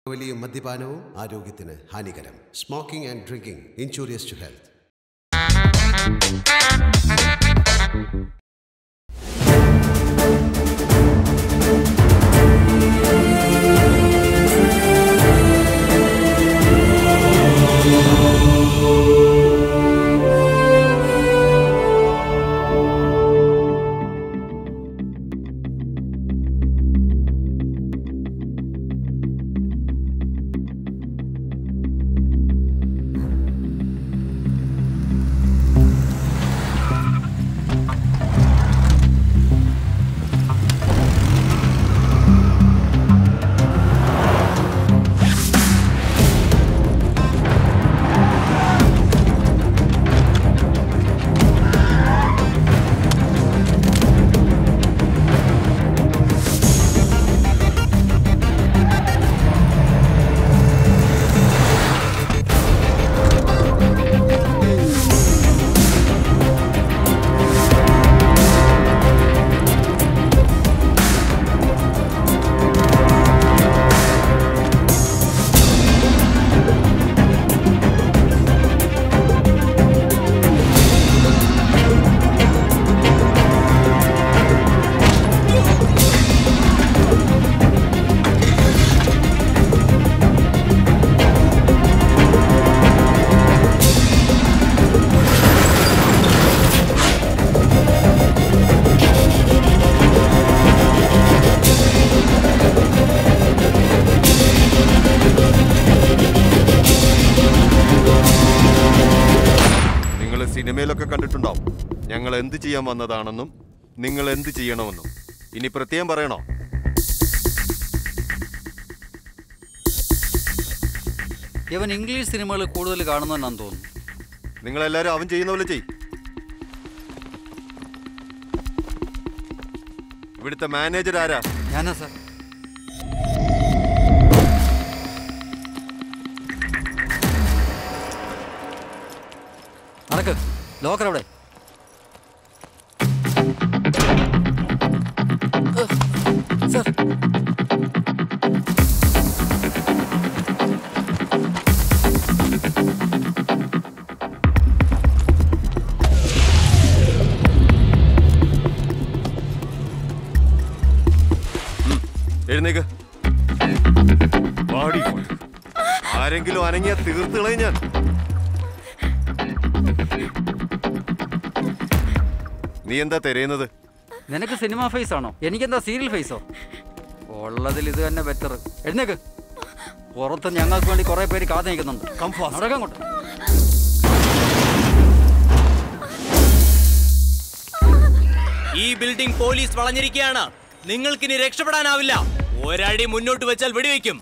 വലിയ മദ്യപാനവും ആരോഗ്യത്തിന് ഹാനികരം smoking and drinking injurious to health നിങ്ങൾ സിനിമയിലൊക്കെ കണ്ടിട്ടുണ്ടാവും ഞങ്ങൾ എന്ത് ചെയ്യാൻ വന്നതാണെന്നും നിങ്ങൾ എന്ത് ചെയ്യണമെന്നും ഇനി പ്രത്യേകം പറയണോ ഇവൻ ഇംഗ്ലീഷ് സിനിമകൾ കൂടുതൽ കാണുന്നതെന്നാന്ന് തോന്നുന്നു നിങ്ങളെല്ലാവരും അവൻ ചെയ്യുന്ന പോലെ ചെയ് ഇവിടുത്തെ മാനേജർ ആരാ ഞാനാ സാർ നടക്ക് ലോക്കർ അവിടെ സാർ എഴുന്നേക്ക് പാടി ആരെങ്കിലും അനങ്ങിയ തീർത്ത് കളയും ഞാൻ നീ എന്താ തിരയുന്നത് നിനക്ക് സിനിമ ഫേസ് ആണോ എനിക്കെന്താ സീരിയൽ ഫേസോ ഉള്ളതിൽ ഇത് തന്നെ ബെറ്റർ എഴുന്നേക്ക് പുറത്ത് ഞങ്ങൾക്ക് വേണ്ടി കുറെ പേര് കാത്തു നിൽക്കുന്നുണ്ട് നടക്കാൻ കൊണ്ട് ഈ ബിൽഡിംഗ് പോലീസ് വളഞ്ഞിരിക്കുകയാണ് നിങ്ങൾക്കിനി രക്ഷപ്പെടാനാവില്ല ഒരടി മുന്നോട്ട് വെച്ചാൽ വെടിവെക്കും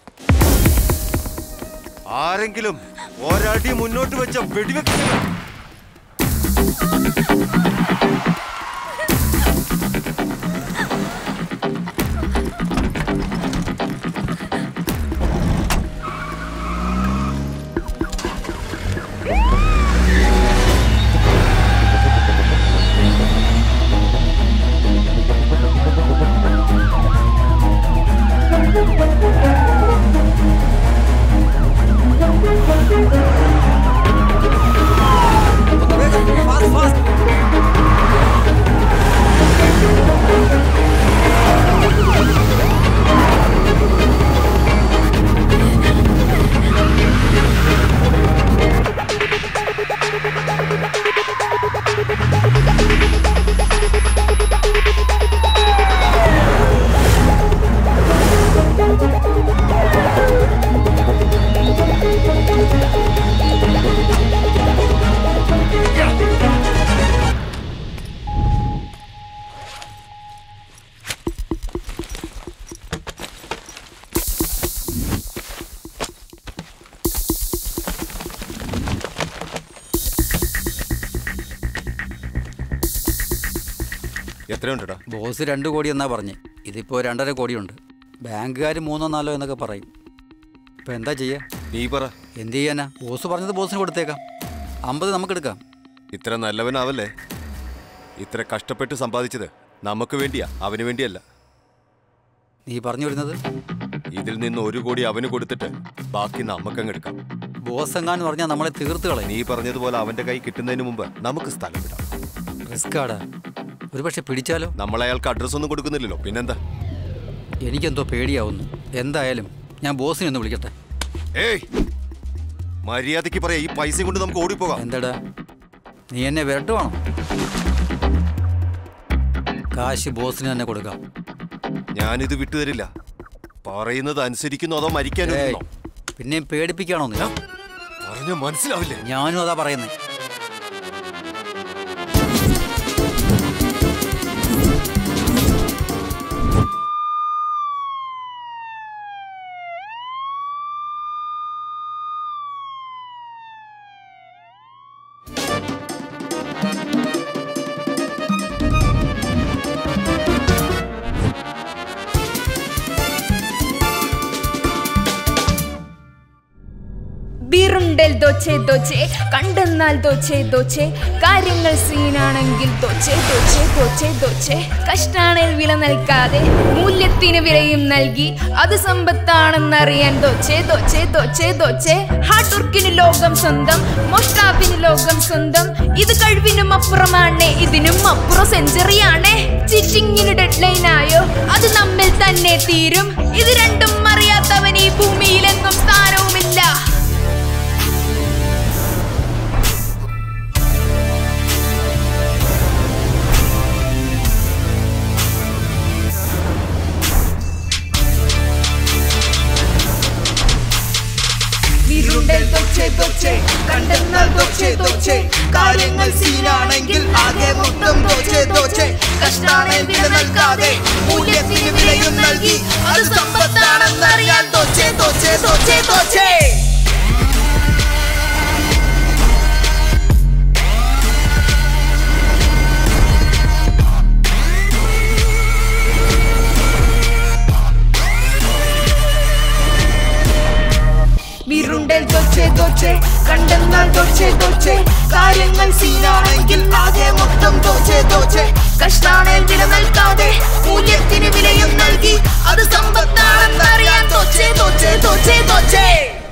ആരെങ്കിലും ഒരടി മുന്നോട്ട് വെച്ച വെടിവെക്കുക ഫാസ്റ്റ് ഫാസ്റ്റ് എത്രയുണ്ടടാ ബോസ് രണ്ട് കോടി എന്നാ പറഞ്ഞ് ഇതിപ്പോൾ രണ്ടര കോടിയുണ്ട് ബാങ്കുകാർ മൂന്നോ നാലോ എന്നൊക്കെ പറയും ഇപ്പം എന്താ ചെയ്യുക നീ പറ എന്ത് ചെയ്യാനാ ബോസ് പറഞ്ഞത് ബോസിന് കൊടുത്തേക്കാം അമ്പത് നമുക്കെടുക്കാം ഇത്ര നല്ലവനാവല്ലേ ഇത്ര കഷ്ടപ്പെട്ട് സമ്പാദിച്ചത് നമുക്ക് വേണ്ടിയാ അവന് വേണ്ടിയല്ല നീ പറഞ്ഞു വരുന്നത് ഇതിൽ നിന്ന് ഒരു കോടി അവന് കൊടുത്തിട്ട് ബാക്കി നമുക്കങ്ങ് എടുക്കാം ബോസ് എങ്ങാന്ന് പറഞ്ഞാൽ നമ്മളെ തീർത്ത് കളയും നീ പറഞ്ഞതുപോലെ അവന്റെ കൈ കിട്ടുന്നതിന് മുമ്പ് നമുക്ക് സ്ഥലം വിടാം റിസ്ക് ആടാ ഒരു പക്ഷെ പിടിച്ചാലോ നമ്മൾ അയാൾക്ക് അഡ്രസ് ഒന്നും കൊടുക്കുന്നില്ലല്ലോ പിന്നെന്താ എനിക്കെന്തോ പേടിയാവുന്നു എന്തായാലും ഞാൻ ബോസിനെ ഒന്ന് വിളിക്കട്ടെ ഏയ് മര്യാദയ്ക്ക് പറയാ ഈ പൈസയും കൊണ്ട് നമുക്ക് ഓടിപ്പോകാം എന്താടാ നീ എന്നെ വിരട്ടുവാണോ കാശ് ബോസിന് തന്നെ കൊടുക്കാം ഞാനിത് വിട്ടുതരില്ല പറയുന്നത് അനുസരിക്കുന്നു അതോ മരിക്കാനോ ഏയ്, പിന്നെയും പേടിപ്പിക്കാണോ നീ പറഞ്ഞ മനസ്സിലാവില്ലേ ഞാനും അതാ പറയുന്നത് ബീറുണ്ടൽ ദോച്ചെ ദോച്ചെ കണ്ടെന്നാൽ ദോച്ചെ ദോച്ചെ കാര്യങ്ങൾ സീനാണെങ്കിൽ ദോച്ചെ ദോച്ചെ ദോച്ചെ ദോച്ചെ കഷ്ടാണേൽ വില നൽകാതെ മൂല്യത്തിന് വിലയും നൽകി അത് സമ്പത്താണെന്നറിയാൻ ദോച്ചെ ദോച്ചെ ദോച്ചെ ദോച്ചെ ഹാർഡ് വർക്കിന് ലോകം സ്വന്തം മോഷ്ടാവിന് ലോകം സ്വന്തം ഇത് കഴിവിനും അപ്പുറമാണ് ഇതിനും അപ്പുറം സെഞ്ചുറിയാണ് ചിറ്റിങ്ങിന് ഡെഡ് ലൈൻ ആയോ അത് നമ്മിൽ തന്നെ തീരും ഇത് രണ്ടും അറിയാത്തവൻ ഈ ഭൂമിയിലെങ്ങും സ്ഥാനവുമില്ല ഇരുണ്ടൽ തൊച്ചെ തൊച്ചെ കണ്ടെന്നാൽ തൊച്ചെ തൊച്ചെ കാര്യങ്ങൾ സീനാണെങ്കിൽ ആകെ മൊത്തം തൊച്ചെ തൊച്ചെ കഷ്ടാണെ വില നൽകാതെ മൂല്യത്തിന് വിലയും നൽകി അത് സമ്പത്താണെന്നറിയാൻ തൊച്ചെ തൊച്ചെ തൊച്ചെ തൊച്ചെ വിരുണ്ടൽ ദോച്ചെ ദോച്ചെ കണ്ടെന്നാൽ ദോച്ചെ ദോച്ചെ കാര്യങ്ങൾ സീനാണെങ്കിൽ ആകെ മൊത്തം ദോച്ചെ ദോച്ചെ കഷ്ടാണേൽ വില നൽകാതെ മൂല്യത്തിന് വിലയും നൽകി അത് സമ്പത്താണെന്നറിയാൻ ദോച്ചെ ദോച്ചെ ദോച്ചെ ദോച്ചെ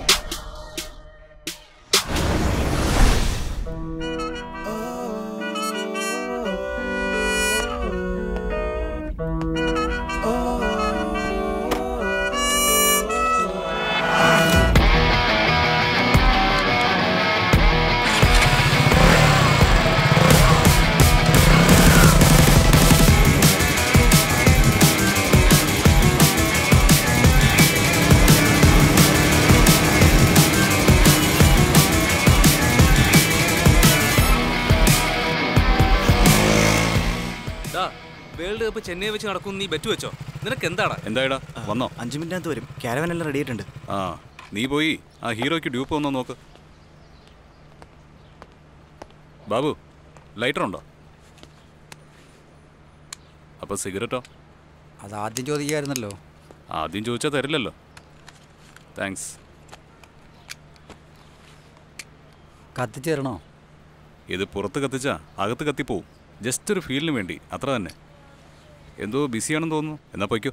വേൾഡ് കപ്പ് ചെന്നൈ വെച്ച് നടക്കും നീ ബെറ്റ് വെച്ചോ നിനക്ക് എന്താടാ എന്തായടാ വന്നോ അഞ്ച് മിനിറ്റിനകത്ത് വരും ക്യാരവൻ എല്ലാം റെഡി ആയിട്ടുണ്ട് ആ നീ പോയി ആ ഹീറോയ്ക്ക് ഡ്യൂപ്പ് വന്നോ നോക്ക് ബാബു ലൈറ്റർ ഉണ്ടോ അപ്പൊ സിഗരറ്റോ അത് ആദ്യം ചോദിക്കായിരുന്നല്ലോ ആദ്യം ചോദിച്ചാൽ തരില്ലല്ലോ താങ്ക്സ് കത്തിച്ചു തരണോ ഇത് പുറത്ത് കത്തിച്ചാ അകത്ത് കത്തിപ്പോവും ജസ്റ്റ് ഒരു ഫീലിന് വേണ്ടി അത്ര തന്നെ എന്തോ ബിസിയാണെന്ന് തോന്നുന്നു എന്നാ പൊയ്ക്കോ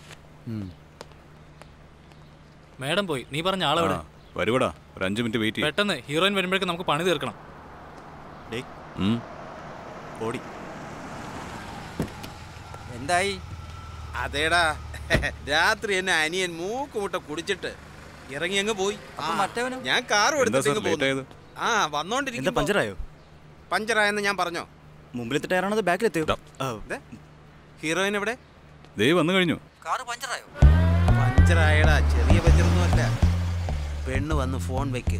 മേഡം പോയി നീ പറഞ്ഞ ആളെവിടെ ആ വരുവടാ ഒരു അഞ്ച് മിനിറ്റ് വെയിറ്റ് ചെയ്യും പെട്ടെന്ന് ഹീറോയിൻ വരുമ്പോഴേക്കും നമുക്ക് പണി തീർക്കണം ഡേ ഉം. ഓടി എന്തായി അതേടാ രാത്രി എന്നെ അനിയൻ മൂക്കുമുട്ട കുടിച്ചിട്ട് ഇറങ്ങി അങ്ങ് പോയി അപ്പൊ ആ, മറ്റവനോ? ഞാൻ കാറും എന്താ സാർ എടുത്തിട്ട് ലേറ്റ് ആയത് ആ എന്താ വന്നോണ്ടിരിക്കും പഞ്ചറായോ പഞ്ചറായെന്ന് ഞാൻ പറഞ്ഞോ മുമ്പിലത്തെ ടയറാണത് ബാക്കിലെത്തിയോ ദാ. ദേ, ഹീറോയിൻ എവിടെ ദേ വന്നു കഴിഞ്ഞു കാറ് പഞ്ചറായോ പഞ്ചറായടാ ചെറിയ പഞ്ചറൊന്നും അല്ല പെണ്ണ് വന്ന് ഫോൺ വെക്ക്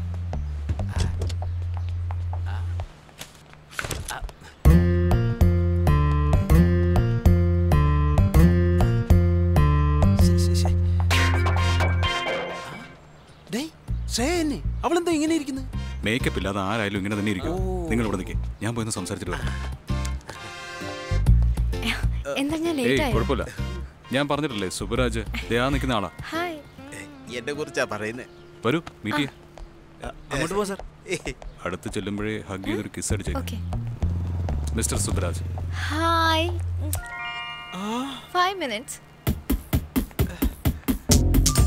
അവളെന്താ ഇങ്ങനെ ഇരിക്കുന്നത് മേക്കപ്പ് ഇല്ലാതെ ആരായാലും ഇങ്ങനെ തന്നെ ഇരിക്കും നിങ്ങൾ ഇവിടെ നിൽക്കേ ഞാൻ പോയി ഒന്ന് സംസാരിച്ചിട്ട് വരാം എന്താ ഞാൻ ഏയ് ലേറ്റ് ആയോ കുഴപ്പമില്ല ഞാൻ പറഞ്ഞിട്ടില്ലേ സുബരാജ് ദയാ നിൽക്കുന്ന ആളാ ഹായ് എന്നെ കുറിച്ചാ പറയുന്നത് വരൂ മീറ്റ് ചെയ്യാം അങ്ങോട്ട് പോവാ സാർ അടുത്ത് ചെല്ലുമ്പോഴേ ഹഗ് ചെയ്തൊരു കിസ് അടിച്ചേ okay mister Subaraj hi five minutes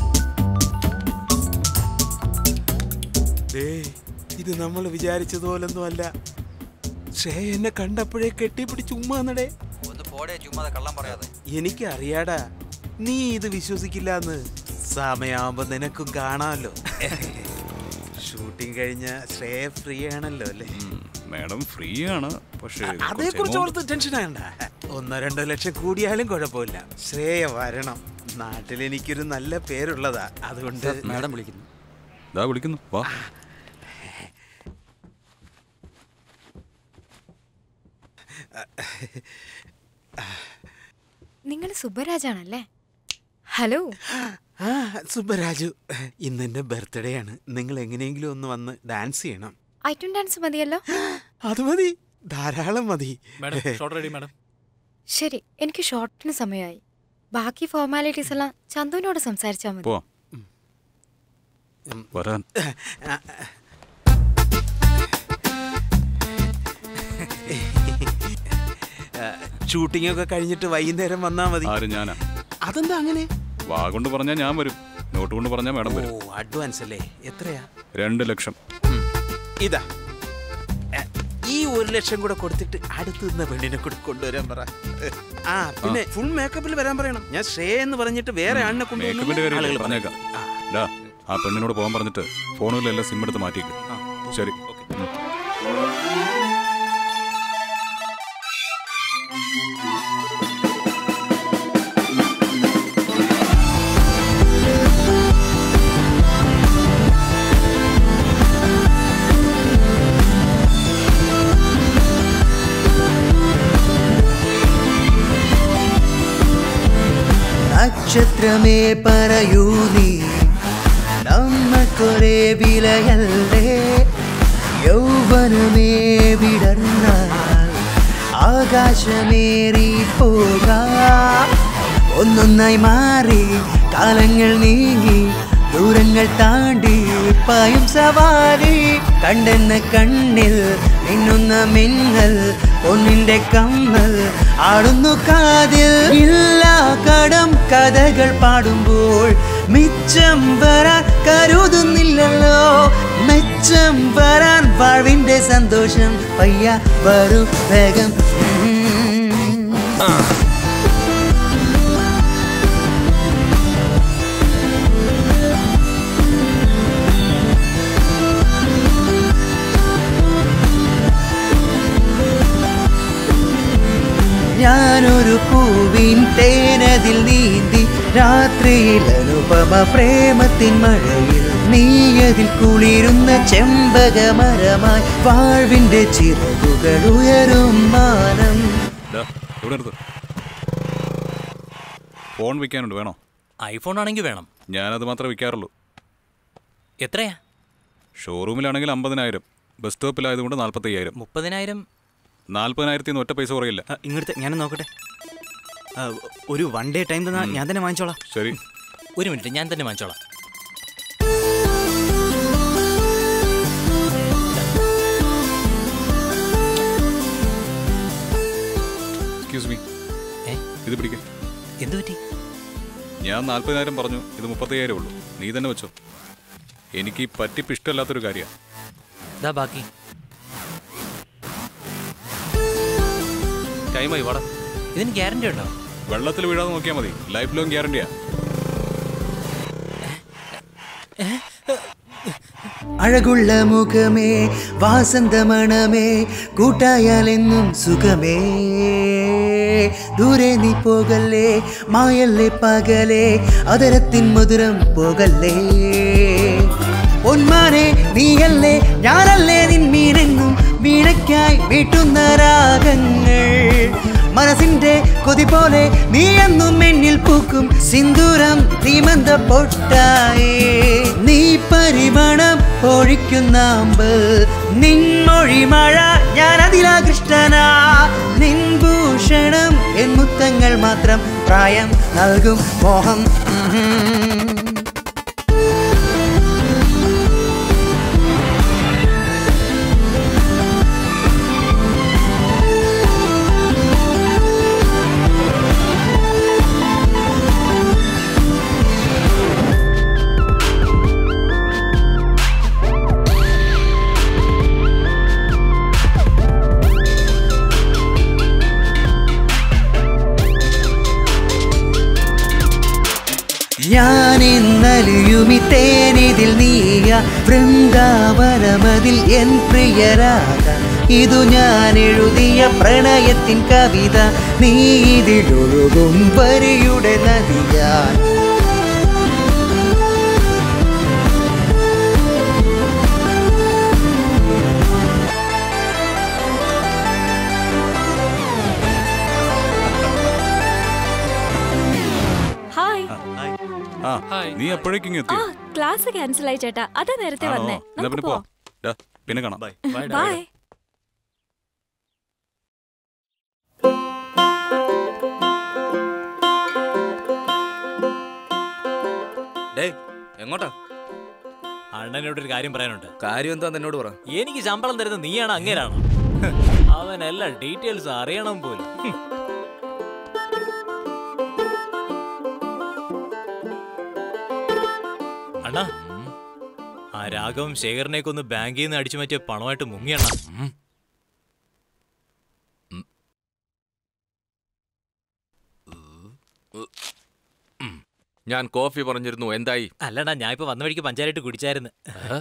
ഏയ് ഇത് നമ്മൾ വിചാരിച്ചതുപോലൊന്നും അല്ല ശ്രേയ എന്നെ കണ്ടപ്പോഴേ കെട്ടിപ്പിടിച്ച് ഉമ്മാന്നടേ ഒന്ന് പോടേ ചുമ്മാ കള്ളം പറയാതെ എനിക്കറിയാടാ നീ ഇത് വിശ്വസിക്കില്ലാന്ന് സമയാവുമ്പോ നിനക്കും കാണാമല്ലോ ഷൂട്ടിംഗ് കഴിഞ്ഞ ശ്രേയ ഫ്രീ ആണല്ലോ അല്ലേ മാഡം ഫ്രീ ആണ് പക്ഷേ അതേ കുറിച്ച് ഓർത്ത് ടെൻഷൻ ആകണ്ട ഒന്നോ രണ്ടോ ലക്ഷം കൂടിയാലും കുഴപ്പമില്ല ശ്രേയ വരണം നാട്ടിൽ എനിക്കൊരു നല്ല പേരുള്ളതാ അതുകൊണ്ട് മാഡം വിളിക്കുന്നു ഇതാ വിളിക്കുന്നു വാ നിങ്ങൾ സുബ്ബരാജാണല്ലേ ഹലോ ആ സുബ്ബരാജു ഇന്ന് എന്റെ ബർത്ത്ഡേ ആണ് നിങ്ങൾ എങ്ങനെയെങ്കിലും ഒന്ന് വന്ന് ഡാൻസ് ചെയ്യണം ഐറ്റം ഡാൻസ് മതിയല്ലോ അത് മതി ധാരാളം മതി മാഡം ഷോർട്ട് റെഡി മാഡം ശരി എനിക്ക് ഷോർട്ടിന് സമയമായി ബാക്കി ഫോർമാലിറ്റീസ് എല്ലാം ചന്തുവിനോട് സംസാരിച്ചാൽ മതി പോവാം വരാൻ ഷൂട്ടിംഗ് ഒക്കെ കഴിഞ്ഞിട്ട് വൈകുന്നേരം വന്നാ മതി ആര് ഞാനാ അതെന്താ അങ്ങനെ വാ കൊണ്ട് പറഞ്ഞാൽ ഞാൻ വരും നോട്ട് കൊണ്ട് പറഞ്ഞാൽ മാഡം ഓ വരും അഡ്വാൻസ് അല്ലേ എത്രയാ രണ്ട് ലക്ഷം ഇതാ എ, ഈ ഒരു ലക്ഷം കൂടെ കൊടുത്തിട്ട് അടുത്ത് നിന്ന പെണ്ണിനെ കൂടെ കൊണ്ടുവരാൻ പറ ആ പിന്നെ ഫുൾ മേക്കപ്പിൽ വരാൻ പറയണം ഞാൻ ശ്രേ എന്ന് പറഞ്ഞിട്ട് വേറെ ആളിനെ മേക്കപ്പിന്റെ കാര്യം ആളുകൾ പറഞ്ഞേക്കാം ഡാ ആ പെണ്ണിനോട് പോകാൻ പറഞ്ഞിട്ട് ഫോണിലെല്ലാം സിം എടുത്ത് മാറ്റിയേക്ക് ശരി ഉം. നക്ഷത്രമേ പറയൂ നീ നമ്മൾക്കൊരേ വിലയല്ലേ യൗവനമേ വിടർന്നാൽ ആകാശമേറി പോകാം ഒന്നൊന്നായി മാറി കാലങ്ങൾ നീങ്ങി ദൂരങ്ങൾ താണ്ടി പായും സവാരി കണ്ടെന്ന കണ്ണിൽ മിന്നുന്ന മിന്നൽ പൊന്നിന്റെ കമ്മൽ ആടുന്നു കാതിൽ ഇല്ല കടം കഥകൾ പാടുമ്പോൾ മിച്ചം വരാൻ കരുതുന്നില്ലല്ലോ മെച്ചം വരാൻ വാഴ്വിന്റെ സന്തോഷം പയ്യ വരൂ വേഗം ഉം. ഞാനൊരു പൂവിൻ തേനതിൽ നീന്തി രാത്രിയിൽ അനുപമ പ്രേമത്തിൻ മഴയിൽ നീയതിൽ കുളിരുന്ന ചെമ്പകമരമായി വാഴ്വിന്റെ ചിറകുകൾ ഉയരും മാനം ഡാ, ഇവിടെ നിർത്ത് ഫോൺ വിൽക്കാനുണ്ട് വേണോ ഐഫോൺ ആണെങ്കിൽ വേണം ഞാനത് മാത്രമേ വിൽക്കാറുള്ളൂ എത്രയാ ഷോറൂമിലാണെങ്കിൽ അമ്പതിനായിരം ബസ് സ്റ്റോപ്പിലായതുകൊണ്ട് നാൽപ്പത്തയ്യായിരം മുപ്പതിനായിരം നാൽപ്പതിനായിരത്തി നിന്ന് ഒറ്റ പൈസ കുറയില്ല ഇങ്ങോട്ട് ഞാൻ നോക്കട്ടെ ആ, ഒരു വൺ ഡേ ടൈം തന്നാ ഞാൻ തന്നെ വാങ്ങിച്ചോളാം ശരി ഒരു മിനിറ്റ് ഞാൻ തന്നെ വാങ്ങിച്ചോളാം എക്സ്ക്യൂസ് മീ ഏ? ഇത് പിടിക്കേ എന്തു പറ്റി ഞാൻ നാൽപ്പതിനായിരം പറഞ്ഞു ഇത് മുപ്പത്തയ്യായിരം ഉള്ളൂ നീ തന്നെ വെച്ചോ എനിക്ക് ഈ പറ്റിപ്പ് ഇഷ്ടമല്ലാത്തൊരു കാര്യമാണ് ഇതാ ബാക്കി ടൈമായി വാടാ ഇതിന് ഗ്യാരണ്ടി ഉണ്ടോ വെള്ളത്തിൽ വീഴാതെ നോക്കിയാൽ മതി ലൈഫ് ലോങ് ഗ്യാരണ്ടിയാ അഴകുള്ള മുഖമേ വാസന്തമണമേ കൂട്ടായാലെന്നും സുഖമേ ദൂരെ നീ പോകല്ലേ മായല്ലേ പകലേ അതരത്തിൻ മധുരം പോകല്ലേ പൊന്മാനെ നീയല്ലേ ഞാനല്ലേ നിൻ മീനെങ്ങും വീണയ്ക്കായി വീട്ടുന്ന രാഗങ്ങൾ മനസ്സിന്റെ കൊതി പോലെ നീ എന്നും എന്നിൽ പൂക്കും സിന്ദൂരം തീമന്ത പൊട്ടായി നീ പരിമണം ഒഴിക്കുന്ന അമ്പൽ നിൻമൊഴി മഴ ഞാൻ അതിലാകൃഷ്ടനാ നിൻ ഭൂഷണം എൻ മുത്തങ്ങൾ മാത്രം പ്രായം നൽകും മോഹം ഉം. വൃന്ദാവനമതിൽ എൻ പ്രിയരാഗ ഇതു ഞാൻ എഴുതിയ പ്രണയത്തിൻ കവിത നീ ഇതിലൊഴുകും വരിയുടെ നദിയാൻ ഹായ് ആ നീ എപ്പോഴേക്കും ആ എത്തിയോ ക്ലാസ് ക്യാൻസൽ ആയി ചേട്ടാ അതാ നേരത്തെ ആണോ വന്നേ എന്നാ നമുക്ക് പിന്നെ പോ പോവാം ഡാ, പിന്നെ കാണാം ബൈ ഡേയ് എങ്ങോട്ടാ അണ്ണനോട് ഒരു കാര്യം പറയാനുണ്ട് കാര്യം എന്താ എന്നോട് പറ എനിക്ക് ശമ്പളം തരുന്ന നീയാണ് അങ്ങേരാണോ അവൻ എല്ലാ ഡീറ്റെയിൽസ് അറിയണം പോലും ഹും. അണ്ണാ ആ രാഘവം ശേഖരനേക്ക് ഒന്ന് ബാങ്കിൽ നിന്ന് അടിച്ചു മാറ്റിയ പണമായിട്ട് മുങ്ങിയണ്ണ ഞാൻ കോഫി പറഞ്ഞിരുന്നു എന്തായി അല്ലണ്ണാ ഞാൻ ഇപ്പൊ വന്ന വഴിക്ക് പഞ്ചായത്ത് കുടിച്ചായിരുന്നു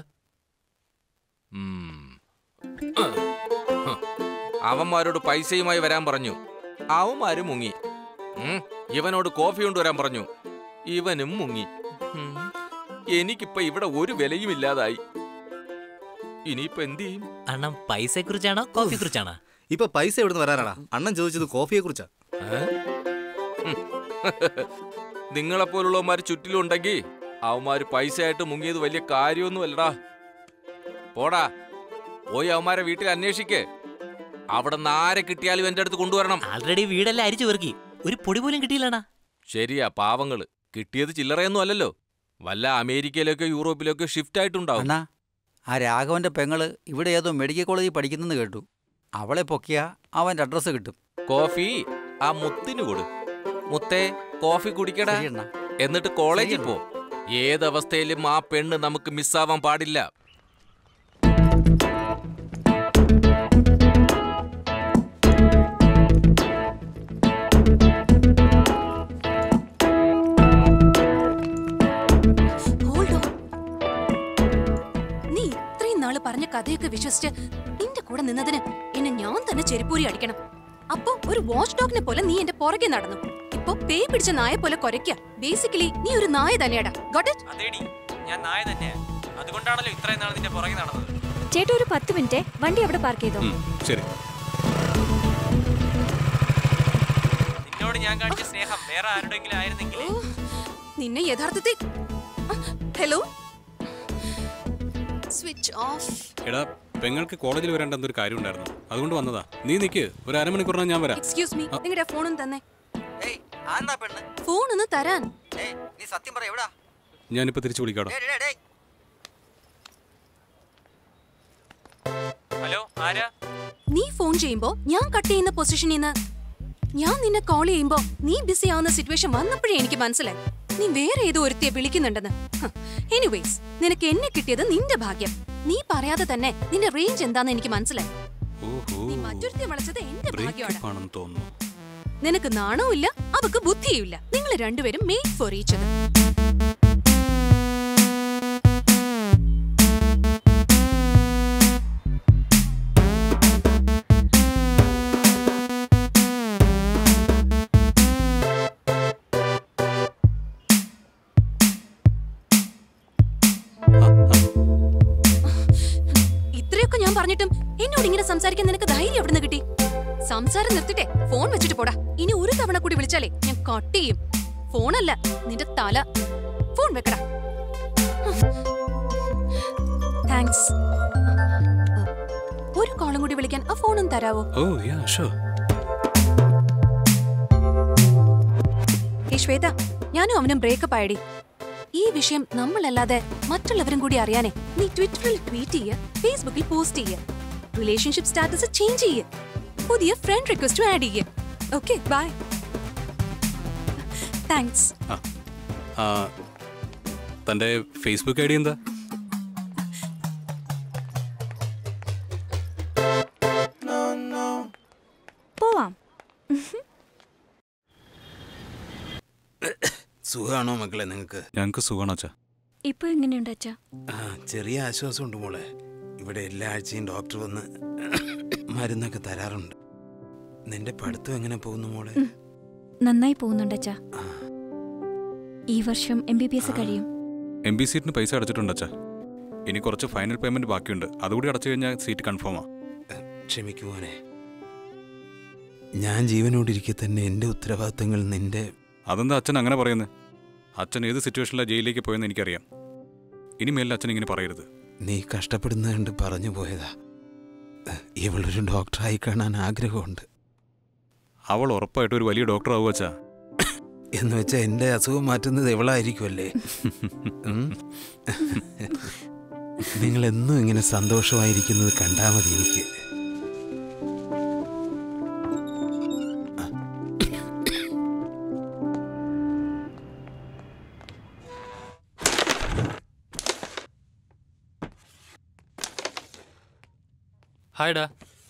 ഉം. ഹ്. അവന്മാരോട് പൈസയുമായി വരാൻ പറഞ്ഞു അവന്മാര് മുങ്ങി ഉം. ഇവനോട് കോഫി കൊണ്ടുവരാൻ പറഞ്ഞു ഇവനും മുങ്ങി ഉം. എനിക്കിപ്പോ ഇവിടെ ഒരു വിലയും ഇല്ലാതായി ഇനിയിപ്പോ എന്ത് ചെയ്യും അണ്ണൻ പൈസയെ കുറിച്ചാണോ കോഫിയെ കുറിച്ചാണോ ഇപ്പൊ പൈസ എവിടുന്ന് വരാനാടാ അണ്ണൻ ചോദിച്ചത് കോഫിയെ കുറിച്ചാ നിങ്ങളെപ്പോലുള്ളവന്മാർ ചുറ്റിലുണ്ടെങ്കിൽ അവന്മാര് പൈസയായിട്ട് മുങ്ങിയത് വലിയ കാര്യമൊന്നുമല്ലടാ പോടാ പോയി അവന്മാരെ വീട്ടിൽ അന്വേഷിക്ക് അവിടെ നിന്ന് ആരെ കിട്ടിയാലും എന്റെ അടുത്ത് കൊണ്ടുവരണം ആൾറെഡി വീടെല്ലാം അരിച്ചു പെറുക്കി ഒരു പൊടി പോലും കിട്ടിയില്ലണ്ണാ ശരിയാ പാവങ്ങള് കിട്ടിയത് ചില്ലറയൊന്നും അല്ലല്ലോ വല്ല അമേരിക്കയിലേക്കോ യൂറോപ്പിലേക്കോ ഷിഫ്റ്റ് ആയിട്ടുണ്ടാവും അണ്ണാ ആ രാഘവന്റെ പെങ്ങള് ഇവിടെ ഏതോ മെഡിക്കൽ കോളേജിൽ പഠിക്കുന്നെന്ന് കേട്ടു അവളെ പൊക്കിയാ അവന്റെ അഡ്രസ്സ് കിട്ടും കോഫി ആ മുത്തിന് കൊടു മുത്തേ കോഫി കുടിക്കടാ എന്നിട്ട് കോളേജിൽ പോ ഏതവസ്ഥയിലും ആ പെണ്ണ് നമുക്ക് മിസ്സാവാൻ പാടില്ല Hold on. നീ ഇത്രയും നാള് പറഞ്ഞ കഥയൊക്കെ വിശ്വസിച്ച് നിന്റെ കൂടെ നിന്നതിന് എന്നെ ഞാൻ തന്നെ ചെരുപ്പൂരി അടിക്കണം അപ്പൊ ഒരു വാച്ച് ഡോഗിനെ പോലെ നീ എന്റെ പുറകെ നടന്നു ഇപ്പൊ പേ പിടിച്ച നായ പോലെ കൊരയ്ക്ക ബേസിക്കലി നീ ഒരു നായ തന്നെയാടാ ഗോട്ട് ഇറ്റ് അതേടി ഞാൻ നായ തന്നെയാ അതുകൊണ്ടാണല്ലോ ഇത്രയും നാൾ നിന്റെ പുറകെ നടന്നത് ചേട്ടാ ഒരു പത്ത് മിനിറ്റ് വണ്ടി അവിടെ പാർക്ക് ചെയ്തോ ശരി നിന്നോട് ഞാൻ കാണിച്ച സ്നേഹം വേറെ ആരുടെങ്കിലും ആയിരുന്നെങ്കിൽ നിന്നെ യഥാർത്ഥത്തിൽ ഹലോ സ്വിച്ച് ഓഫ് എടാ പെങ്ങൾക്ക് കോളേജിൽ വരേണ്ട എന്തൊരു കാര്യം ഉണ്ടായിരുന്നു അതുകൊണ്ട് വന്നതാ നീ നിക്ക് ഒരു അരമണിക്കൂറിനാ ഞാൻ വരാം എക്സ്ക്യൂസ് മീ ആ. നിങ്ങളുടെ ഫോണും തന്നെ ആന്താ പെണ്ണ് ഫോൺ ഒന്ന് തരാൻ നീ സത്യം പറ എവിടാ ഞാനിപ്പോ തിരിച്ചു വിളിക്കാടോ ഹലോ ആരാ നീ ഫോൺ ചെയ്യുമ്പോ ഞാൻ കട്ട് ചെയ്യുന്ന പൊസിഷനിൽ നിന്ന് ഞാൻ നിന്നെ കോൾ ചെയ്യുമ്പോ നീ ബിസി ആവുന്ന സിറ്റുവേഷൻ വന്നപ്പോഴേ എനിക്ക് മനസ്സിലായി നീ വേറെ ഏതോ ഒരുത്തിയെ വിളിക്കുന്നുണ്ടെന്ന് എനിവേസ് നിനക്ക് എന്നെ കിട്ടിയത് നിന്റെ ഭാഗ്യം നീ പറയാതെ തന്നെ നിന്റെ റേഞ്ച് എന്താന്ന് എനിക്ക് മനസ്സിലായി ഓഹോ നീ മറ്റൊരുത്തിയെ വിളിച്ചത് എന്റെ ഭാഗ്യമാണ് ബ്രേക്കപ്പ് ആണെന്ന് തോന്നുന്നു നിനക്ക് നാണവും ഇല്ല അവക്ക് ബുദ്ധിയുമില്ല നിങ്ങൾ രണ്ടുപേരും മെയ്ഡ് ഫോർ ഈച്ച് other. ഇത്രയൊക്കെ ഞാൻ പറഞ്ഞിട്ടും എന്നോട് ഇങ്ങനെ സംസാരിക്കാൻ നിനക്ക് ധൈര്യം എവിടുന്ന് കിട്ടി സംസാരം നിർത്തിട്ടെ ഫോൺ വെച്ചിട്ട് പോടാ ഇനി ഒരു തവണ കൂടി വിളിച്ചാലേ ഞാൻ കട്ട് ചെയ്യും ഫോണല്ല നിന്റെ തല ഫോൺ വെക്കടാ താങ്ക്സ് ഒരു കോളും കൂടി വിളിക്കാൻ ആ ഫോണും തരാവോ ഓ യാ ഷുവർ ഏ ശ്വേത ഞാനും അവനും ബ്രേക്കപ്പ് ആയടി ഈ വിഷയം നമ്മളല്ലാതെ മറ്റുള്ളവരും കൂടി അറിയാനേ നീ ട്വിറ്ററിൽ ട്വീറ്റ് ചെയ്യ ഫേസ്ബുക്കിൽ പോസ്റ്റ് ചെയ്യ റിലേഷൻഷിപ്പ് സ്റ്റാറ്റസ് ചേഞ്ച് ചെയ്യ പുതിയ ഫ്രണ്ട് റിക്വസ്റ്റ് ആഡ് ചെയ്യ ഓക്കെ ബൈ താങ്ക്സ് ആ തന്റെ ഫേസ്ബുക്ക് ഐ ഡി എന്താ പോവാം സുഖാണോ മക്കളെ നിങ്ങക്ക് ഞങ്ങൾക്ക് സുഖാണോ അച്ഛാ ഇപ്പൊ എങ്ങനെയുണ്ട് അച്ഛാ ആ ചെറിയ ആശ്വാസമുണ്ട് മോളെ ഇവിടെ എല്ലാ ആഴ്ചയും ഡോക്ടർ വന്ന് മരുന്നൊക്കെ തരാറുണ്ട് നിന്റെ പഠിത്തം എങ്ങനെ പോകുന്നു മോളെ നന്നായി പോകുന്നുണ്ട് അച്ഛാ ഈ വർഷം എം ബി ബി എസ് കഴിയും എം ബി സീറ്റിന് പൈസ അടച്ചിട്ടുണ്ട് അച്ഛാ ഇനി കുറച്ച് ഫൈനൽ പേയ്മെന്റ് ബാക്കിയുണ്ട് അതുകൂടി അടച്ചു കഴിഞ്ഞാൽ സീറ്റ് കൺഫേമാ ക്ഷമിക്കൂ മോനെ ഞാൻ ജീവനോടിരിക്കെ തന്നെ എൻ്റെ ഉത്തരവാദിത്തങ്ങൾ നിന്റെ അതെന്താ അച്ഛൻ അങ്ങനെ പറയുന്നത് അച്ഛൻ ഏത് സിറ്റുവേഷനിലാണ് ജയിലിലേക്ക് പോയെന്ന് എനിക്കറിയാം ഇനി മേലിൽ അച്ഛൻ ഇങ്ങനെ പറയരുത് നീ കഷ്ടപ്പെടുന്നത് കണ്ട് പറഞ്ഞു പോയതാ ഇവളൊരു ഡോക്ടറായി കാണാൻ ആഗ്രഹമുണ്ട് അവൾ ഉറപ്പായിട്ട് ഒരു വലിയ ഡോക്ടർ ആവുക അച്ഛാ എന്ന് വെച്ചാൽ എൻ്റെ അസുഖം മാറ്റുന്നത് ഇവളായിരിക്കുമല്ലേ ഉം? നിങ്ങൾ എന്നും ഇങ്ങനെ സന്തോഷമായിരിക്കുന്നത് കണ്ടാൽ മതി എനിക്ക് ഹായ്ഡാ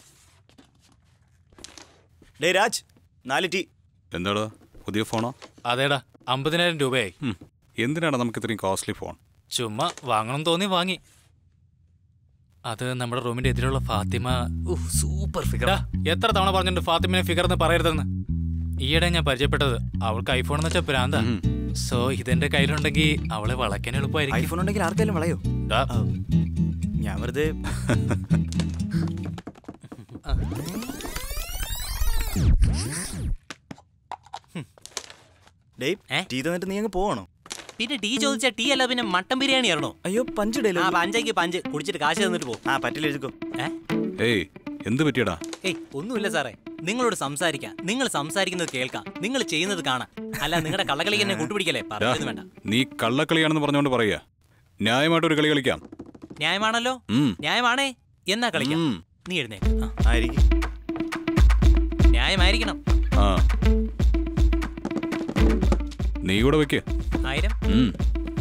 ഡേ രാജ് നാല് ടീ എന്താടാ പുതിയ ഫോണോ അതേടാ അമ്പതിനായിരം രൂപയായി എന്തിനാണ് നമുക്ക് ഇത്രയും കോസ്റ്റ്ലി ഫോൺ ചുമ്മാ വാങ്ങണം തോന്നി വാങ്ങി അത് നമ്മുടെ റൂമിന്റെ എതിരുള്ള ഫാത്തിമ സൂപ്പർ ഫിഗർ എത്ര തവണ പറഞ്ഞിട്ടുണ്ട് ഫാത്തിമിനെ ഫിഗർ എന്ന് പറയരുതെന്ന് ഈയിടെ ഞാൻ പരിചയപ്പെട്ടത് അവൾക്ക് ഐഫോൺ എന്ന് വെച്ചാൽ പ്രാന്ത സോ ഇതെന്റെ കയ്യിലുണ്ടെങ്കിൽ അവളെ വളയ്ക്കാൻ എളുപ്പമായിരിക്കും ഐഫോൺ ഉണ്ടെങ്കിൽ ആർക്കെങ്കിലും വളയോ ദാ. ഞാൻ വെറുതെ ഡേയ് ടീ തന്നിട്ട് നീ അങ്ങ് പോവാണോ പിന്നെ ടീ ചോദിച്ച ടീ അല്ല പിന്നെ മട്ടൻ ബിരിയാണി ആണോ അയ്യോ പഞ്ചിടല്ലോ ആ പഞ്ചയ്ക്ക് പഞ്ച് കുടിച്ചിട്ട് കാശ് തന്നിട്ട് പോകും ആ പറ്റില്ല എഴുതുക്കോ ഏയ് എന്ത് പറ്റിയടാ ഏയ് ഒന്നുമില്ല സാറേ നിങ്ങളോട് സംസാരിക്കാം നിങ്ങൾ സംസാരിക്കുന്നത് കേൾക്കാം നിങ്ങൾ ചെയ്യുന്നത് കാണാം അല്ല നിങ്ങളുടെ കള്ളകളിക്ക് എന്നെ കൂട്ടുപിടിക്കല്ലേ ഡാ, പറയുന്നത് വേണ്ട നീ കള്ളക്കളിയാണെന്ന് പറഞ്ഞുകൊണ്ട് പറയാ ന്യായമായിട്ട് ഒരു കളി കളിക്കാം ന്യായമാണല്ലോ ഉം. ന്യായമാണേ എന്നാ കളിക്കാം ഉം. നീ എഴുന്നേ ആയിരിക്കും ന്യായമായിരിക്കണം ആ നീ കൂടെ വെക്ക് ആയിരം ഉം.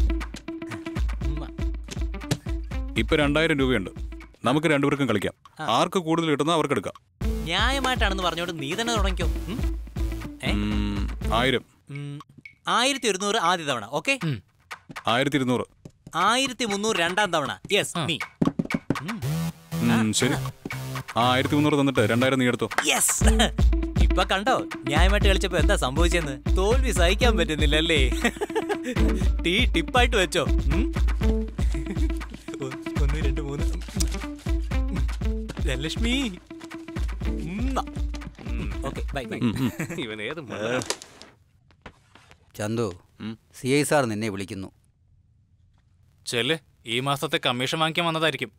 ഇപ്പൊ രണ്ടായിരം രൂപയുണ്ട് നമുക്ക് രണ്ടുപേർക്കും കളിക്കാം ആർക്ക് കൂടുതൽ കിട്ടുന്ന അവർക്ക് എടുക്കാം ന്യായമായിട്ടാണെന്ന് പറഞ്ഞോണ്ട് നീ തന്നെ തുടങ്ങിക്കോ ഉം? ഏ? ഉം, ആയിരം ഉം, ആയിരത്തി ഒരുന്നൂറ് ആദ്യ തവണ ഓക്കെ ആയിരത്തി ഇരുന്നൂറ് ആയിരത്തി മുന്നൂറ് രണ്ടാം തവണ യെസ് നീ ഉം, ശരി ആ ആയിരത്തി മുന്നൂറ് തന്നിട്ട് രണ്ടായിരം നീ എടുത്തോ യെസ് ഇപ്പൊ കണ്ടോ ന്യായമായിട്ട് കളിച്ചപ്പോ എന്താ സംഭവിച്ചെന്ന് തോൽവി സഹിക്കാൻ പറ്റുന്നില്ലല്ലേ ടീ ടിപ്പായിട്ട് വെച്ചോ ഉം? ഒ- ഒന്ന് രണ്ട് മൂന്ന് ധനലക്ഷ്മി ഓക്കെ ബൈ ബൈ ഇവൻ ഏത് ചന്തു സി ഐ സാർ നിന്നെ വിളിക്കുന്നു ചെല്ല് ഈ മാസത്തെ കമ്മീഷൻ വാങ്ങിക്കാൻ വന്നതായിരിക്കും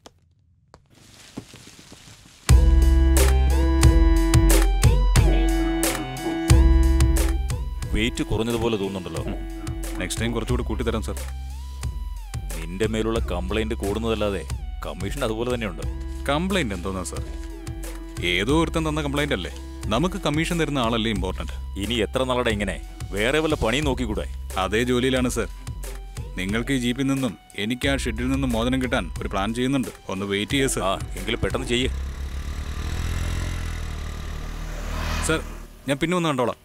വെയിറ്റ് കുറഞ്ഞതുപോലെ തോന്നുന്നുണ്ടല്ലോ നെക്സ്റ്റ് ടൈം കുറച്ചുകൂടി കൂട്ടിത്തരാം സാർ നിന്റെ മേലുള്ള കംപ്ലൈന്റ് കൂടുന്നതല്ലാതെ കമ്മീഷൻ അതുപോലെ തന്നെയുണ്ട് കംപ്ലൈന്റ് എന്തോന്നാ സാർ ഏതോ ഒരുത്തൻ തന്ന കംപ്ലൈന്റ് അല്ലേ നമുക്ക് കമ്മീഷൻ തരുന്ന ആളല്ലേ ഇമ്പോർട്ടന്റ് ഇനി എത്ര നാളടെ ഇങ്ങനെ വേറെ വല്ല പണിയും നോക്കിക്കൂടെ അതേ ജോലിയിലാണ് സർ നിങ്ങൾക്ക് ഈ ജീപ്പിൽ നിന്നും എനിക്ക് ആ ഷെഡിൽ നിന്നും മോചനം കിട്ടാൻ ഒരു പ്ലാൻ ചെയ്യുന്നുണ്ട് ഒന്ന് വെയിറ്റ് ചെയ്യേ സർ ആ എങ്കിലും പെട്ടെന്ന് ചെയ്യേ സർ ഞാൻ പിന്നെ ഒന്ന് കണ്ടോളാം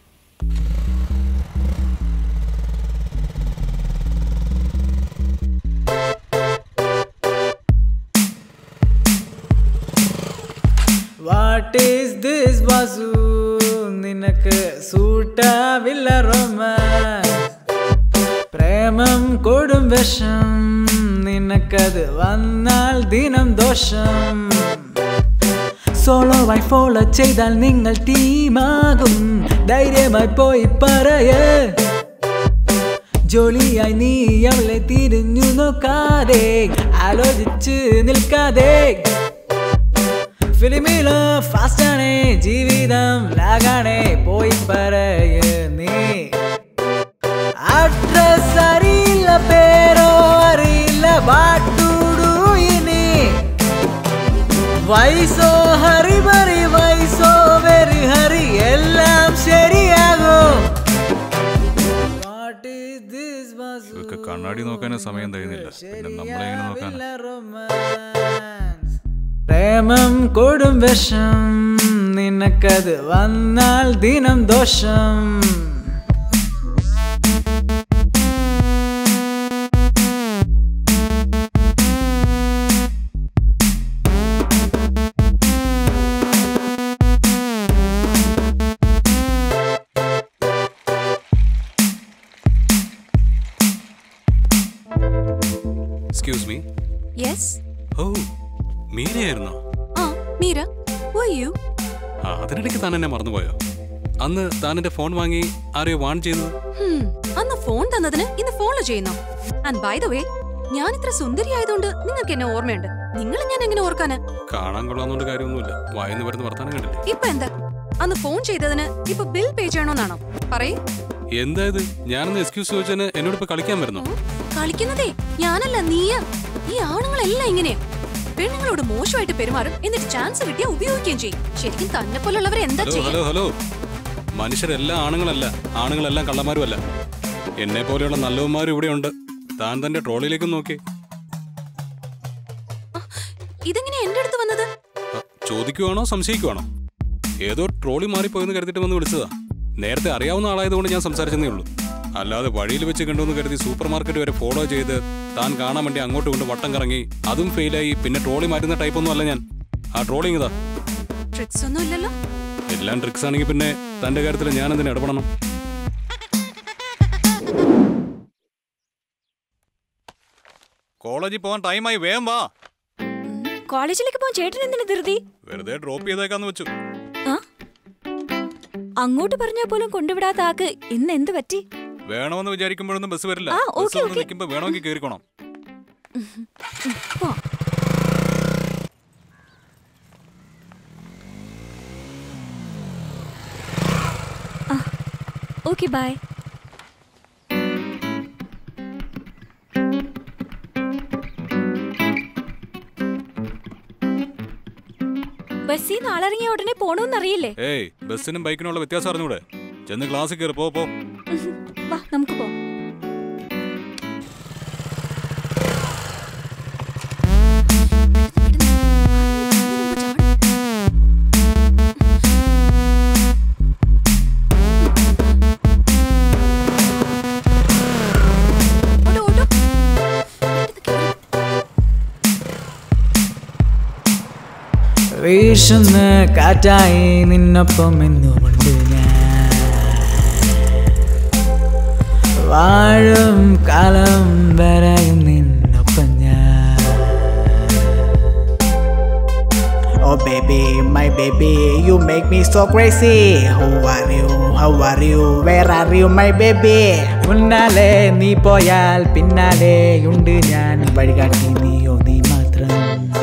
വാട്ട് ഈസ് ദിസ് വാസു നിനക്ക് സൂട്ടാവില്ല റൊമാൻസ് പ്രേമം കൊടും വിഷം നിനക്കത് വന്നാൽ ദിനം ദോഷം സോളോവായി ഫോളോ ചെയ്താൽ നിങ്ങൾ ടീമാകും ധൈര്യമായി പോയി പറയ ജോലിയായി നീ അവളെ തിരിഞ്ഞു നോക്കാതെ ആലോചിച്ച് നിൽക്കാതെ ഫിലിമിലോ ഫാസ്റ്റാണേ ജീവിതം ലാഗാണേ പോയി പറയ നീ അഡ്രസ് അറിയില്ല പേരോ അറിയില്ല ബാട്ടുടു ഇനി വയസ്സോ ഹറി ബറി വയസ്സോ വെറി ഹറി എല്ലാം ശരിയാകും ഇവർക്ക് കണ്ണാടി നോക്കാനും സമയം തരുന്നില്ല പിന്നെ നമ്മളെ എങ്ങനെ നോക്കാൻ പ്രേമം കൊടും വിഷം നിനക്കത് വന്നാൽ ദിനം ദോഷം എക്സ്ക്യൂസ് മീ യെസ് ഓ മീരയായിരുന്നോ ആ മീര who are you ആ അതിനിടയ്ക്ക് താൻ എന്നെ മറന്നുപോയോ അന്ന് താൻ എന്റെ ഫോൺ വാങ്ങി ആരെയോ വാൺ ചെയ്തത് Hmm, അന്ന് ഫോൺ തന്നതിന് ഇന്ന് ഫോളോ ചെയ്യുന്നു ആൻഡ് ബൈ ദ വേ ഞാൻ ഇത്ര സുന്ദരി ആയതുകൊണ്ട് നിങ്ങൾക്ക് എന്നെ ഓർമ്മയുണ്ട് നിങ്ങൾ ഞാൻ എങ്ങനെ ഓർക്കാന് കാണാൻ കൊള്ളാന്നോണ്ട് കാര്യമൊന്നുമില്ല വായന്ന് വരുന്ന വർത്താനം കണ്ടില്ലേ ഇപ്പൊ എന്താ അന്ന് ഫോൺ ചെയ്തതിന് ഇപ്പൊ ബിൽ പേ ചെയ്യണോന്നാണോ പറയേ എന്താ ഇത് ഞാനൊന്ന് എക്സ്ക്യൂസ് ചോദിച്ചതിന് എന്നോട് ഇപ്പൊ കളിക്കാൻ വരുന്നോ കളിക്കുന്നതേ ഞാനല്ല നീയാ ഈ ആണുങ്ങളെല്ലാം ഇങ്ങനെയാ പെണ്ണുങ്ങളോട് മോശമായിട്ട് പെരുമാറും എന്നിട്ട് ചാൻസ് കിട്ടിയാ ഉപയോഗിക്കുകയും ചെയ്യും ശരിക്കും തന്നെ പോലുള്ളവർ എന്താ ഹലോ ചെയ്യാ ഹലോ ഹലോ മനുഷ്യരെല്ലാം ആണുങ്ങളല്ല ആണുങ്ങളെല്ലാം കള്ളന്മാരുമല്ല എന്നെ പോലെയുള്ള നല്ലവന്മാരും ഇവിടെയുണ്ട് താൻ തന്റെ ട്രോളിയിലേക്ക് നോക്കി ഇതെങ്ങനെ എന്റെ അടുത്ത് വന്നത് ചോദിക്കുവാണോ സംശയിക്കുവാണോ ഏതോ ട്രോളി മാറിപ്പോയെന്ന് കരുതിട്ട് വന്ന് വിളിച്ചതാ നേരത്തെ അറിയാവുന്ന ആളായതുകൊണ്ട് ഞാൻ സംസാരിച്ചതേ ഉള്ളൂ അല്ലാതെ വഴിയിൽ വെച്ച് കണ്ടുവന്ന് കരുതി സൂപ്പർ മാർക്കറ്റ് വരെ ഫോളോ ചെയ്ത് താൻ കാണാൻ വേണ്ടി അങ്ങോട്ട് കൊണ്ട് വട്ടം കറങ്ങി അതും ഫെയിലായി പിന്നെ ട്രോളി മാറ്റുന്ന ടൈപ്പൊന്നും അല്ല ഞാൻ ആ ട്രോളിങ് ഇതാ ട്രിക്സ് ഒന്നും ഇല്ലല്ലോ എല്ലാം ട്രിക്സ് ആണെങ്കിൽ പിന്നെ തന്റെ കാര്യത്തിൽ ഞാൻ എന്തിനു ഇടപെടണം കോളേജിൽ പോകാൻ ടൈമായി വേഗം വാ കോളേജിലേക്ക് പോകാൻ ചേട്ടൻ എന്തിനു ധൃതി വെറുതെ ഡ്രോപ്പ് ചെയ്തേക്കാന്ന് വെച്ചു ആ അങ്ങോട്ട് പറഞ്ഞാൽ പോലും കൊണ്ടുവിടാത്ത ആക്ക് ഇന്ന് എന്ത് പറ്റി വേണമെന്ന് വിചാരിക്കുമ്പോഴൊന്നും ബസ് വരില്ല ആ, ബസ് ഓക്കേ, വന്ന് ഓക്കേ. നിൽക്കുമ്പോ വേണമെങ്കിൽ കേറിക്കോണം പോ. ആ ഓക്കെ ബൈ ബസ്സിൽ നിന്ന് ആളിറങ്ങിയ ഉടനെ പോണോന്നറിയില്ലേ ഏയ് ബസ്സിനും ബൈക്കിനുള്ള വ്യത്യാസം അറിഞ്ഞൂടെ ചെന്ന് ക്ലാസ്സിൽ കയറി പോ പോ വാ നമുക്ക് പോ വീശുന്ന കാറ്റായി നിന്നൊപ്പം എന്നുമുണ്ട് ഞാൻ വാഴും കാലം വരെയും നിന്നൊപ്പം ഞാൻ Oh baby, my baby, you make me so crazy. Who are you? How are you? Where are you, my baby? മുന്നാലെ നീ പോയാൽ പിന്നാലെ ഉണ്ട് ഞാൻ വഴികാട്ടി നീയോ നീ മാത്രം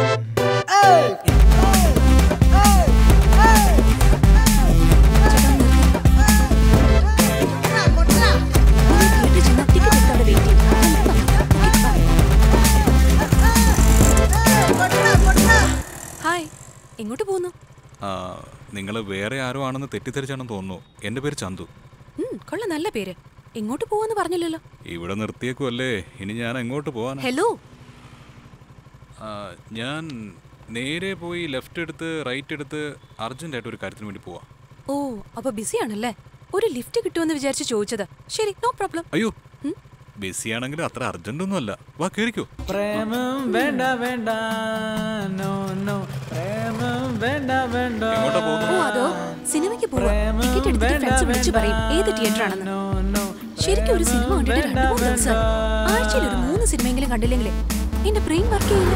ഹായ് എങ്ങോട്ട് പോകുന്നു നിങ്ങൾ വേറെ ആരോ ആണെന്ന് തെറ്റിദ്ധരിച്ചാണെന്ന് തോന്നുന്നു എന്റെ പേര് ചന്തു ഉം, കൊള്ളാം നല്ല പേര് എങ്ങോട്ട് പോവാന്ന് പറഞ്ഞില്ലല്ലോ ഇവിടെ നിർത്തിയേക്കുമല്ലേ ഇനി ഞാൻ എങ്ങോട്ട് പോവാനാ ഹലോ ആ, ഞാൻ നേരെ പോയി ലെഫ്റ്റ് എടുത്ത് റൈറ്റ് എടുത്ത് അർജന്റായിട്ട് ഒരു കാര്യത്തിന് വേണ്ടി പോവാ ഓ അപ്പൊ ബിസി ആണല്ലേ ഒരു ലിഫ്റ്റ് കിട്ടുമെന്ന് വിചാരിച്ച് ചോദിച്ചത് ശരി നോ പ്രോബ്ലം അയ്യോ ബിസി ആണെങ്കിലും അത്ര അർജന്റ് ഒന്നും അല്ല വാ കേറിക്കോ പ്രേമം വേണ്ട വേണ്ട നോ നോ പ്രേമം വേണ്ട വേണ്ട ഓ അതോ സിനിമയ്ക്ക് പോവാ ടിക്കറ്റ് എടുത്തിട്ട് ഫ്രണ്ട്സ് വിളിച്ചു പറയും ഏത് തിയേറ്റർ ആണെന്ന് ശരിക്കും ഒരു സിനിമ കണ്ടിട്ട് രണ്ടു മൂന്ന് ദിവസമായി ആഴ്ചയിൽ ഒരു മൂന്ന് സിനിമയെങ്കിലും കണ്ടില്ലെങ്കിലേ എന്റെ ബ്രെയിൻ വർക്ക് ചെയ്യില്ല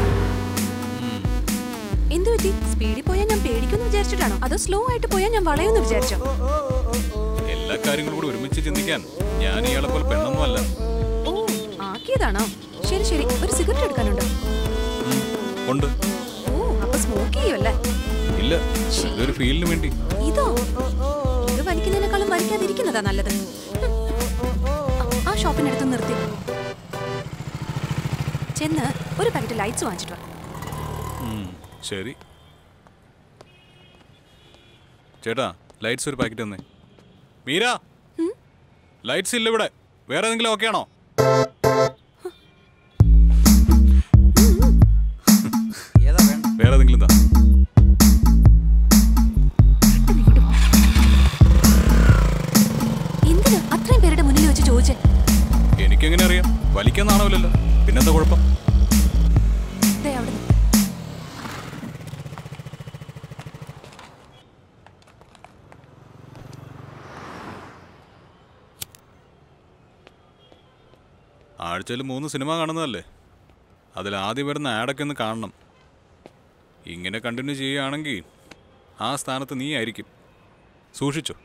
എന്ത് പറ്റി സ്പീഡിൽ പോയാൽ ഞാൻ പേടിക്കുമെന്ന് വിചാരിച്ചിട്ടാണോ അതോ സ്ലോ ആയിട്ട് പോയാൽ ഞാൻ വളയുമെന്ന് വിചാരിച്ചോ എല്ലാ കാര്യങ്ങളും കൂടി ഒരുമിച്ച് ചിന്തിക്കാൻ ഞാൻ ഇയാളെ പോലെ പെണ്ണൊന്നും അല്ല ഓ ആക്കിയതാണോ ശരി ശരി ഒരു സിഗരറ്റ് എടുക്കാനുണ്ടോ ഉണ്ട് ഓ അപ്പൊ സ്മോക്ക് ചെയ്യുമല്ലേ ഇല്ല ഇതൊരു ഫീലിന് വേണ്ടി ഇതോ ഇത് വലിക്കുന്നതിനേക്കാളും വലിക്കാതിരിക്കുന്നതാ നല്ലത് ഹും. ആ, ആ ഷോപ്പിനടുത്ത് നിർത്തി ചെന്ന് ഒരു പാക്കറ്റ് ലൈറ്റ്സ് വാങ്ങിച്ചിട്ട് വാ ഉം, ശരി ചേട്ടാ ലൈറ്റ്സ് ഒരു പാക്കറ്റ് തന്നേ മീര ലൈറ്റ്സ് ഇല്ല ഇവിടെ വേറെ ഏതെങ്കിലും ഓക്കെ ആണോ വേറെ ഏതെങ്കിലും താ എന്തിനാ അത്രയും പേരുടെ മുന്നിൽ വെച്ച് ചോദിച്ചേ എനിക്കെങ്ങനെ അറിയാം വലിക്കാൻ നാണമില്ലല്ലോ പിന്നെന്താ കുഴപ്പം ദേ അവിടെ നിന്ന്. ആഴ്ചയിൽ മൂന്ന് സിനിമ കാണുന്നതല്ലേ അതിൽ ആദ്യം വരുന്ന ആഡൊക്കെ ഒന്ന് കാണണം ഇങ്ങനെ കണ്ടിന്യൂ ചെയ്യുകയാണെങ്കിൽ ആ സ്ഥാനത്ത് നീ ആയിരിക്കും സൂക്ഷിച്ചോ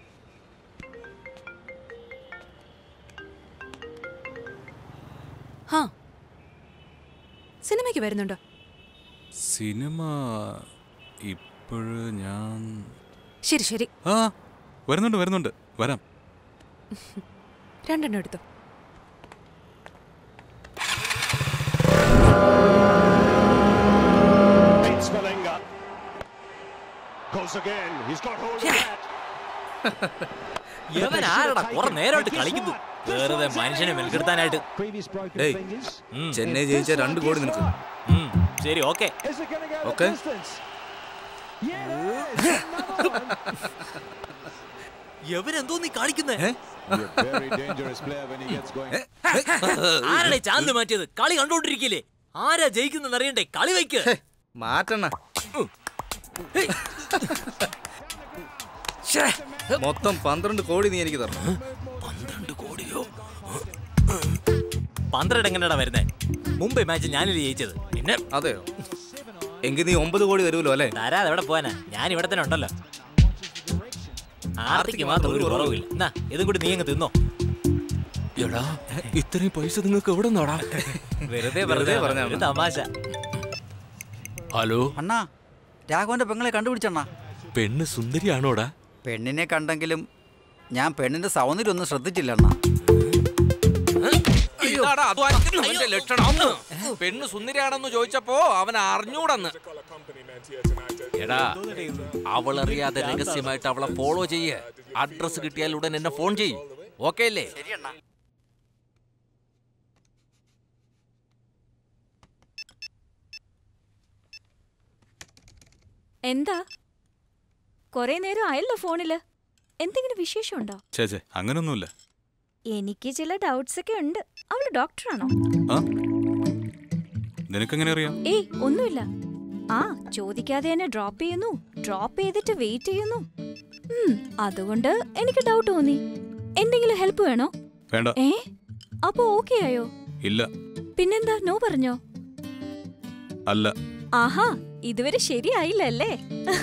ഹാ സിനിമയ്ക്ക് വരുന്നുണ്ടോ സിനിമ ഇപ്പോഴ് ഞാൻ ശരി ശരി ആ വരുന്നുണ്ട് വരുന്നുണ്ട് വരാം രണ്ടെണ്ണം എടുത്തു Beats Malenga. Goes again. He's got hold of that. യവൻ ആരടാ കുറെ നേരമായിട്ട് കളിക്കുന്നു വെറുതെ മനുഷ്യനെ മെൽക്കെടുത്താനായിട്ട് ഡേയ് ചെന്നൈ ജയിച്ച രണ്ട് കോടി നിനക്ക് ഉം, ശരി ഓക്കെ ഓക്കെ എവരെന്തോ നീ കാണിക്കുന്നേ Very dangerous player when he gets going. ആരാടെ ചാനൽ മാറ്റിയത് കളി കണ്ടോണ്ടിരിക്കില്ലേ ആരാ ജയിക്കുന്നെന്ന് അറിയണ്ടേ കളി വയ്ക്ക് മാറ്റണ്ണ മൊത്തം പന്ത്രണ്ട് കോടി നീ എനിക്ക് തരണം പന്ത്രണ്ട് എങ്ങനെയാടാ വരുന്നേ മുംബൈ മാച്ച് ഞാനില്ലേ ജയിച്ചത് പിന്നെ അതെയോ എങ്കിൽ നീ ഒമ്പത് കോടി തരുമല്ലോ അല്ലേ തരാതെ എവിടെ പോവാനാ ഞാൻ ഇവിടെ തന്നെ ഉണ്ടല്ലോ ആർത്തിക്ക് മാത്രം ഒരു കുറവില്ല എന്നാ ഇതും കൂടി നീ അങ്ങ് തിന്നോ എടാ ഇത്രയും പൈസ നിങ്ങൾക്ക് എവിടെ നിന്നാടാ വെറുതെ വെറുതെ വെറുതെ പറഞ്ഞതാണ്. ഒരു തമാശ ഹലോ അണ്ണാ രാഘവന്റെ പെങ്ങളെ കണ്ടുപിടിച്ചണ്ണാ പെണ്ണ് സുന്ദരിയാണോടാ പെണ്ണിനെ കണ്ടെങ്കിലും ഞാൻ പെണ്ണിന്റെ സൗന്ദര്യം ഒന്നും ശ്രദ്ധിച്ചില്ല അണ്ണാ ഇതാടാ അധ്വാനിക്കുന്നവന്റെ ലക്ഷണം പെണ്ണ് സുന്ദരിയാണെന്ന് ചോദിച്ചപ്പോ അവൻ അറിഞ്ഞൂടന്ന് എടാ അവളറിയാതെ രഹസ്യമായിട്ട് അവളെ ഫോളോ ചെയ്യ് അഡ്രസ് കിട്ടിയാൽ ഉടൻ എന്നെ ഫോൺ ചെയ്യും ഓക്കെ അല്ലേ എന്താ കൊറേ നേരം ആയല്ലോ ഫോണില് എന്തെങ്കിലും വിശേഷമുണ്ടോ ചേച്ചേ അങ്ങനൊന്നുമില്ല എനിക്ക് ചില ഡൗട്ട്സ് ഒക്കെ ഉണ്ട് അവള് ഡോക്ടറാണോ ആ നിനക്കെങ്ങനെ അറിയാം ഏയ് ഒന്നുമില്ല ആ ചോദിക്കാതെ എന്നെ ഡ്രോപ്പ് ചെയ്യുന്നു ഡ്രോപ്പ് ചെയ്തിട്ട് വെയിറ്റ് ചെയ്യുന്നു ഉം, അതുകൊണ്ട് എനിക്ക് ഡൗട്ട് തോന്നി എന്തെങ്കിലും ഹെൽപ്പ് വേണോ വേണ്ട ഏ അപ്പൊ ഓക്കെ ആയോ ഇല്ല പിന്നെന്താ നോ പറഞ്ഞോ അല്ല ആഹാ ഇതുവരെ ശരിയായില്ല അല്ലേ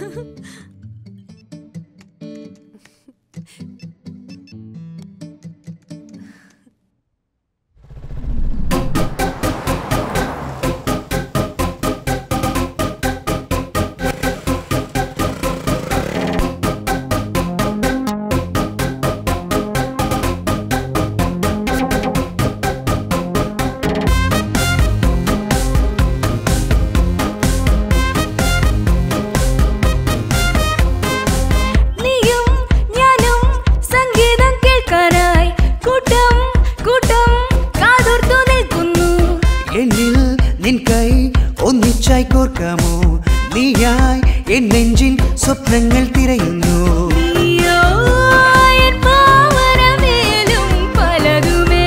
നീയും ഞാനും സംഗീതം കേൾക്കാനായി കൂട്ടം കൂട്ടം കാതോർത്തു നിൽക്കുന്നു എന്നിൽ നിൻ കൈ ഒന്നിച്ചായി കോർക്കാമോ നീയായി എൻ നെഞ്ചിൻ സ്വപ്നങ്ങൾ തിരയുന്നു നീയോ എൻ പാവനമേലും പലതുമേ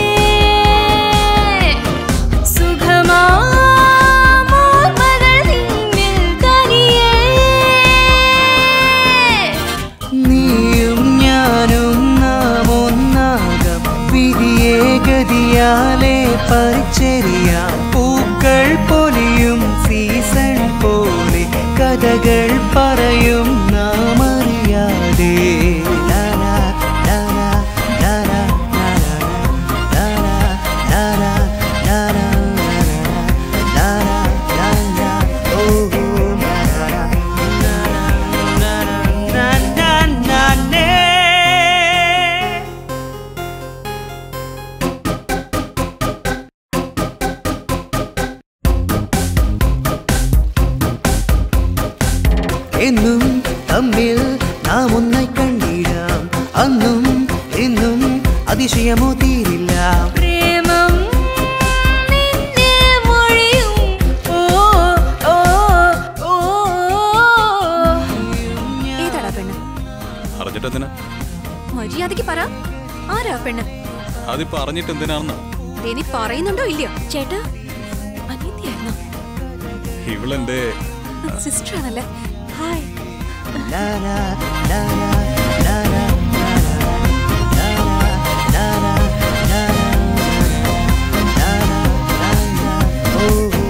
സുഖമാമോർമ്മകൾ നിന്നിൽ തനിയേ നീയും ഞാനും നാം ഒന്നാകാം വിധിയെ ഗതിയാലെ പരിചരിയാം പൂക്കൾ പൊലിയും സീസൺ പോലെ കഥകൾ പറയും നാം അറിയാതെ ലാലാ, ലാലാ, ലാലാ, ലാലാ, ലാലാ, ലാലാ, ലാലാ, ലാലാ, ലാലാ, ഓ, ഓ, ലാലാ, ലാലാ, ലാലാ, ലാലാ, എന്നും തമ്മിൽ നാം ഒന്നായി കണ്ടിടാം അന്നും എന്നും അതിശയമോ തീരില്ല പ്രേമം നിന്നെ മൊഴിയും ഓ ഓ ഓ ഏതാടാ പെണ്ണ് അറിഞ്ഞിട്ടെന്തിനാ മര്യാദക്ക് പറ ആരാ പെണ്ണ് അതിപ്പോ അറിഞ്ഞിട്ട് എന്തിനാണെന്ന് ദേ, നീ പറയുന്നുണ്ടോ ഇല്ലയോ ചേട്ടാ അനിയത്തിയായിരുന്നോ ഇവളെന്റെ സിസ്റ്റർ ആണല്ലേ ഹായ് ലാലാ, ലാലാ, ലാലാ, ലാലാ, ലാലാ, ലാലാ, ലാലാ, ലാലാ, ഓ, ഓ,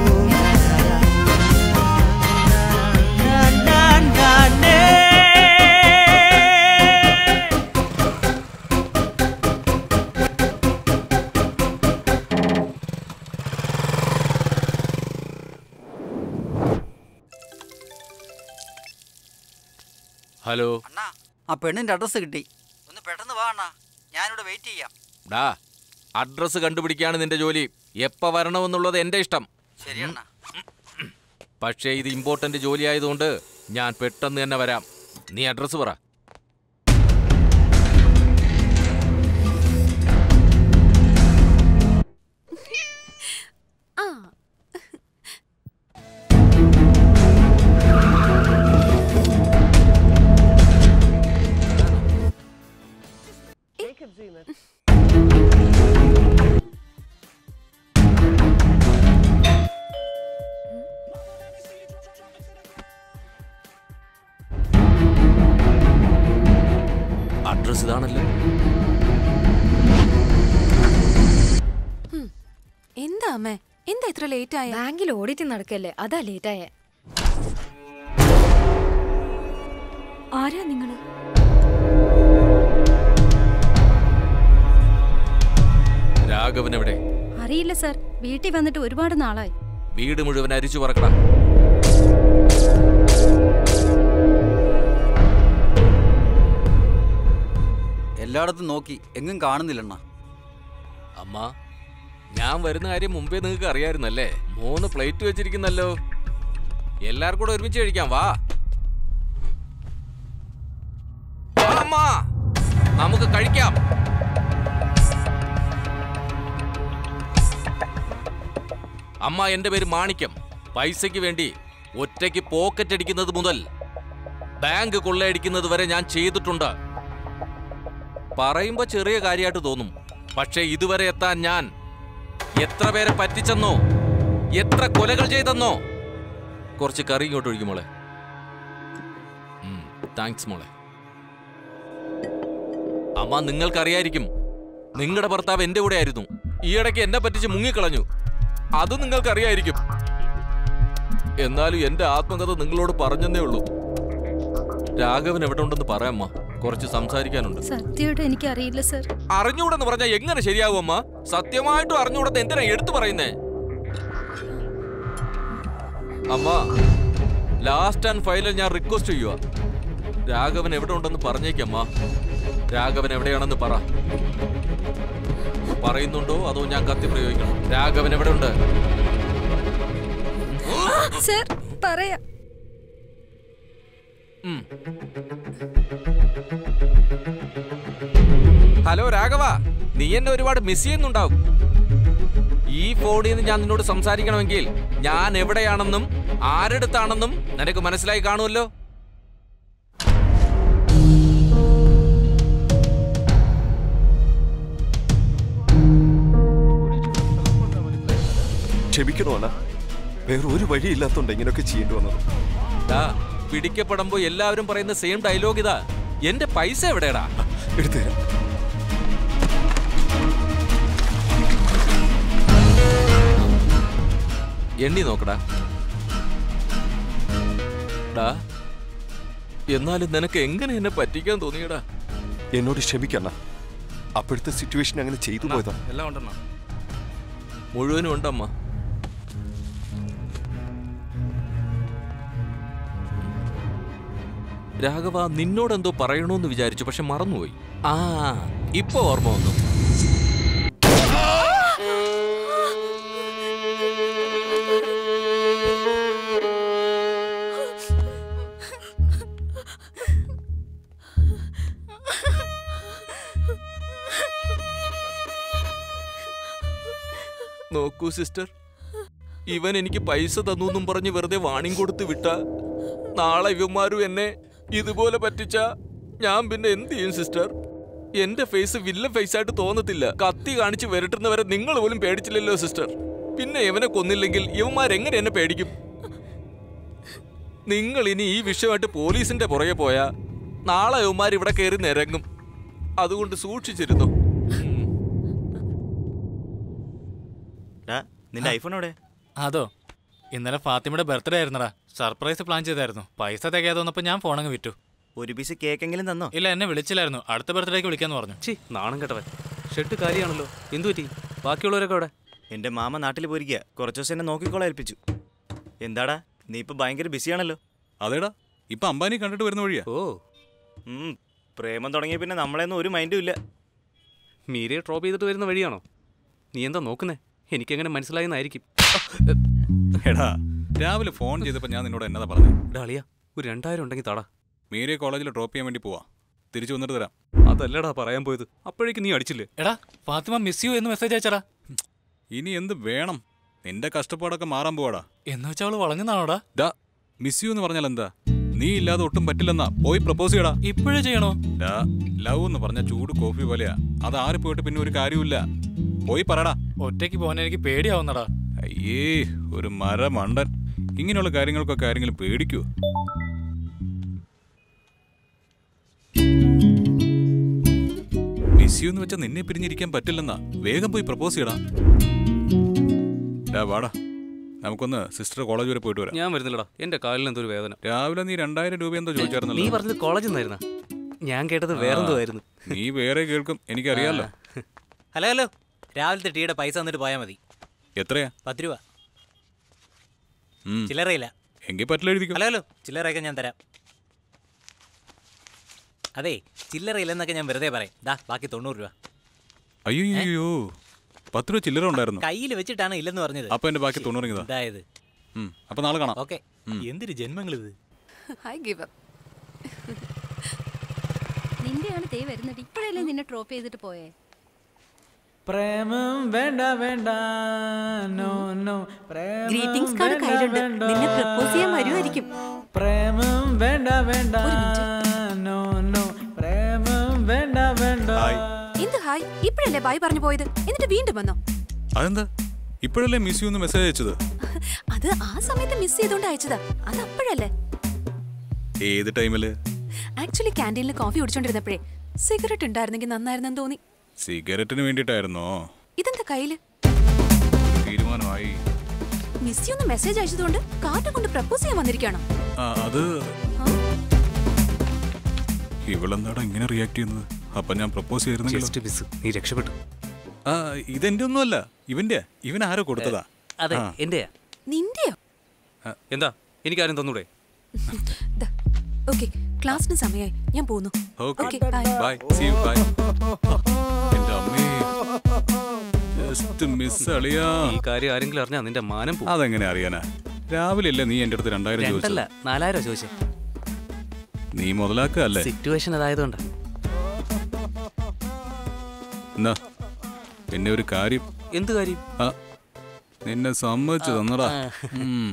ഹലോ അണ്ണാ ആ പെണ്ണിന്റെ അഡ്രസ്സ് കിട്ടി ഒന്ന് പെട്ടെന്ന് വാ അണ്ണാ ഞാനിവിടെ വെയിറ്റ് ചെയ്യാം ഡാ അഡ്രസ്സ് കണ്ടുപിടിക്കാണ് നിന്റെ ജോലി എപ്പ വരണമെന്നുള്ളത് എന്റെ ഇഷ്ടം ശരി അണ്ണാ പക്ഷേ ഇത് ഇമ്പോർട്ടന്റ് ജോലി ആയതുകൊണ്ട് ഞാൻ പെട്ടെന്ന് തന്നെ വരാം നീ അഡ്രസ്സ് പറ ആ അഡ്രസ് ഇതാണല്ലോ എന്താ അമ്മേ എന്താ ഇത്ര ലേറ്റ് ആയ ബാങ്കിൽ ഓഡിറ്റ് നടക്കല്ലേ അതാ ലേറ്റ് ആയേ ആരാ നിങ്ങള് രാഘവൻ എവിടെ അറിയില്ല സർ വീട്ടിൽ വന്നിട്ട് ഒരുപാട് നാളായി വീട് മുഴുവൻ അരിച്ചു പറക്കടാ എല്ലായിടത്തും നോക്കി എങ്ങും കാണുന്നില്ലണ്ണ അമ്മ ഞാൻ വരുന്ന കാര്യം മുമ്പേ നിങ്ങൾക്ക് അറിയായിരുന്നല്ലേ മൂന്ന് പ്ലേറ്റ് വെച്ചിരിക്കുന്നല്ലോ എല്ലാവർക്കും കൂടെ ഒരുമിച്ച് കഴിക്കാം വാ വാ, അമ്മ നമുക്ക് കഴിക്കാം അമ്മ എന്റെ പേര് മാണിക്യം പൈസയ്ക്ക് വേണ്ടി ഒറ്റയ്ക്ക് പോക്കറ്റ് അടിക്കുന്നത് മുതൽ ബാങ്ക് കൊള്ളയടിക്കുന്നത് വരെ ഞാൻ ചെയ്തിട്ടുണ്ട് പറയുമ്പോ ചെറിയ കാര്യമായിട്ട് തോന്നും പക്ഷേ ഇതുവരെ എത്താൻ ഞാൻ എത്ര പേരെ പറ്റിച്ചെന്നോ എത്ര കൊലകൾ ചെയ്തെന്നോ കുറച്ച് കറി ഇങ്ങോട്ട് ഒഴിക്കും മോളെ താങ്ക്സ് മോളെ അമ്മ നിങ്ങൾക്കറിയായിരിക്കും നിങ്ങളുടെ ഭർത്താവ് എന്റെ കൂടെ ആയിരുന്നു ഈയിടയ്ക്ക് എന്നെ പറ്റിച്ച് മുങ്ങിക്കളഞ്ഞു അത് നിങ്ങൾക്കറിയായിരിക്കും എന്നാലും എന്റെ ആത്മകഥ നിങ്ങളോട് പറഞ്ഞെന്നേ ഉള്ളൂ രാഘവൻ എവിടെ ഉണ്ടെന്ന് പറയാമ്മ കുറച്ച് സംസാരിക്കാനുണ്ട് സത്യമായിട്ട് എനിക്ക് അറിയില്ല സർ അറിഞ്ഞൂടെന്ന് പറഞ്ഞാൽ എങ്ങനെ ശരിയാവും അമ്മ സത്യമായിട്ടും അറിഞ്ഞൂടെന്ന് എന്തിനാ എടുത്തു പറയുന്നേ അമ്മ ലാസ്റ്റ് ആൻഡ് ഫൈനൽ ഞാൻ റിക്വസ്റ്റ് ചെയ്യുക രാഘവൻ എവിടെ ഉണ്ടെന്ന് പറഞ്ഞേക്കമ്മ രാഘവൻ എവിടെയാണെന്ന് പറ പറയുന്നുണ്ടോ അതോ ഞാൻ കത്തി പ്രയോഗിക്കണം രാഘവൻ എവിടെ ഉണ്ട് സർ പറയാ ഉം. ഹലോ രാഘവ നീ എന്നെ ഒരുപാട് മിസ് ചെയ്യുന്നുണ്ടാവും ഈ ഫോണിൽ നിന്ന് ഞാൻ നിന്നോട് സംസാരിക്കണമെങ്കിൽ ഞാൻ എവിടെയാണെന്നും ആരെടുത്താണെന്നും നിനക്ക് മനസ്സിലായി കാണുമല്ലോ ക്ഷമിക്കണോ അണ്ണ വേറെ ഒരു വഴിയില്ലാത്തോണ്ട് ഇങ്ങനെയൊക്കെ ചെയ്യേണ്ടി വന്നത് ഡാ പിടിക്കപ്പെടുമ്പോ എല്ലാവരും പറയുന്ന സെയിം ഡയലോഗ് ഇതാ എന്റെ പൈസ എവിടെയാടാ എടുത്തു തരാം എണ്ണി നോക്കടാ ഡാ എന്നാലും നിനക്ക് എങ്ങനെ എന്നെ പറ്റിക്കാൻ തോന്നിയടാ എന്നോട് ക്ഷമിക്കണ്ണ അപ്പോഴത്തെ സിറ്റുവേഷൻ അങ്ങനെ ചെയ്തു പോയതാ എല്ലാം ഉണ്ടെണ്ണ മുഴുവനും ഉണ്ടമ്മ രാഘവ നിന്നോടെന്തോ പറയണോന്ന് വിചാരിച്ചു പക്ഷെ മറന്നുപോയി ആ ഇപ്പൊ ഓർമ്മ വന്നു നോക്കൂ സിസ്റ്റർ ഇവൻ എനിക്ക് പൈസ തന്നു എന്നും പറഞ്ഞ് വെറുതെ വാണിംഗ് കൊടുത്ത് വിട്ട നാളെ ഇവന്മാരും എന്നെ ഇതുപോലെ പറ്റിച്ച ഞാൻ പിന്നെ എന്ത് ചെയ്യും സിസ്റ്റർ എന്റെ ഫേസ് വില്ല ഫേസ് ആയിട്ട് തോന്നത്തില്ല കത്തി കാണിച്ച് വരട്ടുന്നവരെ നിങ്ങൾ പോലും പേടിച്ചില്ലല്ലോ സിസ്റ്റർ പിന്നെ ഇവനെ കൊന്നില്ലെങ്കിൽ ഇവന്മാരെങ്ങനെ എന്നെ പേടിക്കും നിങ്ങൾ ഇനി ഈ വിഷയമായിട്ട് പോലീസിന്റെ പുറകെ പോയാ നാളെ ഇവന്മാർ ഇവിടെ കയറി നിരങ്ങും അതുകൊണ്ട് സൂക്ഷിച്ചിരുന്നു നിന്റെ ഐഫോൺ എവിടെ അതോ ഇന്നലെ ഫാത്തിമയുടെ ബർത്ത്ഡേ ആയിരുന്നടാ സർപ്രൈസ് പ്ലാൻ ചെയ്തായിരുന്നു പൈസ തികയാതെ വന്നപ്പോ ഞാൻ ഫോണങ്ങ് വിറ്റു ഒരു പീസ് കേക്കെങ്കിലും തന്നോ ഇല്ല എന്നെ വിളിച്ചില്ലായിരുന്നു അടുത്ത ബർത്ത്ഡേക്ക് വിളിക്കാന്ന് പറഞ്ഞു ചി നാണം കേട്ടവൻ ഷെഡ് കാലിയാണല്ലോ എന്തു പറ്റി ബാക്കിയുള്ളവരൊക്കെ അവിടെ എന്റെ മാമ നാട്ടിൽ പോയിരിക്കുക കുറച്ചു ദിവസം എന്നെ നോക്കിക്കോളാൻ ഏൽപ്പിച്ചു എന്താടാ നീ ഇപ്പൊ ഭയങ്കര ബിസിയാണല്ലോ അതേടാ ഇപ്പൊ അംബാനി കണ്ടിട്ട് വരുന്ന വഴിയാ ഓ ഉം, പ്രേമം തുടങ്ങിയ പിന്നെ നമ്മളെയൊന്നും ഒരു മൈൻഡും ഇല്ല മീരയെ ഡ്രോപ്പ് ചെയ്തിട്ട് വരുന്ന വഴിയാണോ നീ എന്താ നോക്കുന്നേ എനിക്കെങ്ങനെ മനസ്സിലായെന്നായിരിക്കും എടാ രാവിലെ ഫോൺ ചെയ്തപ്പോൾ ഞാൻ നിന്നോട് എന്നതാ പറഞ്ഞത് ഡാളിയ ഒരു രണ്ടായിരം ഉണ്ടെങ്കിൽ താടാ മീരെ കോളേജിൽ ഡ്രോപ്പ് ചെയ്യാൻ വേണ്ടി പോവാ തിരിച്ചു വന്നിട്ട് തരാം അതല്ലടാ പറയാൻ പോയത് അപ്പോഴേക്ക് നീ അടിച്ചില്ലേ എടാ ഫാത്തിമ മിസ് യു എന്ന് മെസ്സേജ് അയച്ചടാ ഇനി എന്ത് വേണം നിന്റെ കഷ്ടപ്പാടൊക്കെ മാറാൻ പോവാടാ എന്ന് വെച്ചാ അവള് വളഞ്ഞതാണോടാ ഡാ മിസ് യു എന്ന് പറഞ്ഞാൽ എന്താ നീ ഇല്ലാതെ ഒട്ടും പറ്റില്ലെന്നാ പോയി പ്രപ്പോസ് ചെയ്യടാ ഇപ്പോഴേ ചെയ്യണോ ഡാ ലവ് എന്ന് പറഞ്ഞ ചൂട് കോഫി പോലെയാ അത് ആര് പോയിട്ട് പിന്നെ ഒരു കാര്യമില്ല പോയി പറടാ ഒറ്റയ്ക്ക് പോകാൻ എനിക്ക് പേടിയാവുന്നടാ അയ്യേ ഒരു മരമണ്ടൻ ഇങ്ങനെയുള്ള കാര്യങ്ങൾക്കൊക്കെ ആരെങ്കിലും പേടിക്കൂ മിസ് യു എന്ന് വെച്ചാൽ നിന്നെ പിരിഞ്ഞിരിക്കാൻ പറ്റില്ലെന്നാ വേഗം പോയി പ്രപ്പോസ് ചെയ്യടാ ഡാ വാടാ നമുക്കൊന്ന് സിസ്റ്റർ കോളേജ് വരെ പോയിട്ട് വരാം ഞാൻ വരുന്നില്ലടാ എന്റെ കാലിൽ എന്തോ ഒരു വേദന രാവിലെ നീ രണ്ടായിരം രൂപ എന്തോ നീ ചോദിച്ചായിരുന്നല്ലോ പറഞ്ഞത് കോളേജിൽ നിന്നായിരുന്ന ഞാൻ കേട്ടത് ആ, വേറെന്തോ ആയിരുന്നു നീ വേറെ കേൾക്കും എനിക്കറിയാലോ ഹലോ ഹലോ രാവിലത്തെ ടീയുടെ പൈസ തന്നിട്ട് പോയാൽ മതി എത്രയാ പത്ത് രൂപ ഉം. ചില്ലറയില്ല എങ്കിൽ പറ്റില്ല എഴുതിക്കും ഹലോ ഹലോ ചില്ലറയൊക്കെ ഞാൻ തരാം അതെ ചില്ലറയില്ലെന്നൊക്കെ ഞാൻ വെറുതെ പറയും ദാ ബാക്കി തൊണ്ണൂറ് രൂപ അയ്യോ പത്ത് രൂപ ചില്ലറ ഉണ്ടായിരുന്നു കയ്യിൽ വെച്ചിട്ടാണ് ഇല്ലെന്ന് പറഞ്ഞത് അപ്പൊ എന്റെ ബാക്കി തൊണ്ണൂറിങ്ങതാ ഇതായത് ഉം, അപ്പൊ നാളെ കാണാം ഓക്കെ എന്തൊരു ജന്മങ്ങളിത് ഐ ഗിവ് അപ്പ് നിന്റെയാണ് തേ വരുന്നത് ഇപ്പോഴല്ലേ നിന്നെ ഡ്രോപ്പ് ചെയ്തിട്ട് പോയേ പ്രേമം വേണ്ട വേണ്ട നോ നോ പ്രേമം ഗ്രീറ്റിംഗ്സ് കാർഡ് വേണ്ട, കയ്യിലുണ്ട് വേണ്ട. നിന്നെ പ്രപ്പോസ് ചെയ്യാൻ വരുമായിരിക്കും പ്രേമം വേണ്ട വേണ്ട നോ നോ പ്രേമം വേണ്ട വേണ്ട എന്ത് ഹായ് ഇപ്പോഴല്ലേ ബായ് പറഞ്ഞു പോയത് എന്നിട്ട് വീണ്ടും വന്നോ അതെന്താ ഇപ്പോഴല്ലേ മിസ് യു എന്ന് മെസ്സേജ് അയച്ചത് അത് ആ സമയത്ത് മിസ് ചെയ്തോണ്ട് അയച്ചതാ അത് അപ്പോഴല്ലേ ഏത് ടൈമില് ആക്ച്വലി ക്യാൻറ്റീനിൽ കോഫി കുടിച്ചോണ്ടിരുന്നപ്പോഴേ സിഗരറ്റ് ഉണ്ടായിരുന്നെങ്കിൽ നന്നായിരുന്നെന്ന് തോന്നി സിഗരറ്റിന് വേണ്ടിയിട്ടായിരുന്നോ ഇതെന്താ കയ്യില് തീരുമാനമായി മിസ് ഒന്ന് മെസ്സേജ് അയച്ചതുകൊണ്ട് കാർഡ് കൊണ്ട് പ്രപ്പോസ് ചെയ്യാൻ വന്നിരിക്കുകയാണോ ആ അത് ഇവളെന്താടാ ഇങ്ങനെ റിയാക്ട് ചെയ്യുന്നത് അപ്പൊ ഞാൻ പ്രപ്പോസ് Just miss. നീ രക്ഷപ്പെട്ടു ആ ഇതെന്റെ ഒന്നുമല്ല ഇവന്റെ ഇവൻ ആരോ കൊടുത്തതാ അതെ ആ. എന്റെയാ നിന്റെയോ എന്താ എനിക്കാരും തന്നൂടെ ഓക്കെ ക്ലാസ്സിന് സമയമായി ഞാൻ പോകുന്നു okay Okay, bye. Bye see you bye എന്റെ അമ്മേ ജസ്റ്റ് മിസ് അളിയാ ഈ കാര്യം ആരെങ്കിലും അറിഞ്ഞാ നിന്റെ മാനം പോകും അതെങ്ങനെ അറിയാനാ രാവിലെ അല്ലേ നീ എന്റെ അടുത്ത് രണ്ടായിരം രണ്ടല്ല ചോദിച്ചത് നാലായിരം ചോദിച്ചേ നീ മുതലാക്കുക അല്ലേ സിറ്റുവേഷൻ അതായതുകൊണ്ടാ എന്നാ പിന്നെ ഒരു കാര്യം എന്ത് കാര്യം ആ നിന്നെ സമ്മതിച്ചു തന്നടാ ഉം.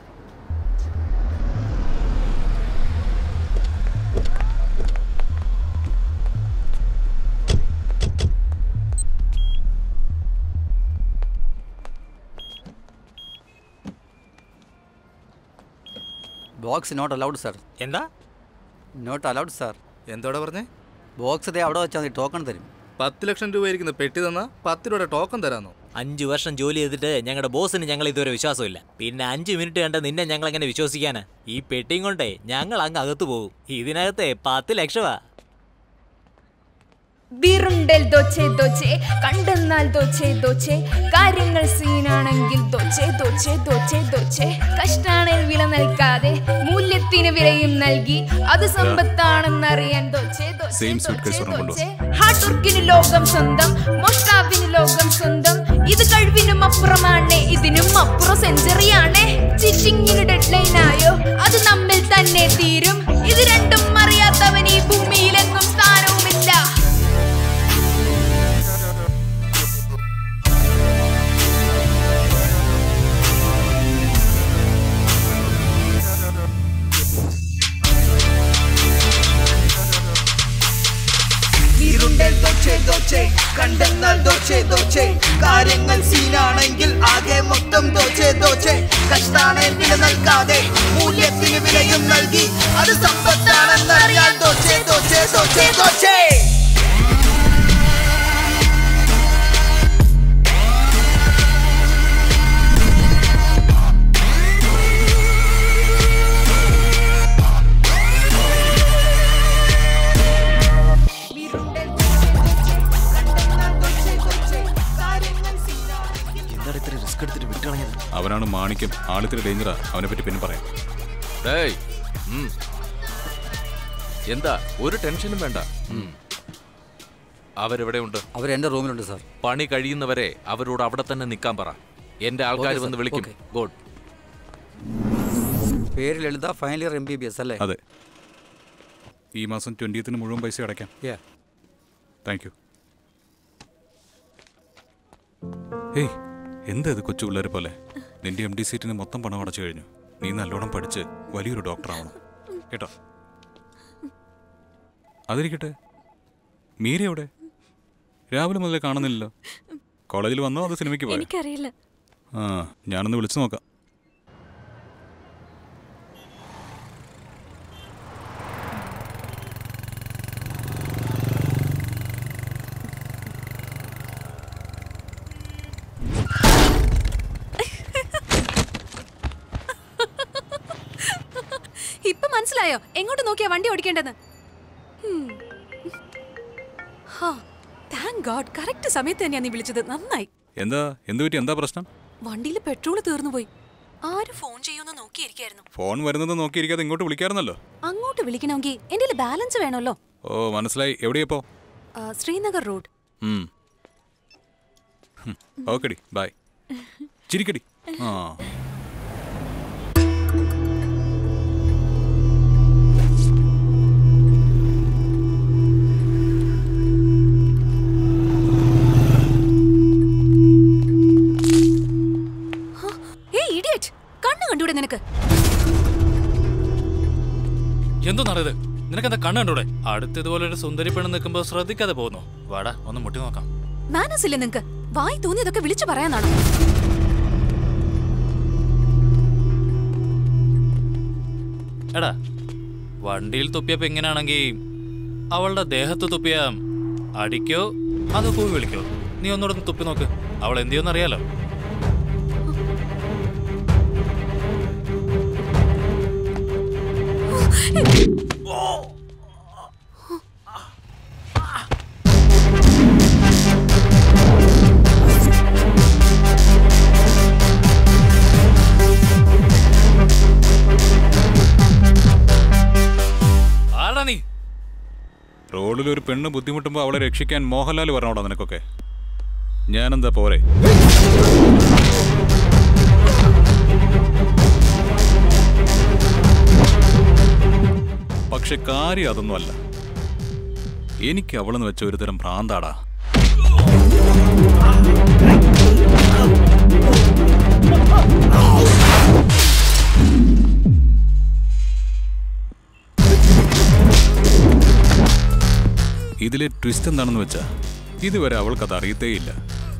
ബോക്സ് നോട്ട് അലൗഡ് സാർ എന്താ നോട്ട് അലൗഡ് സാർ എന്തോടാ പറഞ്ഞേ ബോക്സ് ദേ അവിടെ വെച്ചാൽ മതി ടോക്കൺ തരും പത്ത് ലക്ഷം രൂപ ഇരിക്കുന്ന പെട്ടി തന്നാ പത്ത് രൂപയുടെ ടോക്കൺ തരാന്നോ അഞ്ചു വർഷം ജോലി ചെയ്തിട്ട് ഞങ്ങളുടെ ബോസിന് ഞങ്ങൾ ഇതുവരെ വിശ്വാസമില്ല പിന്നെ അഞ്ച് മിനിറ്റ് കണ്ട നിന്നെ ഞങ്ങൾ എങ്ങനെ വിശ്വസിക്കാനാ ഈ പെട്ടിയും കൊണ്ടേ ഞങ്ങൾ അങ്ങ് അകത്ത് പോകും ഇതിനകത്തെ പത്ത് ലക്ഷമാ വിറുണ്ടൽ ദോച്ചേ ദോച്ചേ കണ്ടെന്നാൽ ദോച്ചേ ദോച്ചേ കാര്യങ്ങൾ സീനാണെങ്കിൽ ദോച്ചേ ദോച്ചേ ദോച്ചേ ദോച്ചേ കഷ്ടാണേൽ വില നൽകാതെ മൂല്യത്തിന് വിലയും നൽകി അത് സമ്പത്താണെന്നറിയാൻ ദോച്ചേ ദോച്ചേ സെയിം സ്യൂട്ട് കേസ് ഒരെണ്ണം കൊണ്ടുവാ. ഹാർഡ് വർക്കിന് ലോകം സ്വന്തം മോഷ്ടാവിന് ലോകം സ്വന്തം ഇത് കഴിവിനും അപ്പുറമാണ് ഇതിനും അപ്പുറം സെഞ്ചുറിയാണ് ചിറ്റിങ്ങിന് ഡെഡ് ലൈൻ ആയോ അത് നമ്മിൽ തന്നെ തീരും ഇത് രണ്ടും അറിയാത്തവൻ ഈ ഭൂമിയിലെങ്ങും സ്ഥാനവുമില്ല ഇരുണ്ടൽ ദോച്ചേ ദോച്ചേ കണ്ടെന്നാൽ ദോച്ചേ ദോച്ചേ കാര്യങ്ങൾ സീനാണെങ്കിൽ ആകെ മൊത്തം ദോച്ചേ ദോച്ചേ കഷ്ടാണേ വില നൽകാതെ മൂല്യത്തിന് വിലയും നൽകി അത് സമ്പത്താണെന്നറിയാൻ ദോച്ചേ ദോച്ചേ ദോച്ചേ ദോച്ചേ എന്താണ് ഇത്ര റിസ്ക് എടുത്തിട്ട് വിട്ടുകളഞ്ഞത് അവനാണ് മാണിക്യം ആളിത്തിരി ഡേഞ്ചറാ അവനെ പറ്റി പിന്നെ പറയാം ഡേയ് ഉം. എന്താ ഒരു ടെൻഷനും വേണ്ട ഉം. അവരെവിടെ ഉണ്ട് അവർ എന്റെ റൂമിലുണ്ട് സാർ പണി കഴിയുന്നവരെ അവരോട് അവിടെ തന്നെ നിൽക്കാൻ പറ എന്റെ ആൾക്കാർ Okay, വന്ന് sir. വിളിക്കും Okay. ഗുഡ് പേര് Lalitha final year M B B S അല്ലേ അതെ ഈ മാസം ട്വൻറ്റിയത്തിന് മുഴുവൻ പൈസ അടയ്ക്കാം Yeah. താങ്ക് യു ഏയ് എന്താ ഇത് കൊച്ചു പിള്ളേരെ പോലെ നിന്റെ എം ഡി സീറ്റിന് മൊത്തം പണം അടച്ചു കഴിഞ്ഞു നീ നല്ലോണം പഠിച്ച് വലിയൊരു ഡോക്ടർ ആവണം കേട്ടോ അതിരിക്കട്ടെ മീര എവിടെ രാവിലെ മുതലേ കാണുന്നില്ലല്ലോ കോളേജിൽ വന്നോ അത് സിനിമയ്ക്ക് പോയോ എനിക്കറിയില്ല ആ ഞാനൊന്ന് വിളിച്ചു നോക്കാം ഇപ്പൊ മനസ്സിലായോ എങ്ങോട്ട് നോക്കിയാ വണ്ടി ഓടിക്കേണ്ടെന്ന് താങ്ക് ഗോഡ് കറക്റ്റ് സമയത്ത് തന്നെയാ നീ വിളിച്ചത് നന്നായി എന്താ എന്ത് പറ്റി എന്താ പ്രശ്നം വണ്ടിയിൽ പെട്രോൾ തീർന്നു പോയി ആര് ഫോൺ ചെയ്യുമെന്ന് നോക്കിയിരിക്കായിരുന്നു ഫോൺ വരുന്നത് നോക്കിയിരിക്കാതെ ഇങ്ങോട്ട് വിളിക്കാറുന്നല്ലോ അങ്ങോട്ട് വിളിക്കണമെങ്കിൽ എന്റെ ബാലൻസ് വേണമല്ലോ ഓ മനസ്സിലായി എവിടെയപ്പോ ആ, ശ്രീനഗർ റോഡ് ഓക്കെടി ബൈ ചിരിക്കടി ആ ഏ ഇഡിയറ്റ് കണ്ണ് കണ്ടൂടെ നിനക്ക് എന്തോന്നറിയത് നിനക്കെന്താ കണ്ണ് കണ്ടൂടെ അടുത്ത് ഇതുപോലെ ഒരു സുന്ദരി പെണ്ണ് നിൽക്കുമ്പോ ശ്രദ്ധിക്കാതെ പോകുന്നു വാടാ ഒന്ന് മുട്ടി നോക്കാം മാനസ് ഇല്ലേ നിനക്ക് വായി തോന്നിയതൊക്കെ വിളിച്ചു പറയാനാണോ എടാ വണ്ടിയിൽ തുപ്പിയപ്പോ എങ്ങനെയാണെങ്കിൽ അവളുടെ ദേഹത്ത് തുപ്പിയ അടിക്കോ അതോ കൂവി വിളിക്കോ നീ ഒന്നുകൂടെ ഒന്ന് തുപ്പി നോക്ക് അവൾ എന്ത് ചെയ്യുമെന്ന് അറിയാലോ ആരാ നീ റോഡിൽ ഒരു പെണ്ണ് ബുദ്ധിമുട്ടുമ്പോൾ അവളെ രക്ഷിക്കാൻ മോഹൻലാൽ പറഞ്ഞോടാ നിനക്കൊക്കെ ഞാനെന്താ പോരെ പക്ഷെ കാര്യം അതൊന്നുമല്ല എനിക്ക് അവളെന്ന് വെച്ച ഒരു തരം ഭ്രാന്താടാ ഇതിലെ ട്വിസ്റ്റ് എന്താണെന്ന് വെച്ചാ ഇതുവരെ അവൾക്കത് അറിയത്തേയില്ല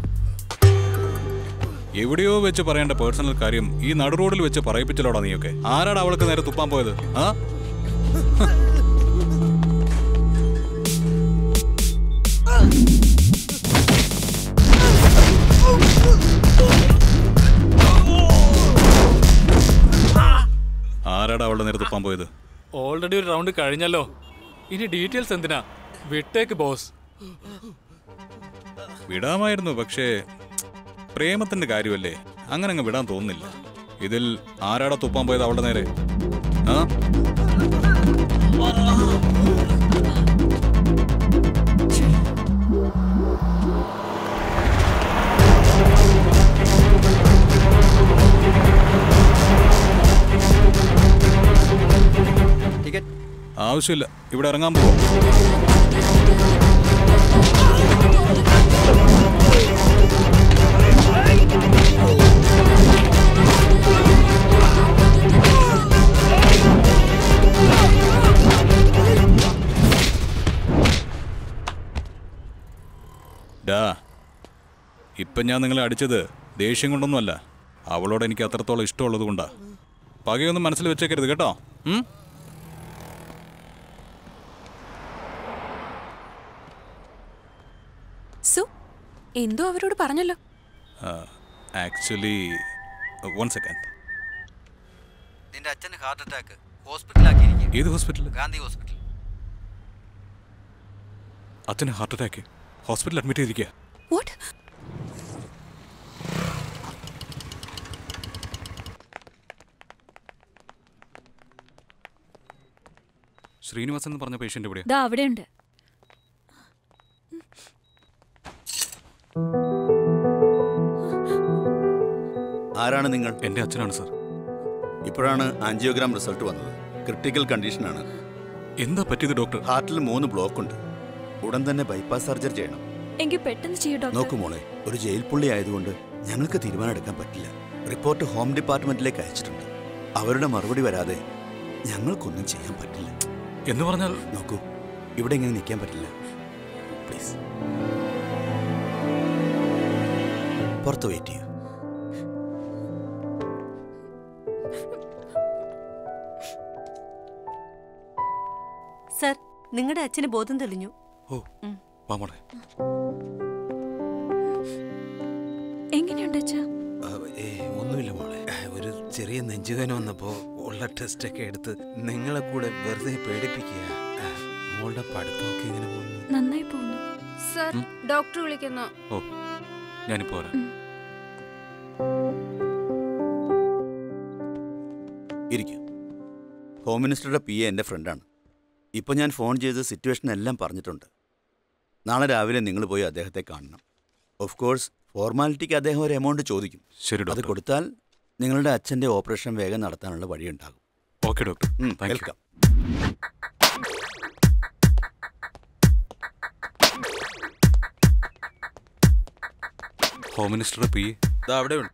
എവിടെയോ വെച്ച് പറയേണ്ട പേഴ്സണൽ കാര്യം ഈ നടു റോഡിൽ വെച്ച് പറയിപ്പിച്ചല്ലോടാ നീയൊക്കെ ആരാടാ അവൾക്ക് നേരെ തുപ്പാൻ പോയത് ആ ആരാടാ അവളുടെ നേരെ തുപ്പാൻ പോയത് ഓൾറെഡി ഒരു റൗണ്ട് കഴിഞ്ഞല്ലോ ഇനി ഡീറ്റെയിൽസ് എന്തിനാ വിട്ടേക്ക് ബോസ് വിടാമായിരുന്നു പക്ഷേ പ്രേമത്തിന്റെ കാര്യമല്ലേ അങ്ങനെ അങ്ങ് വിടാൻ തോന്നുന്നില്ല ഇതിൽ ആരാടാ തുപ്പാൻ പോയത് അവളുടെ നേരെ ആ ടിക്കറ്റ് ആവശ്യമില്ല ഇവിടെ ഇറങ്ങാൻ പോവാ ഡാ ഇപ്പം ഞാൻ നിങ്ങളെ അടിച്ചത് ദേഷ്യം കൊണ്ടൊന്നുമല്ല അവളോട് എനിക്ക് അത്രത്തോളം ഇഷ്ടമുള്ളത് കൊണ്ടാ പകയൊന്നും മനസ്സിൽ വെച്ചേക്കരുത് കേട്ടോ ഉം? സു എന്തോ അവരോട് പറഞ്ഞല്ലോ ആക്ച്വലി വൺ സെക്കൻഡ് നിന്റെ അച്ഛന് ഹാർട്ട് അറ്റാക്ക് ഹോസ്പിറ്റലാക്കിയിരിക്കും ഏത് ഹോസ്പിറ്റൽ ഗാന്ധി ഹോസ്പിറ്റൽ അച്ഛന് ഹാർട്ട് അറ്റാക്ക് ഹോസ്പിറ്റലിൽ അഡ്മിറ്റ് ചെയ്തിരിക്കുക വാട്ട് ശ്രീനിവാസൻ എന്ന് പറഞ്ഞ പേഷ്യന്റ് എവിടെയാ ദാ അവിടെയുണ്ട് ആരാണ് നിങ്ങൾ എൻ്റെ അച്ഛനാണ് സർ ഇപ്പോഴാണ് ആൻജിയോഗ്രാം റിസൾട്ട് വന്നത് ക്രിട്ടിക്കൽ കണ്ടീഷനാണ് എന്താ പറ്റിയത് ഡോക്ടർ ഹാർട്ടിൽ മൂന്ന് ബ്ലോക്ക് ഉണ്ട് ഉടൻ തന്നെ ബൈപ്പാസ് സർജറി ചെയ്യണം എങ്കിൽ പെട്ടെന്ന് ചെയ്യൂ ഡോക്ടർ നോക്കൂ മോളെ ഒരു ജയിൽ പുള്ളി ആയതുകൊണ്ട് ഞങ്ങൾക്ക് തീരുമാനം എടുക്കാൻ പറ്റില്ല റിപ്പോർട്ട് ഹോം ഡിപ്പാർട്ട്മെന്റിലേക്ക് അയച്ചിട്ടുണ്ട് അവരുടെ മറുപടി വരാതെ ഞങ്ങൾക്കൊന്നും ചെയ്യാൻ പറ്റില്ല എന്ന് പറഞ്ഞാൽ നോക്കൂ ഇവിടെ ഇങ്ങനെ നിൽക്കാൻ പറ്റില്ല പ്ലീസ് പുറത്ത് വെയിറ്റ് ചെയ്യൂ സർ നിങ്ങളുടെ അച്ഛന് ബോധം തെളിഞ്ഞു വാ മോളെ എങ്ങനെയുണ്ട് അച്ഛാ ഏ ഒന്നുമില്ല മോളെ ഒരു ചെറിയ നെഞ്ചുവേന വന്നപ്പോ ഉള്ള ടെസ്റ്റ് ഒക്കെ എടുത്ത് നിങ്ങളെ കൂടെ വെറുതെ പേടിപ്പിക്കുക ആ, മോളുടെ പഠിത്തമൊക്കെ ഇങ്ങനെ പോകുന്നു നന്നായി പോകുന്നു സർ ഉം. ഡോക്ടർ വിളിക്കുന്നു ഓ ഞാനിപ്പോ വരാം ഇരിക്കും ഹോം മിനിസ്റ്ററുടെ പി എ എൻ്റെ ഫ്രണ്ടാണ് ഇപ്പോൾ ഞാൻ ഫോൺ ചെയ്ത് സിറ്റുവേഷൻ എല്ലാം പറഞ്ഞിട്ടുണ്ട് നാളെ രാവിലെ നിങ്ങൾ പോയി അദ്ദേഹത്തെ കാണണം ഓഫ് കോഴ്സ് ഫോർമാലിറ്റിക്ക് അദ്ദേഹം ഒരു എമൗണ്ട് ചോദിക്കും ശരി അത് ഡോക്ടർ കൊടുത്താൽ നിങ്ങളുടെ അച്ഛൻ്റെ ഓപ്പറേഷൻ വേഗം നടത്താനുള്ള വഴിയുണ്ടാകും okay doctor thank you welcome home മിനിസ്റ്ററുടെ പി അവിടെ ഉണ്ട്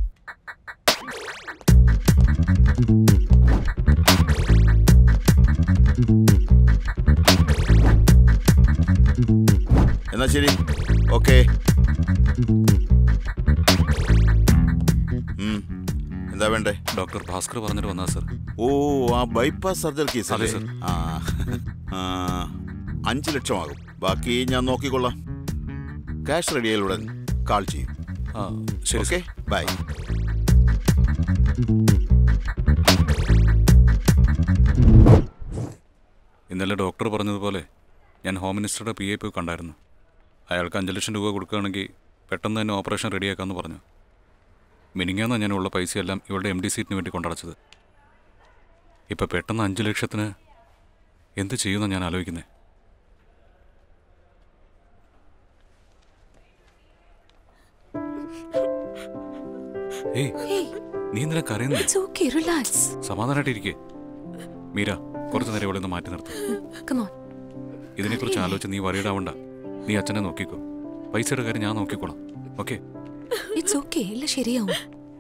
എന്നാ ശരി ഓക്കെ എന്താ വേണ്ടേ ഡോക്ടർ ഭാസ്കർ പറഞ്ഞിട്ട് വന്നാ സർ ഓ ആ ബൈപ്പാസ് സർജറി കേസ് അതെ, അല്ലേ സർ. ആ ആ, അഞ്ച് ലക്ഷമാകും ബാക്കി ഞാൻ നോക്കിക്കൊള്ളാം ക്യാഷ് റെഡിയായാൽ ഉടൻ കാൾ ചെയ്യും ആ ശരി ഓക്കെ ബൈ ഇന്നലെ ഡോക്ടർ പറഞ്ഞതുപോലെ ഞാൻ ഹോം മിനിസ്റ്ററുടെ പി എ പോയി കണ്ടായിരുന്നു അയാൾക്ക് അഞ്ച് ലക്ഷം രൂപ കൊടുക്കുകയാണെങ്കിൽ പെട്ടെന്ന് തന്നെ ഓപ്പറേഷൻ റെഡിയാക്കാമെന്ന് പറഞ്ഞു മിനിങ്ങാന്ന് ഞാൻ ഉള്ള പൈസയെല്ലാം ഇവളുടെ എം ഡി സീറ്റിന് വേണ്ടി കൊണ്ടടച്ചത് ഇപ്പം പെട്ടെന്ന് അഞ്ച് ലക്ഷത്തിന് എന്ത് ചെയ്യുമെന്ന് ഞാൻ ആലോചിക്കുന്നത് ഏയ് Hey, നീ എന്തിനാ കരയുന്നേ it's okay, relax. സമാധാനമായിട്ടിരിക്കേ മീര കുറച്ചു നേരം ഇവിടെ നിന്ന് മാറ്റി നിർത്തും Come on. ഇതിനെക്കുറിച്ച് ആലോചിച്ച് നീ വറിയിടാവണ്ട നീ അച്ഛനെ നോക്കിക്കോ പൈസയുടെ കാര്യം ഞാൻ നോക്കിക്കോളാം ഓക്കെ It's okay, എല്ലാം ശരിയാവും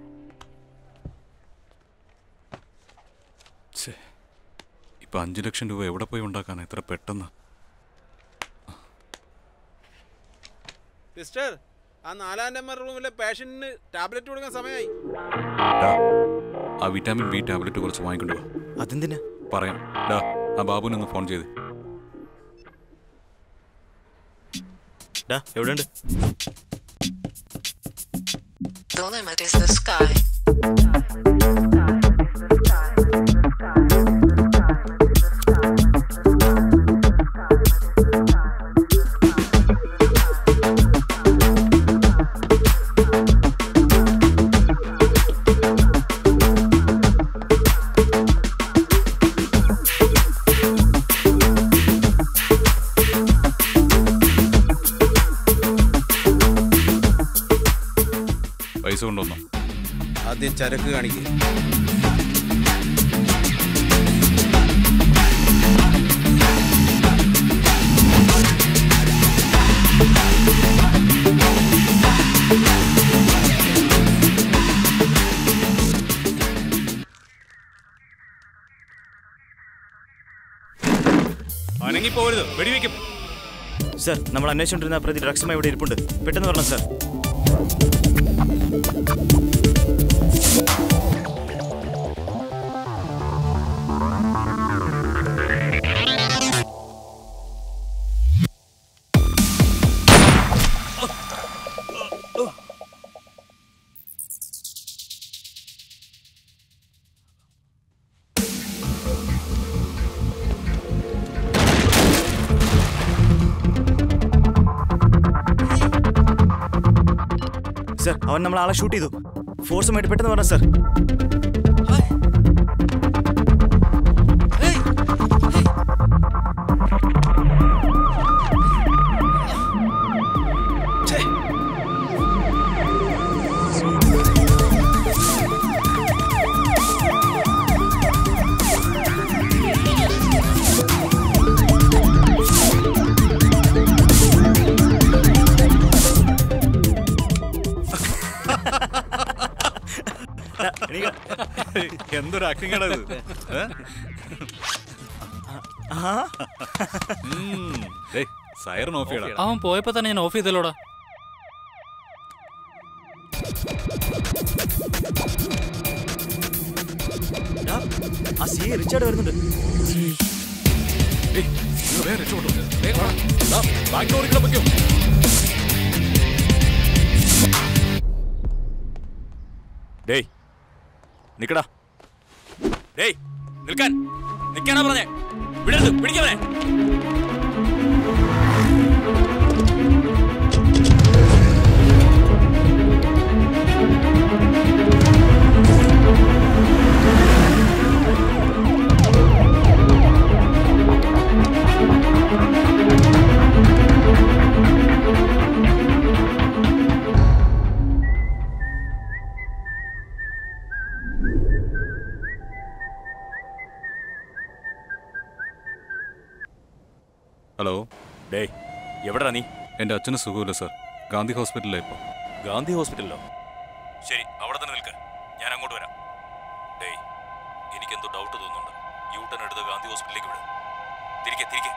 ഇപ്പൊ അഞ്ചു ലക്ഷം രൂപ എവിടെ പോയി ഉണ്ടാക്കാൻ എത്ര പെട്ടെന്ന് സിസ്റ്റർ ആ നാലാം നമ്പർ റൂമിലെ പേഷ്യന്റിന് ടാബ്ലറ്റ് കൊടുക്കാൻ സമയമായി ആ വിറ്റാമിൻ ബി ടാബ്ലറ്റ് കുറച്ച് വാങ്ങിക്കൊണ്ടു വാ അതെന്തിനാ പറയാം ഡാ ആ ബാബുനൊന്ന് ഫോൺ ചെയ്ത് ഡാ എവിടെയുണ്ട് The limit is the sky. പൈസ കൊണ്ടുവന്നോ ആദ്യം ചരക്ക് കാണിക്കുക അനങ്ങിപ്പോരുത് വെടിവെക്കും സർ നമ്മൾ അന്വേഷിച്ചുകൊണ്ടിരുന്ന പ്രതി ഡ്രഗ്സുമായി ഇവിടെ ഇരിപ്പുണ്ട് പെട്ടെന്ന് വരണം സർ സർ അവൻ നമ്മൾ ആളെ ഷൂട്ട് ചെയ്തു ഫോഴ്സുമായിട്ട് പെട്ടെന്ന് വരണം സർ എന്തൊരു ആക്ടിംഗ് ആണ് ഇത് ഏ? ഉം. ദേ, സൈറൺ ഓഫ് ചെയ്യടാ അവൻ പോയപ്പോ തന്നെ ഞാൻ ഓഫ് ചെയ്തല്ലോടാ ആ സി റിച്ചാർഡ് വരുന്നുണ്ട് ഏയ്, നിങ്ങൾ വേഗം രക്ഷപ്പെട്ടോ. വേഗം വാ. ദാ, ബാക്ക് ഡോറിൽ കൂടെ പൊയ്ക്കോ. ഡേയ് നിക്കടാ ഡേയ് നിൽക്കാൻ നിൽക്കാനാ പറഞ്ഞേ വിടരുത് പിടിക്കവനെ ഹലോ ഡേയ് എവിടെടാ നീ എൻ്റെ അച്ഛന് സുഖമില്ല സാർ ഗാന്ധി ഹോസ്പിറ്റലിലാണ് ഇപ്പോൾ ഗാന്ധി ഹോസ്പിറ്റലിലോ ശരി അവിടെ തന്നെ നിൽക്ക് ഞാൻ അങ്ങോട്ട് വരാം ഡേയ് എനിക്കെന്തോ ഡൗട്ട് തോന്നുന്നുണ്ട് യൂ ടേൺ എടുത്ത് ഗാന്ധി ഹോസ്പിറ്റലിലേക്ക് വിടും തിരികെ തിരികെ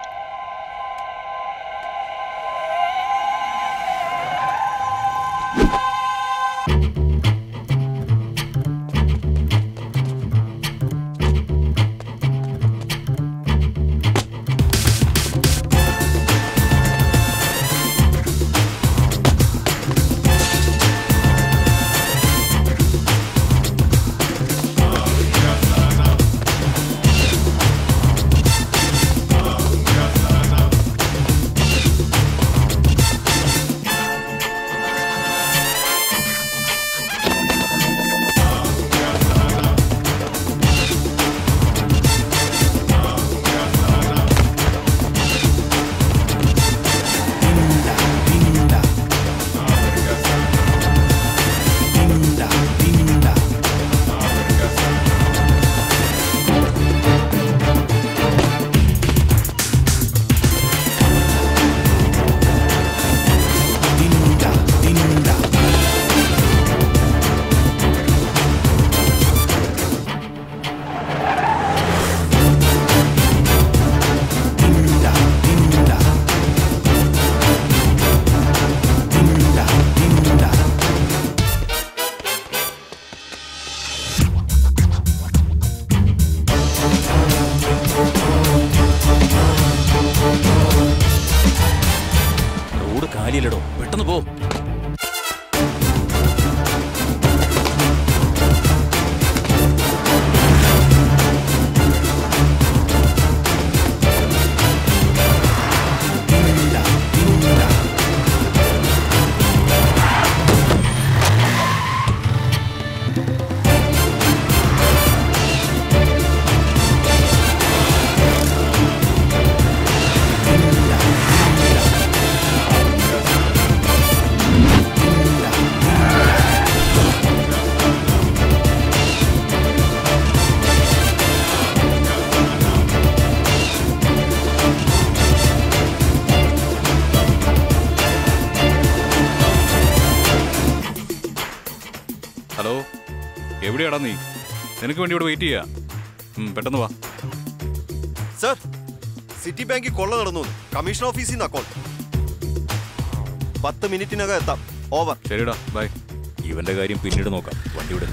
റോഡ് കാലിയല്ലടോ പെട്ടെന്ന് പോ ഹലോ എവിടെയാടാ നീ നിനക്ക് വേണ്ടി ഇവിടെ വെയിറ്റ് ചെയ്യാ ഉം, പെട്ടെന്ന് വാ സർ സിറ്റി ബാങ്കിൽ കൊള്ള നടന്നു കമ്മീഷൻ ഓഫീസിൽ നിന്ന് അക്കൗണ്ട് പത്ത് മിനിറ്റിനകം എത്താം ഓവർ ശരിടാ ബൈ ഇവന്റെ കാര്യം പിന്നീട് നോക്കാം വണ്ടി വിട്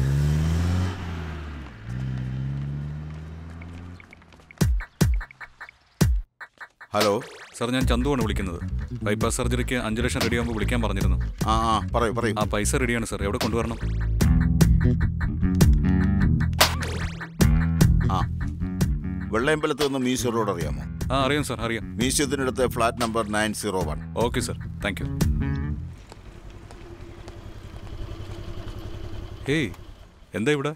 ഹലോ സാർ ഞാൻ ചന്തുവാണ് വിളിക്കുന്നത് ബൈപ്പാസ് സർജറിക്ക് അഞ്ച് ലക്ഷം റെഡിയാകുമ്പോൾ വിളിക്കാൻ പറഞ്ഞിരുന്നു ആ ആ പറയൂ പറയൂ ആ പൈസ റെഡിയാണ് സാർ എവിടെ കൊണ്ടുവരണം ആ വെള്ളയമ്പലത്ത് നിന്ന് മ്യൂസിയം റോഡ് അറിയാമോ ആ അറിയാം സാർ അറിയാം മ്യൂസിയത്തിനടുത്ത് flat number nine zero one okay sir thank you hey എന്താ ഇവിടെ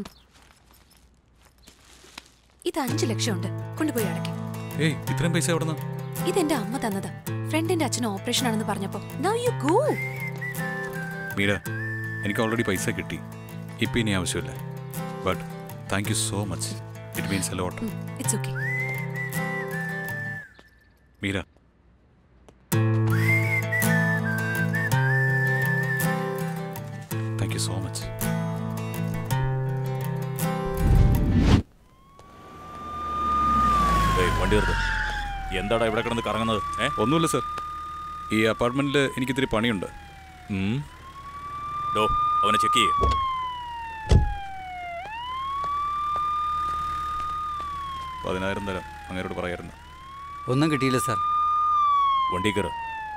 ഇത് അഞ്ചു ലക്ഷം ഉണ്ട് കൊണ്ടുപോയി അടയ്ക്കും ഏയ് ഇത്രയും പൈസ എവിടെ നിന്ന് ഇതെന്റെ അമ്മ തന്നത് ഫ്രണ്ടിന്റെ അച്ഛന് ഓപ്പറേഷൻ ആണെന്ന് പറഞ്ഞപ്പോ നൗ യു ഗോ മീര എനിക്ക് ഓൾറെഡി പൈസ കിട്ടി ഇപ്പം ഇനി ആവശ്യമില്ല but thank you so much it means a lot it's okay Meera thank you so much വണ്ടി നിർത്ത് എന്താടാ ഇവിടെ കിടന്ന് കറങ്ങുന്നത് ഏ ഒന്നുമില്ല സർ ഈ അപ്പാർട്ട്മെന്റിൽ എനിക്കിത്തിരി പണിയുണ്ട് ഡോ അവനെ ചെക്ക് ചെയ്യേ പതിനായിരം തരാം അങ്ങേരോട് പറയായിരുന്നു ഒന്നും കിട്ടിയില്ല സാർ വണ്ടി കയറ്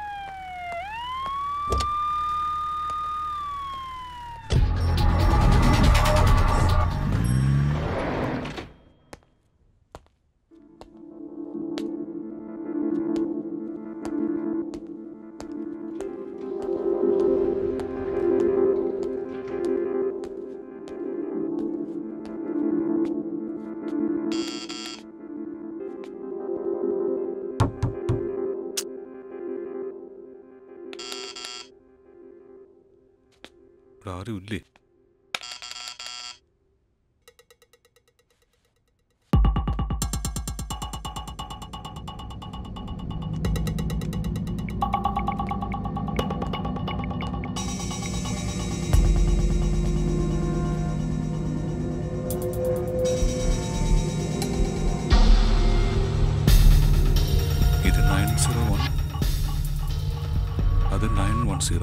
ഇവിടെ ആരും ഇല്ലേ ഇത് നയൻ സീറോ വൺ അത് നയൻ വൺ സീറോ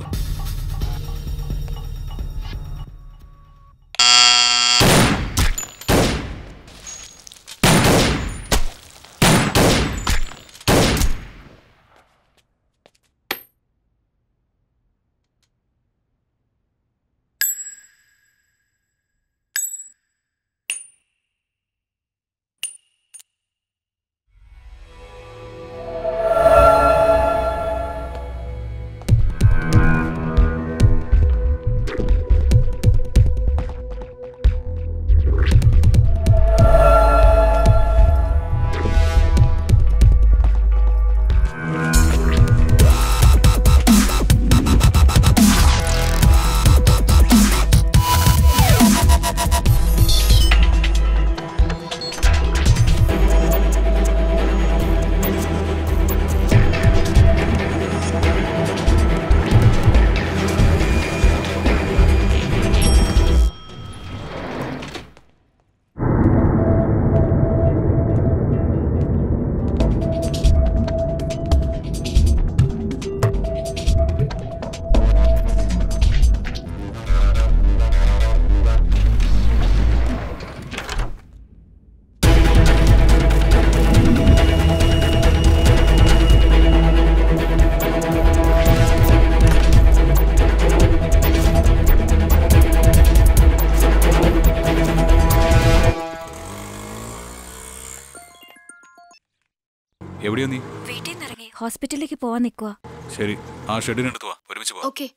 എവിടെയാ നീ വീട്ടിൽ നിന്ന് ഇറങ്ങി ഹോസ്പിറ്റലിലേക്ക് പോവാൻ നിൽക്കുക ശരി ആ ഷെഡിനടുത്ത് വാ ഒരുമിച്ച് പോവാം ഓക്കെ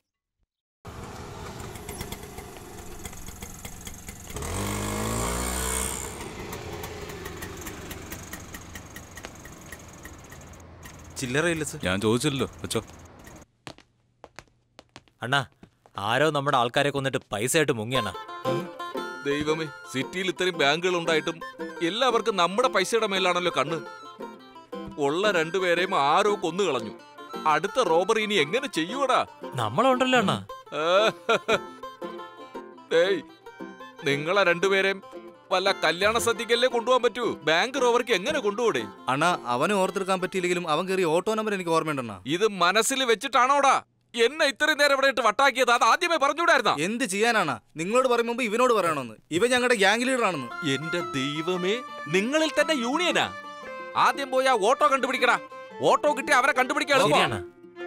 ചില്ലറയില്ല സർ ഞാൻ ചോദിച്ചില്ലല്ലോ വെച്ചോ അണ്ണാ ആരോ നമ്മുടെ ആൾക്കാരെ കൊന്നിട്ട് പൈസ ആയിട്ട് മുങ്ങിയണ്ണാ ദൈവമേ സിറ്റിയിൽ ഇത്രയും ബാങ്കുകൾ ഉണ്ടായിട്ടും എല്ലാവർക്കും നമ്മുടെ പൈസയുടെ മേലാണല്ലോ കണ്ണ് ഉള്ള രണ്ടുപേരെയും ആരോ കൊന്നു കളഞ്ഞു അടുത്ത റോബറി ഇനി എങ്ങനെ ചെയ്യൂടാ നമ്മളുണ്ടല്ലോ അണ്ണാ ഏയ് നിങ്ങളെ രണ്ടുപേരെയും വല്ല കല്യാണ സദ്യക്കല്ലേ കൊണ്ടുപോകാൻ പറ്റൂ ബാങ്ക് റോബറിക്ക് എങ്ങനെ കൊണ്ടുപോടേ അണ്ണാ അവനെ ഓർത്തെടുക്കാൻ പറ്റിയില്ലെങ്കിലും അവൻ കയറിയ ഓട്ടോ നമ്പർ എനിക്ക് ഓർമ്മയുണ്ടണ്ണാ ഇത് മനസ്സിൽ വെച്ചിട്ടാണോടാ എന്നെ ഇത്രയും നേരം ഇവിടെ ഇട്ട് വട്ടാക്കിയത് അത് ആദ്യമേ പറഞ്ഞുകൂടായിരുന്നാ എന്ത് ചെയ്യാനാണ് നിങ്ങളോട് പറയും മുമ്പ് ഇവനോട് പറയണമെന്ന് ഇവൻ ഞങ്ങളുടെ ഗ്യാങ് ലീഡർ ആണെന്ന് എന്റെ ദൈവമേ നിങ്ങളിൽ തന്നെ യൂണിയനാ ആദ്യം പോയി ആ ഓട്ടോ കണ്ടുപിടിക്കടാ ഓട്ടോ കിട്ടി അവരെ കണ്ടുപിടിക്കാൻ എളുപ്പമാ. ശരിയാണ്.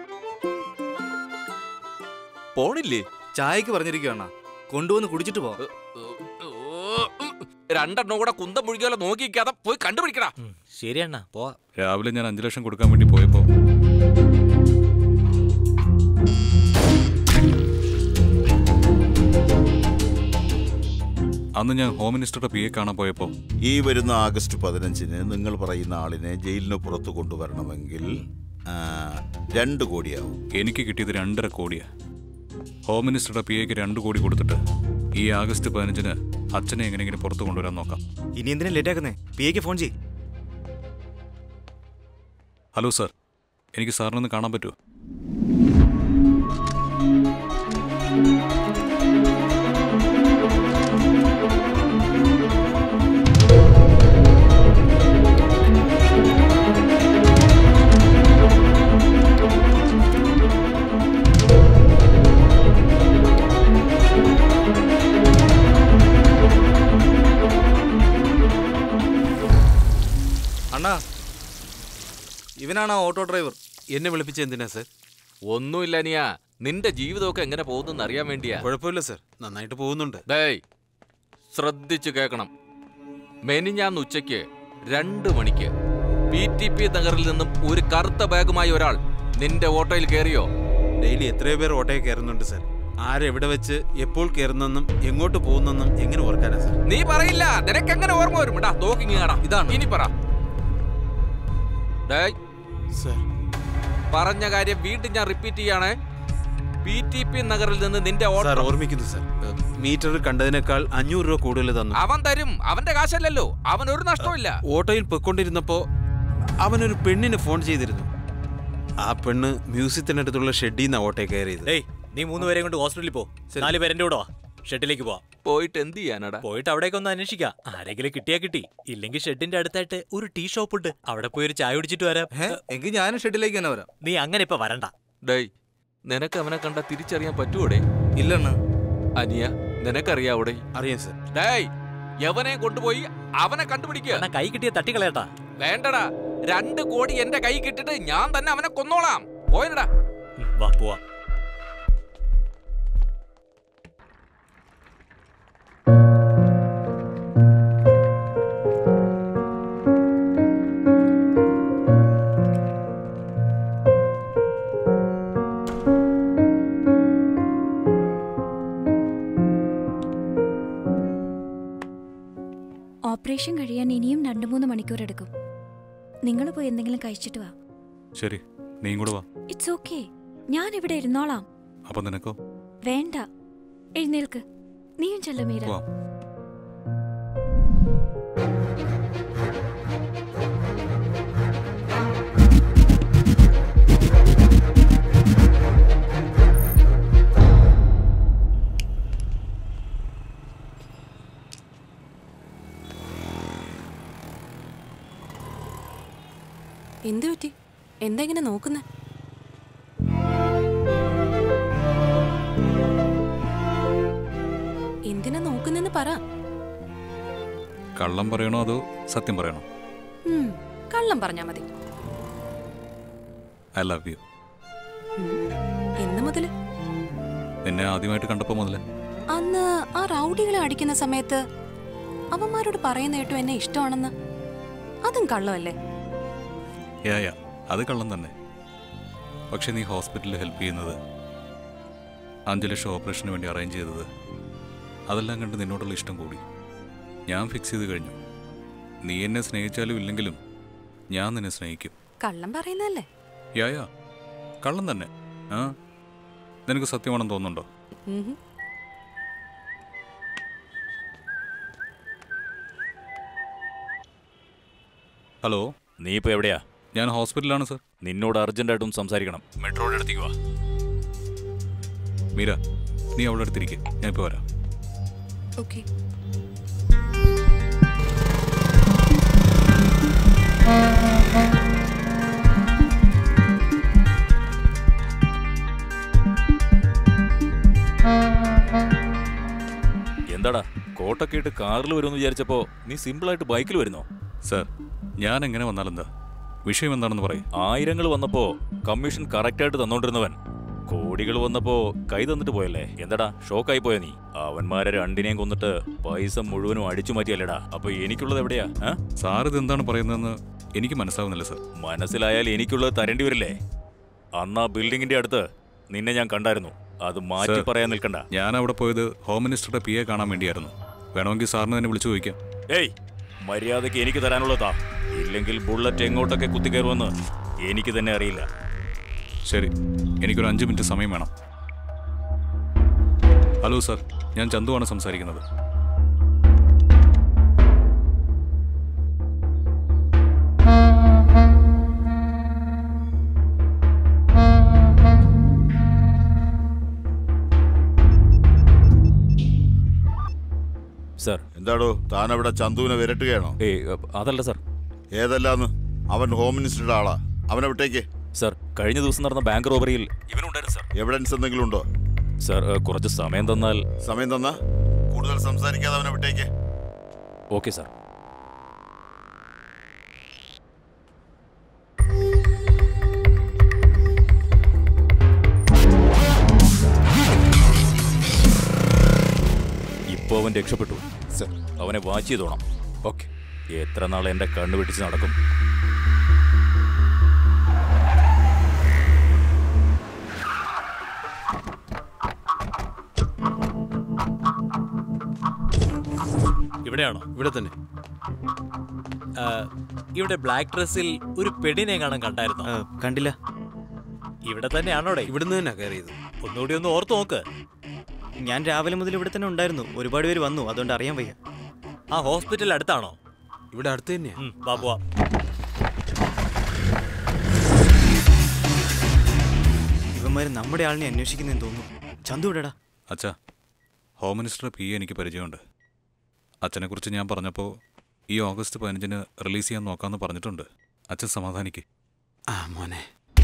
പോണില്ലേ ചായക്ക് പറഞ്ഞിരിക്കുകയാണ് കൊണ്ടുവന്ന് കുടിച്ചിട്ട് പോ രണ്ടെണ്ണം കൂടെ കുന്തം മുഴുകിയോലെ നോക്കിക്കാതെ പോയി കണ്ടുപിടിക്കടാ ശരി അണ്ണാ പോവാ രാവിലെ ഞാൻ അഞ്ചു ലക്ഷം കൊടുക്കാൻ വേണ്ടി പോയപ്പോ അന്ന് ഞാൻ ഹോം മിനിസ്റ്ററുടെ പി എ കാണാൻ പോയപ്പോ ഈ വരുന്ന ആഗസ്റ്റ് പതിനഞ്ചിന് നിങ്ങൾ പറയുന്ന ആളിനെ ജയിലിന് പുറത്ത് കൊണ്ടുവരണമെങ്കിൽ ആ, രണ്ട് കോടിയാവും എനിക്ക് കിട്ടിയത് രണ്ടര കോടിയാ ഹോം മിനിസ്റ്ററുടെ പി എക്ക് രണ്ട് കോടി കൊടുത്തിട്ട് ഈ ആഗസ്റ്റ് പതിനഞ്ചിന് അച്ഛനെ എങ്ങനെയെങ്കിലും പുറത്ത് കൊണ്ടുവരാൻ നോക്കാം ഇനി എന്തിനാ ലേറ്റ് ആക്കുന്നേ പി എക്ക് ഫോൺ ചെയ് ഹലോ സാർ എനിക്ക് സാറിനൊന്ന് കാണാൻ പറ്റുമോ ഇവനാണ് ആ ഓട്ടോ ഡ്രൈവർ എന്നെ വിളിപ്പിച്ച എന്തിനാ സർ ഒന്നുമില്ല അനിയ നിന്റെ ജീവിതമൊക്കെ എങ്ങനെ പോകുന്നെന്ന് അറിയാൻ വേണ്ടിയാ കുഴപ്പമില്ല സർ നന്നായിട്ട് പോകുന്നുണ്ട് ഡേയ് ശ്രദ്ധിച്ചു കേൾക്കണം മെനിഞ്ഞാന്ന് ഉച്ചയ്ക്ക് രണ്ട് മണിക്ക് പി ടി പി നഗറിൽ നിന്നും ഒരു കറുത്ത ബാഗുമായി ഒരാൾ നിന്റെ ഓട്ടോയിൽ കയറിയോ ഡെയിലി എത്രയോ പേർ ഓട്ടോയിൽ കയറുന്നുണ്ട് സർ ആരെവിടെ വെച്ച് എപ്പോൾ കയറുന്നെന്നും എങ്ങോട്ട് പോകുന്നെന്നും എങ്ങനെ ഓർക്കാനാ സർ നീ പറയില്ല നിനക്ക് എങ്ങനെ ഓർമ്മ വരും ഇടാ തോക്കിങ് കാണാം ഇതാണ് ഇനി പറ ഡേയ് സർ പറഞ്ഞ കാര്യം വീണ്ടും ഞാൻ റിപ്പീറ്റ് ചെയ്യാണ് പി ടി പി നഗറിൽ നിന്ന് നിന്റെ സാർ ഓട്ടോ ഓർമ്മിക്കുന്നു സർ മീറ്ററിൽ കണ്ടതിനേക്കാൾ അഞ്ഞൂറ് രൂപ കൂടുതൽ തന്നു അവൻ തരും അവന്റെ കാശല്ലല്ലോ അവൻ ഒരു നഷ്ടമില്ല ഓട്ടോയിൽ പൊയ്ക്കൊണ്ടിരുന്നപ്പോ അവനൊരു പെണ്ണിന് ഫോൺ ചെയ്തിരുന്നു ആ പെണ്ണ് മ്യൂസിയത്തിനടുത്തുള്ള ഷെഡിൽ നിന്ന് ഓട്ടോയിൽ കയറിയത് ഡേയ് നീ മൂന്ന് പേരെ കൊണ്ട് ഹോസ്പിറ്റലിൽ പോ നാല് പേരെ കൂടെ വാ ഷെഡിലേക്ക് പോവാം പോയിട്ട് എന്ത് ചെയ്യാനടാ പോയിട്ട് അവിടേക്ക് ഒന്ന് അന്വേഷിക്കാം ആരെങ്കിലും കിട്ടിയാ കിട്ടി ഇല്ലെങ്കിൽ ഷെഡിന്റെ അടുത്തായിട്ട് ഒരു ടീ ഷോപ്പ് ഉണ്ട് അവിടെ പോയി ഒരു ചായ കുടിച്ചിട്ട് വരാം എങ്കിൽ ഞാനും ഷെഡിലേക്ക് തന്നെ വരാം നീ അങ്ങനെ ഇപ്പൊ വരണ്ട ഡേയ് നിനക്ക് അവനെ കണ്ട തിരിച്ചറിയാൻ പറ്റുവോടെ ഇല്ലെണ്ണ അനിയ നിനക്കറിയാവൂടെ അറിയാം സർ ഡേയ് യവനെ കൊണ്ടുപോയി അവനെ കണ്ടുപിടിക്കുക കൈ കിട്ടിയ തട്ടിക്കളയട്ടാ വേണ്ടടാ രണ്ട് കോടി എന്റെ കൈ കിട്ടിട്ട് ഞാൻ തന്നെ അവനെ കൊന്നോളാം പോയനടാ വാ പോവാ ഓപ്പറേഷൻ കഴിയാൻ ഇനിയും രണ്ട് മൂന്ന് മണിക്കൂർ എടുക്കും നിങ്ങൾ പോയി എന്തെങ്കിലും കഴിച്ചിട്ട് വാ ശരി നീയും കൂടെ വാ ഇറ്റ്സ് ഓക്കെ ഞാൻ ഇവിടെ ഇരുന്നോളാം അപ്പൊ നിനക്കോ വേണ്ട എഴുന്നേൽക്ക് നീയും ചെല്ല മീര വാ. എന്തു പറ്റി എന്താ ഇങ്ങനെ നോക്കുന്നേ എന്തിനാ നോക്കുന്നെന്ന് പറ കള്ളം പറയണോ അതോ സത്യം പറയണോ ഉം, കള്ളം പറഞ്ഞാ മതി ഐ ലവ് യു എന്ന് മുതല് നിന്നെ ആദ്യമായിട്ട് കണ്ടപ്പോൾ മുതലേ അന്ന് ആ റൗഡികളെ അടിക്കുന്ന സമയത്ത് അവന്മാരോട് പറയുന്ന കേട്ടു എന്നെ ഇഷ്ടമാണെന്ന് അതും കള്ളമല്ലേ യാ യാ അത് കള്ളം തന്നെ പക്ഷെ നീ ഹോസ്പിറ്റലിൽ ഹെൽപ്പ് ചെയ്യുന്നത് അഞ്ച് ലക്ഷം ഓപ്പറേഷന് വേണ്ടി അറേഞ്ച് ചെയ്തത് അതെല്ലാം കണ്ട് നിന്നോടുള്ള ഇഷ്ടം കൂടി ഞാൻ ഫിക്സ് ചെയ്ത് കഴിഞ്ഞു നീ എന്നെ സ്നേഹിച്ചാലും ഇല്ലെങ്കിലും ഞാൻ നിന്നെ സ്നേഹിക്കും കള്ളം പറയുന്നല്ലേ യാ യാ കള്ളം തന്നെ ആ നിനക്ക് സത്യമാണെന്ന് തോന്നുന്നുണ്ടോ ഉം. ഹലോ നീ ഇപ്പൊ എവിടെയാ ഞാൻ ഹോസ്പിറ്റലിലാണ് സർ നിന്നോട് അർജന്റായിട്ടും സംസാരിക്കണം മെട്രോയുടെ അടുത്തേക്ക് വാ മീര നീ അവളുടെ അടുത്തിരിക്കെ ഞാൻ ഇപ്പോൾ വരാം ഓക്കെ എന്താടാ കോട്ടൊക്കെ ഇട്ട് കാറിൽ വരുമെന്ന് വിചാരിച്ചപ്പോ നീ സിമ്പിളായിട്ട് ബൈക്കിൽ വരുന്നോ സർ ഞാൻ എങ്ങനെ വന്നാലെന്താ വിഷയം എന്താണെന്ന് പറയും ആയിരങ്ങൾ വന്നപ്പോ കമ്മീഷൻ കറക്റ്റായിട്ട് തന്നോണ്ടിരുന്നവൻ കോടികൾ വന്നപ്പോ കൈ തന്നിട്ട് പോയല്ലേ എന്താടാ ഷോക്കായി പോയ നീ അവന്മാരെ രണ്ടിനെയും കൊന്നിട്ട് പൈസ മുഴുവനും അടിച്ചു മാറ്റിയല്ലേടാ അപ്പൊ എനിക്കുള്ളത് എവിടെയാ ആ? സാർ ഇത് എന്താണ് പറയുന്നതെന്ന് എനിക്ക് മനസ്സാവുന്നില്ല സർ മനസ്സിലായാൽ എനിക്കുള്ളത് തരേണ്ടി വരില്ലേ അന്ന് ആ ബിൽഡിങ്ങിന്റെ അടുത്ത് നിന്നെ ഞാൻ കണ്ടായിരുന്നു അത് മാറ്റി സർ, പറയാൻ നിൽക്കണ്ട ഞാൻ അവിടെ പോയത് ഹോം മിനിസ്റ്ററുടെ പി എ കാണാൻ വേണ്ടിയായിരുന്നു വേണമെങ്കിൽ സാറിന് തന്നെ വിളിച്ചു ചോദിക്കാം ഏയ് മര്യാദയ്ക്ക് എനിക്ക് തരാനുള്ളതാ ഇല്ലെങ്കിൽ ബുള്ളറ്റ് എങ്ങോട്ടൊക്കെ കുത്തിക്കയറുമെന്ന് എനിക്ക് തന്നെ അറിയില്ല ശരി എനിക്കൊരു അഞ്ച് മിനിറ്റ് സമയം വേണം ഹലോ സർ ഞാൻ ചന്തുവാണ് സംസാരിക്കുന്നത് സർ എന്താടോ താൻ അവിടെ ചന്തുവിനെ വിരട്ടുകയാണോ ഏയ് അതല്ല സർ ഏതല്ലാന്ന് അവൻ ഹോം മിനിസ്റ്ററുടെ ആളാ അവനെ വിട്ടേക്ക് സർ കഴിഞ്ഞ ദിവസം നടന്ന ബാങ്ക് റോബറിയിൽ ഇവനുണ്ടായിരുന്നു സർ എവിഡൻസ് എന്തെങ്കിലും ഉണ്ടോ സർ ഏ, കുറച്ച് സമയം തന്നാൽ സമയം തന്നാ കൂടുതൽ സംസാരിക്കാതെ അവനെ വിട്ടേക്ക് ഓക്കെ സർ അവൻ രക്ഷപ്പെട്ടു അവനെ വാച്ച് ചെയ്തോണം ഓക്കെ എത്ര നാൾ എന്റെ കണ്ണു വെട്ടിച്ച് നടക്കും ഇവിടെയാണോ ഇവിടെ തന്നെ ആ, ഇവിടെ ബ്ലാക്ക് ഡ്രസ്സിൽ ഒരു പെണ്ണിനെ കാണാൻ കണ്ടായിരുന്നോ കണ്ടില്ല ഇവിടെ തന്നെയാണോടെ ഇവിടുന്ന് തന്നെ കയറിയത് ഒന്നുകൂടി ഒന്ന് ഓർത്ത് നോക്ക് ഞാൻ രാവിലെ മുതൽ ഇവിടെ തന്നെ ഉണ്ടായിരുന്നു ഒരുപാട് പേര് വന്നു അതുകൊണ്ട് അറിയാൻ വയ്യ ആ ഹോസ്പിറ്റൽ അടുത്താണോ ഇവിടെ അടുത്ത് തന്നെയാ ഉം, വാ പോവാം ഇവന്മാര് നമ്മുടെ ആളിനെ അന്വേഷിക്കുന്നതെന്ന് തോന്നുന്നു ചന്തു ഇവിടെടാ അച്ഛാ ഹോം മിനിസ്റ്റർ പി എ എനിക്ക് പരിചയമുണ്ട് അച്ഛനെക്കുറിച്ച് ഞാൻ പറഞ്ഞപ്പോൾ ഈ ഓഗസ്റ്റ് പതിനഞ്ചിന് റിലീസ് ചെയ്യാൻ നോക്കാമെന്ന് പറഞ്ഞിട്ടുണ്ട് അച്ഛൻ സമാധാനിക്ക് ആ മോനെ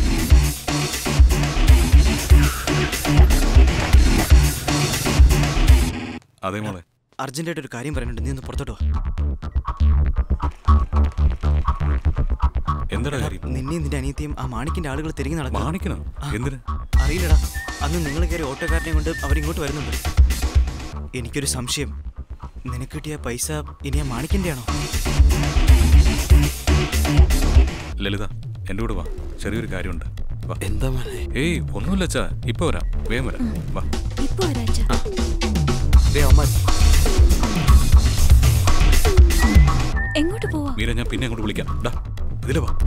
അതേ മോളെ അർജന്റായിട്ട് ഒരു കാര്യം പറയാനുണ്ട് നീ ഒന്ന് പുറത്തോട്ടോ എന്താടാ കാര്യം നിന്നെയും നിന്റെ അനിയത്തിയും ആ മാണിക്കിന്റെ ആളുകൾ തിരിഞ്ഞു നടക്കുന്നു മാണിക്കനോ എന്തിന് അറിയില്ലടാ അന്ന് നിങ്ങൾ കയറി ഓട്ടോക്കാരനെ കൊണ്ട് അവരിങ്ങോട്ട് വരുന്നുണ്ട് എനിക്കൊരു സംശയം നിനക്ക് കിട്ടിയ പൈസ ഇനി ആ മാണിക്കിന്റെ ആണോ ലളിത എൻ്റെ കൂടെ വാ ചെറിയൊരു കാര്യമുണ്ട് വാ എന്താ മോനെ ഏയ് ഒന്നുമില്ല അച്ഛാ ഇപ്പൊ വരാം വേഗം വരാം വാ ഇപ്പൊ വരാച്ച ദേ അമ്മ എങ്ങോട്ട് പോവാ മീര ഞാൻ പിന്നെ അങ്ങോട്ട് വിളിക്കാം ഡാ ഇതിലെ വാ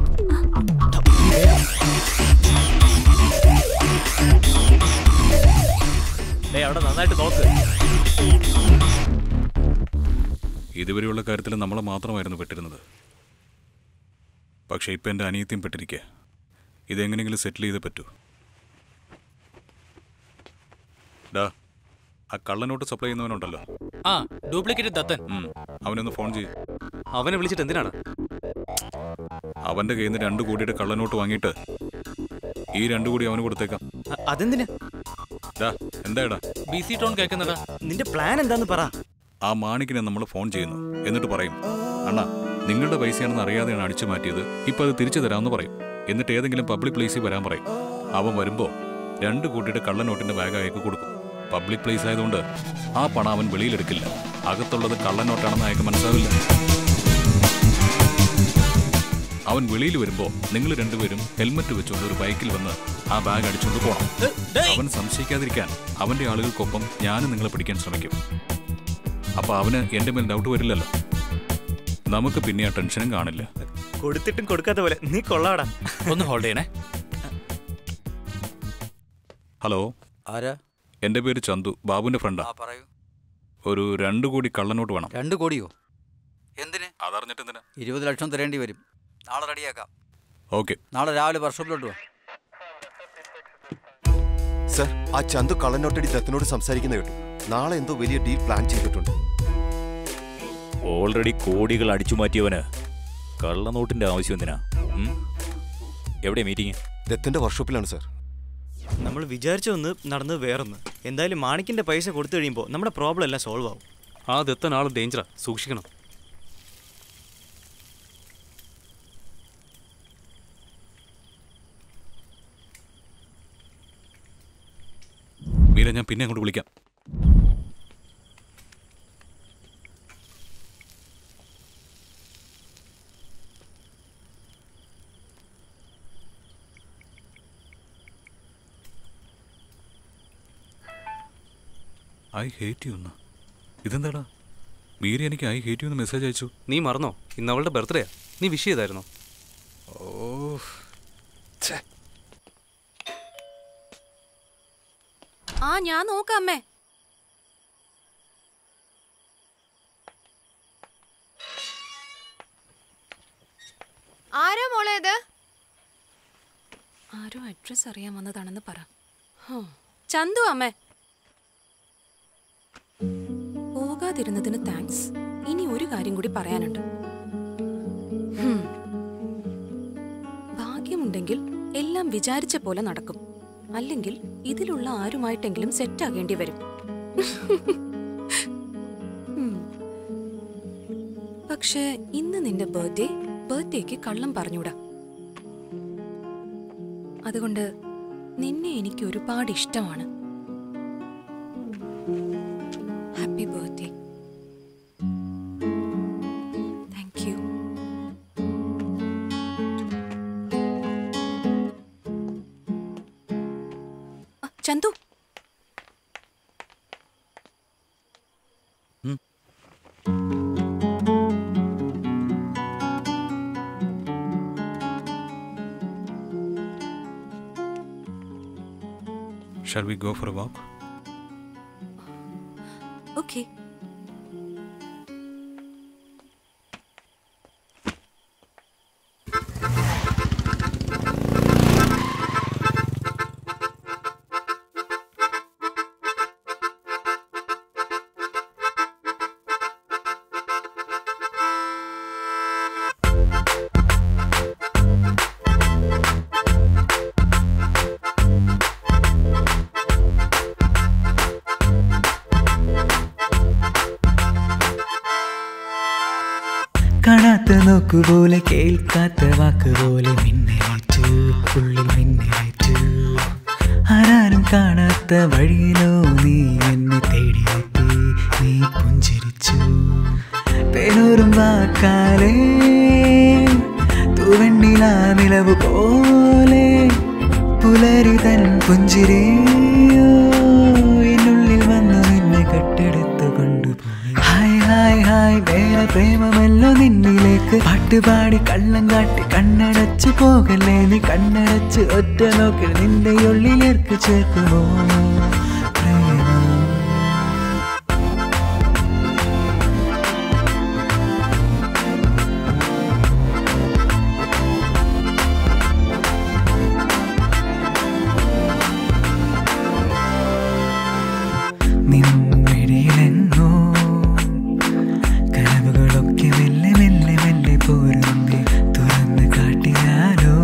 ദേ അവിടെ നന്നായിട്ട് നോക്ക് ഇതുവരെയുള്ള കാര്യത്തിൽ നമ്മളെ മാത്രമായിരുന്നു പെട്ടിരുന്നത് പക്ഷേ ഇപ്പം എൻ്റെ അനിയത്തിയും പെട്ടിരിക്കുക ഇതെങ്ങനെയെങ്കിലും സെറ്റിൽ ചെയ്തേ പറ്റൂ ഡാ ആ കള്ളനോട്ട് സപ്ലൈ ചെയ്യുന്നവനുണ്ടല്ലോ ആ ഡ്യൂപ്ലിക്കേറ്റ് ദത്തൻ ഉം, അവനൊന്ന് ഫോൺ ചെയ്യും അവനെ വിളിച്ചിട്ട് എന്തിനാണ് അവന്റെ കയ്യിൽ നിന്ന് രണ്ട് കോടിയുടെ കള്ളനോട്ട് വാങ്ങിയിട്ട് ഈ രണ്ടു കോടി അവന് കൊടുത്തേക്കാം അതെന്തിനാ ഡാ എന്താടാ ബി സി ടോൺ കേൾക്കുന്നടാ നിന്റെ പ്ലാൻ എന്താന്ന് പറ ആ മാണിക്കിനെ നമ്മൾ ഫോൺ ചെയ്യുന്നു എന്നിട്ട് പറയും അണ്ണാ നിങ്ങളുടെ പൈസയാണെന്ന് അറിയാതെയാണ് അടിച്ചു മാറ്റിയത് ഇപ്പൊ അത് തിരിച്ചു തരാമെന്ന് പറയും എന്നിട്ട് ഏതെങ്കിലും പബ്ലിക് പ്ലേസിൽ വരാൻ പറയും അവൻ വരുമ്പോ രണ്ട് കോടിയുടെ കള്ളനോട്ടിന്റെ ബാഗ് അയക്ക് കൊടുക്കും പബ്ലിക് പ്ലേസ് ആയതുകൊണ്ട് ആ പണം അവൻ വെളിയിലെടുക്കില്ല അകത്തുള്ളത് കള്ളനോട്ടാണെന്ന് അയക്ക് മനസ്സിലാവില്ല അവൻ വെളിയിൽ വരുമ്പോ നിങ്ങൾ രണ്ടുപേരും ഹെൽമറ്റ് വെച്ചുകൊണ്ട് ഒരു ബൈക്കിൽ വന്ന് ആ ബാഗ് അടിച്ചുകൊണ്ട് പോകണം അവൻ സംശയിക്കാതിരിക്കാൻ അവന്റെ ആളുകൾക്കൊപ്പം ഞാനും നിങ്ങളെ പിടിക്കാൻ ശ്രമിക്കും അപ്പൊ അവന് എന്റെ മേൽ ഡൗട്ട് വരില്ലല്ലോ നമുക്ക് പിന്നെ ആ ടെൻഷനും കാണില്ല കൊടുത്തിട്ടും കൊടുക്കാത്ത പോലെ നീ കൊള്ളാടാ ഒന്ന് ഹോൾഡ് ചെയ്യണേ ഹലോ ആരാ എന്റെ പേര് ചന്തു ബാബുവിന്റെ ഫ്രണ്ടാ ആ പറയൂ ഒരു രണ്ട് കോടി കള്ളനോട്ട് വേണം രണ്ട് കോടിയോ എന്തിന് അതറിഞ്ഞിട്ട് എന്തിനാ ഇരുപത് ലക്ഷം തരേണ്ടി വരും നാളെ റെഡിയാക്കാം ഓക്കെ നാളെ രാവിലെ വർക്ക്ഷോപ്പിലോട്ട് വാ സർ ആ ചന്തു കള്ളനോട്ടടി ദത്തിനോട് സംസാരിക്കുന്ന കേട്ടു നാളെ എന്തോ വലിയ ഡീൽ പ്ലാൻ ചെയ്തിട്ടുണ്ട് ഓൾറെഡി കോടികൾ അടിച്ചു മാറ്റിയവന് കള്ളനോട്ടിന്റെ ആവശ്യം എന്തിനാ ഉം? എവിടെയാ മീറ്റിംഗ് ദത്തിന്റെ വർക്ക്ഷോപ്പിലാണ് സർ നമ്മൾ വിചാരിച്ച ഒന്ന് നടന്നത് വേറൊന്ന് എന്തായാലും മാണിക്കിന്റെ പൈസ കൊടുത്തു കഴിയുമ്പോൾ നമ്മുടെ പ്രോബ്ലം എല്ലാം സോൾവ് ആവും ആ ദത്തൻ ആള് ഡേഞ്ചറാ സൂക്ഷിക്കണം മീര ഞാൻ പിന്നെ അങ്ങോട്ട് വിളിക്കാം ഐ ഹേറ്റ് യു എന്ന് ഇതെന്താടാ മീര എനിക്ക് ഐ ഹേറ്റ് യു എന്ന് മെസ്സേജ് അയച്ചു നീ മറന്നോ ഇന്ന് അവളുടെ ബർത്ത്ഡേയാ നീ വിഷ് ചെയ്തായിരുന്നോ ഓ ആ ഞാൻ നോക്കാം അമ്മേ ആരാ മോളെ ഇത് ആരോ അഡ്രസ് അറിയാൻ വന്നതാണെന്ന് പറ ഹോ, ചന്തു അമ്മേ പോകാതിരുന്നതിന് താങ്ക്സ് ഇനി ഒരു കാര്യം കൂടി പറയാനുണ്ട് ഹും. ഭാഗ്യമുണ്ടെങ്കിൽ എല്ലാം വിചാരിച്ച പോലെ നടക്കും അല്ലെങ്കിൽ ഇതിലുള്ള ആരുമായിട്ടെങ്കിലും സെറ്റാകേണ്ടി വരും ഉം. പക്ഷേ ഇന്ന് നിന്റെ ബർത്ത്ഡേ ബർത്ത്ഡേക്ക് കള്ളം പറഞ്ഞൂടാ അതുകൊണ്ട് നിന്നെ എനിക്ക് ഒരുപാട് ഇഷ്ടമാണ് happy birthday shall we go for a walk okay കാണാത്ത നോക്കുപോലെ കേൾക്കാത്ത വാക്കുപോലെ മിന്നലേറ്റു ഉള്ളിൽ മിന്നലേറ്റു ആരാരും കാണാത്ത വഴിയിലോ നീ എന്നെ തേടിയെത്തി നീ പുഞ്ചിരിച്ചു തേനൂറും വാക്കാലേ തൂവെണ്ണില നിലവ് പോലെ പുലരി തൻ പുഞ്ചിരിയോ എന്നുള്ളിൽ വന്നു നിന്നെ കട്ടെടുത്തു കൊണ്ടുപോയി ഹായ് ഹായ് ഹായ് വേറെ പ്രേമമല്ലോ നിന്നിലേക്ക് പാട്ടുപാടി കള്ളം കാട്ടി കണ്ണടച്ചു പോകല്ലേ നീ കണ്ണടച്ച് ഒറ്റ നോക്കിൽ നിന്റെ ഉള്ളിലേക്ക് ചേർക്കുമോ പ്രേമം നിൻമിഴിയിലെങ്ങോ കനവുകളൊക്കെ മെല്ലെ മെല്ലെ മെല്ലെ പോരുന്നേ തുറന്ന് കാട്ടിയാലോ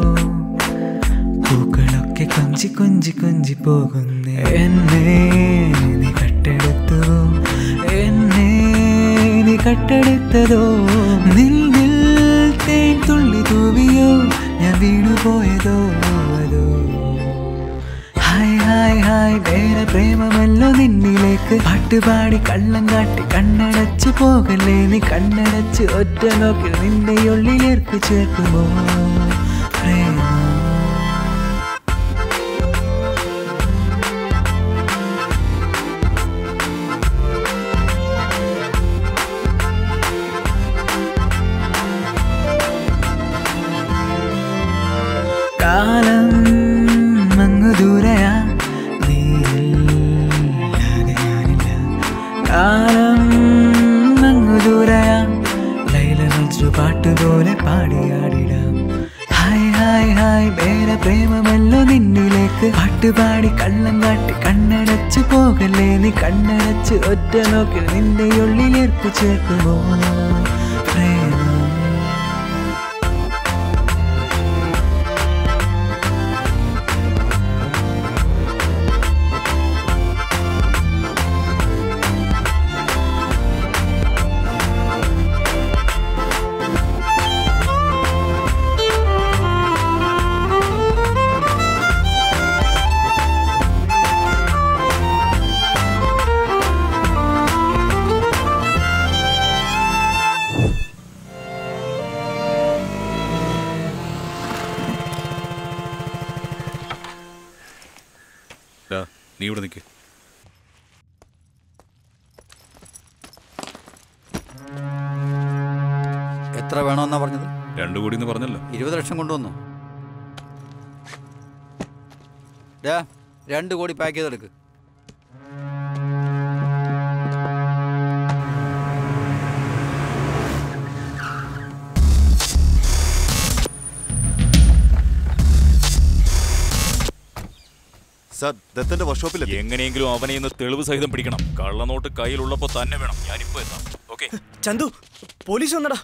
പൂക്കളൊക്കെ കൊഞ്ചി കൊഞ്ചി കൊഞ്ചി പോകുന്നേ എന്നെ നീ കട്ടെടുത്തു എന്നെ നീ കട്ടെടുത്തതോ നിന്നിൽ തേൻ തുള്ളി തൂവിയോ ഞാൻ വീണുപോയതോ അതോ ഹായ് ഹായ് ഹായ് വേറെ പ്രേമമല്ലോ നിന്നിലേക്ക് പാട്ടുപാടി കള്ളം കാട്ടി കണ്ണടച്ചു പോകല്ലേ നീ കണ്ണടച്ച് ഒറ്റ നോക്കിൽ നിന്റെ ഉള്ളിലേക്ക് ചേർക്കുമോ പ്രേമം കാലം അങ്ങു ദൂരയാ നീയില്ലാതെ ഞാനില്ല കാലം അങ്ങു ദൂരയാ ലൈല മജ്നു പാട്ടുപോലെ പാടിയാടിടാം ഹായ് ഹായ് ഹായ് വേറെ പ്രേമമല്ലോ നിന്നിലേക്ക് പാട്ടുപാടി കള്ളം കാട്ടി കണ്ണടച്ചു പോകല്ലേ നീ കണ്ണടച്ച് ഒറ്റ നോക്കിൽ നിന്റെ ഉള്ളിലേക്ക് ചേർക്കുമോ പ്രേമം ഡാ, നീ ഇവിടെ നിൽക്ക് എത്ര വേണമെന്നാ പറഞ്ഞത് രണ്ടു കോടി എന്ന് പറഞ്ഞല്ലോ ഇരുപത് ലക്ഷം കൊണ്ടുവന്നു ഡാ രണ്ട് കോടി പാക്ക് ചെയ്തെടുക്ക് സർ ദത്തന്റെ വർക്ക്ഷോപ്പിൽ എങ്ങനെയെങ്കിലും അവനെ ഇന്ന് തെളിവ് സഹിതം പിടിക്കണം കള്ളനോട്ട് കയ്യിലുള്ളപ്പോ തന്നെ വേണം ഞാനിപ്പോ എത്താം ഓക്കെ ചന്തു പോലീസ് വന്നടാ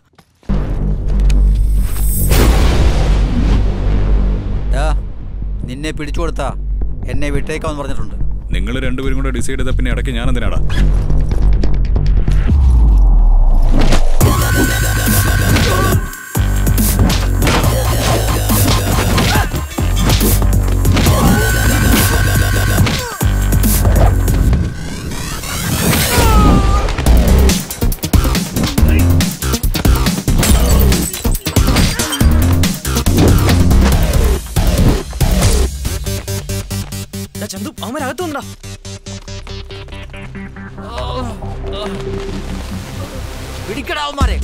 ഡാ നിന്നെ പിടിച്ചു കൊടുത്താ എന്നെ വിട്ടേക്കാമെന്ന് പറഞ്ഞിട്ടുണ്ട് നിങ്ങൾ രണ്ടുപേരും കൂടെ ഡിസൈഡ് ചെയ്ത പിന്നെ ഇടയ്ക്ക് ഞാൻ എന്തിനാടാ ഡാ ചന്തു അവന്മാരകത്ത് വന്നടാ പിടിക്കടാവന്മാരെ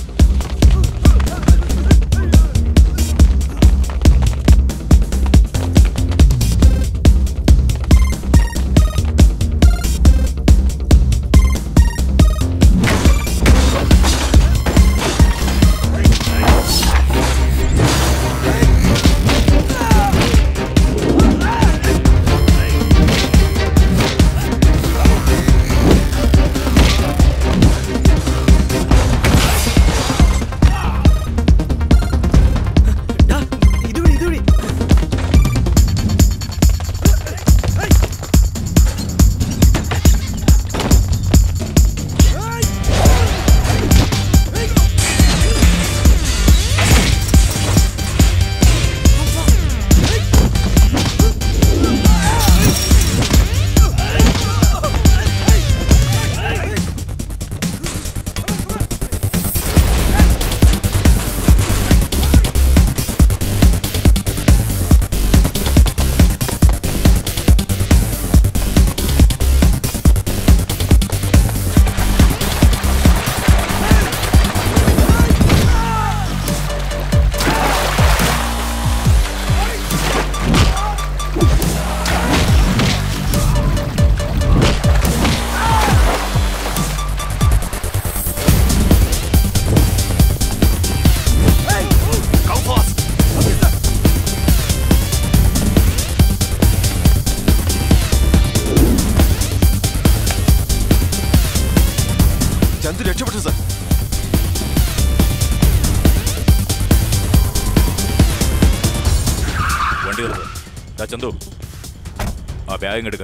ദാ ചന്തു ആ ബാഗ് എടുക്ക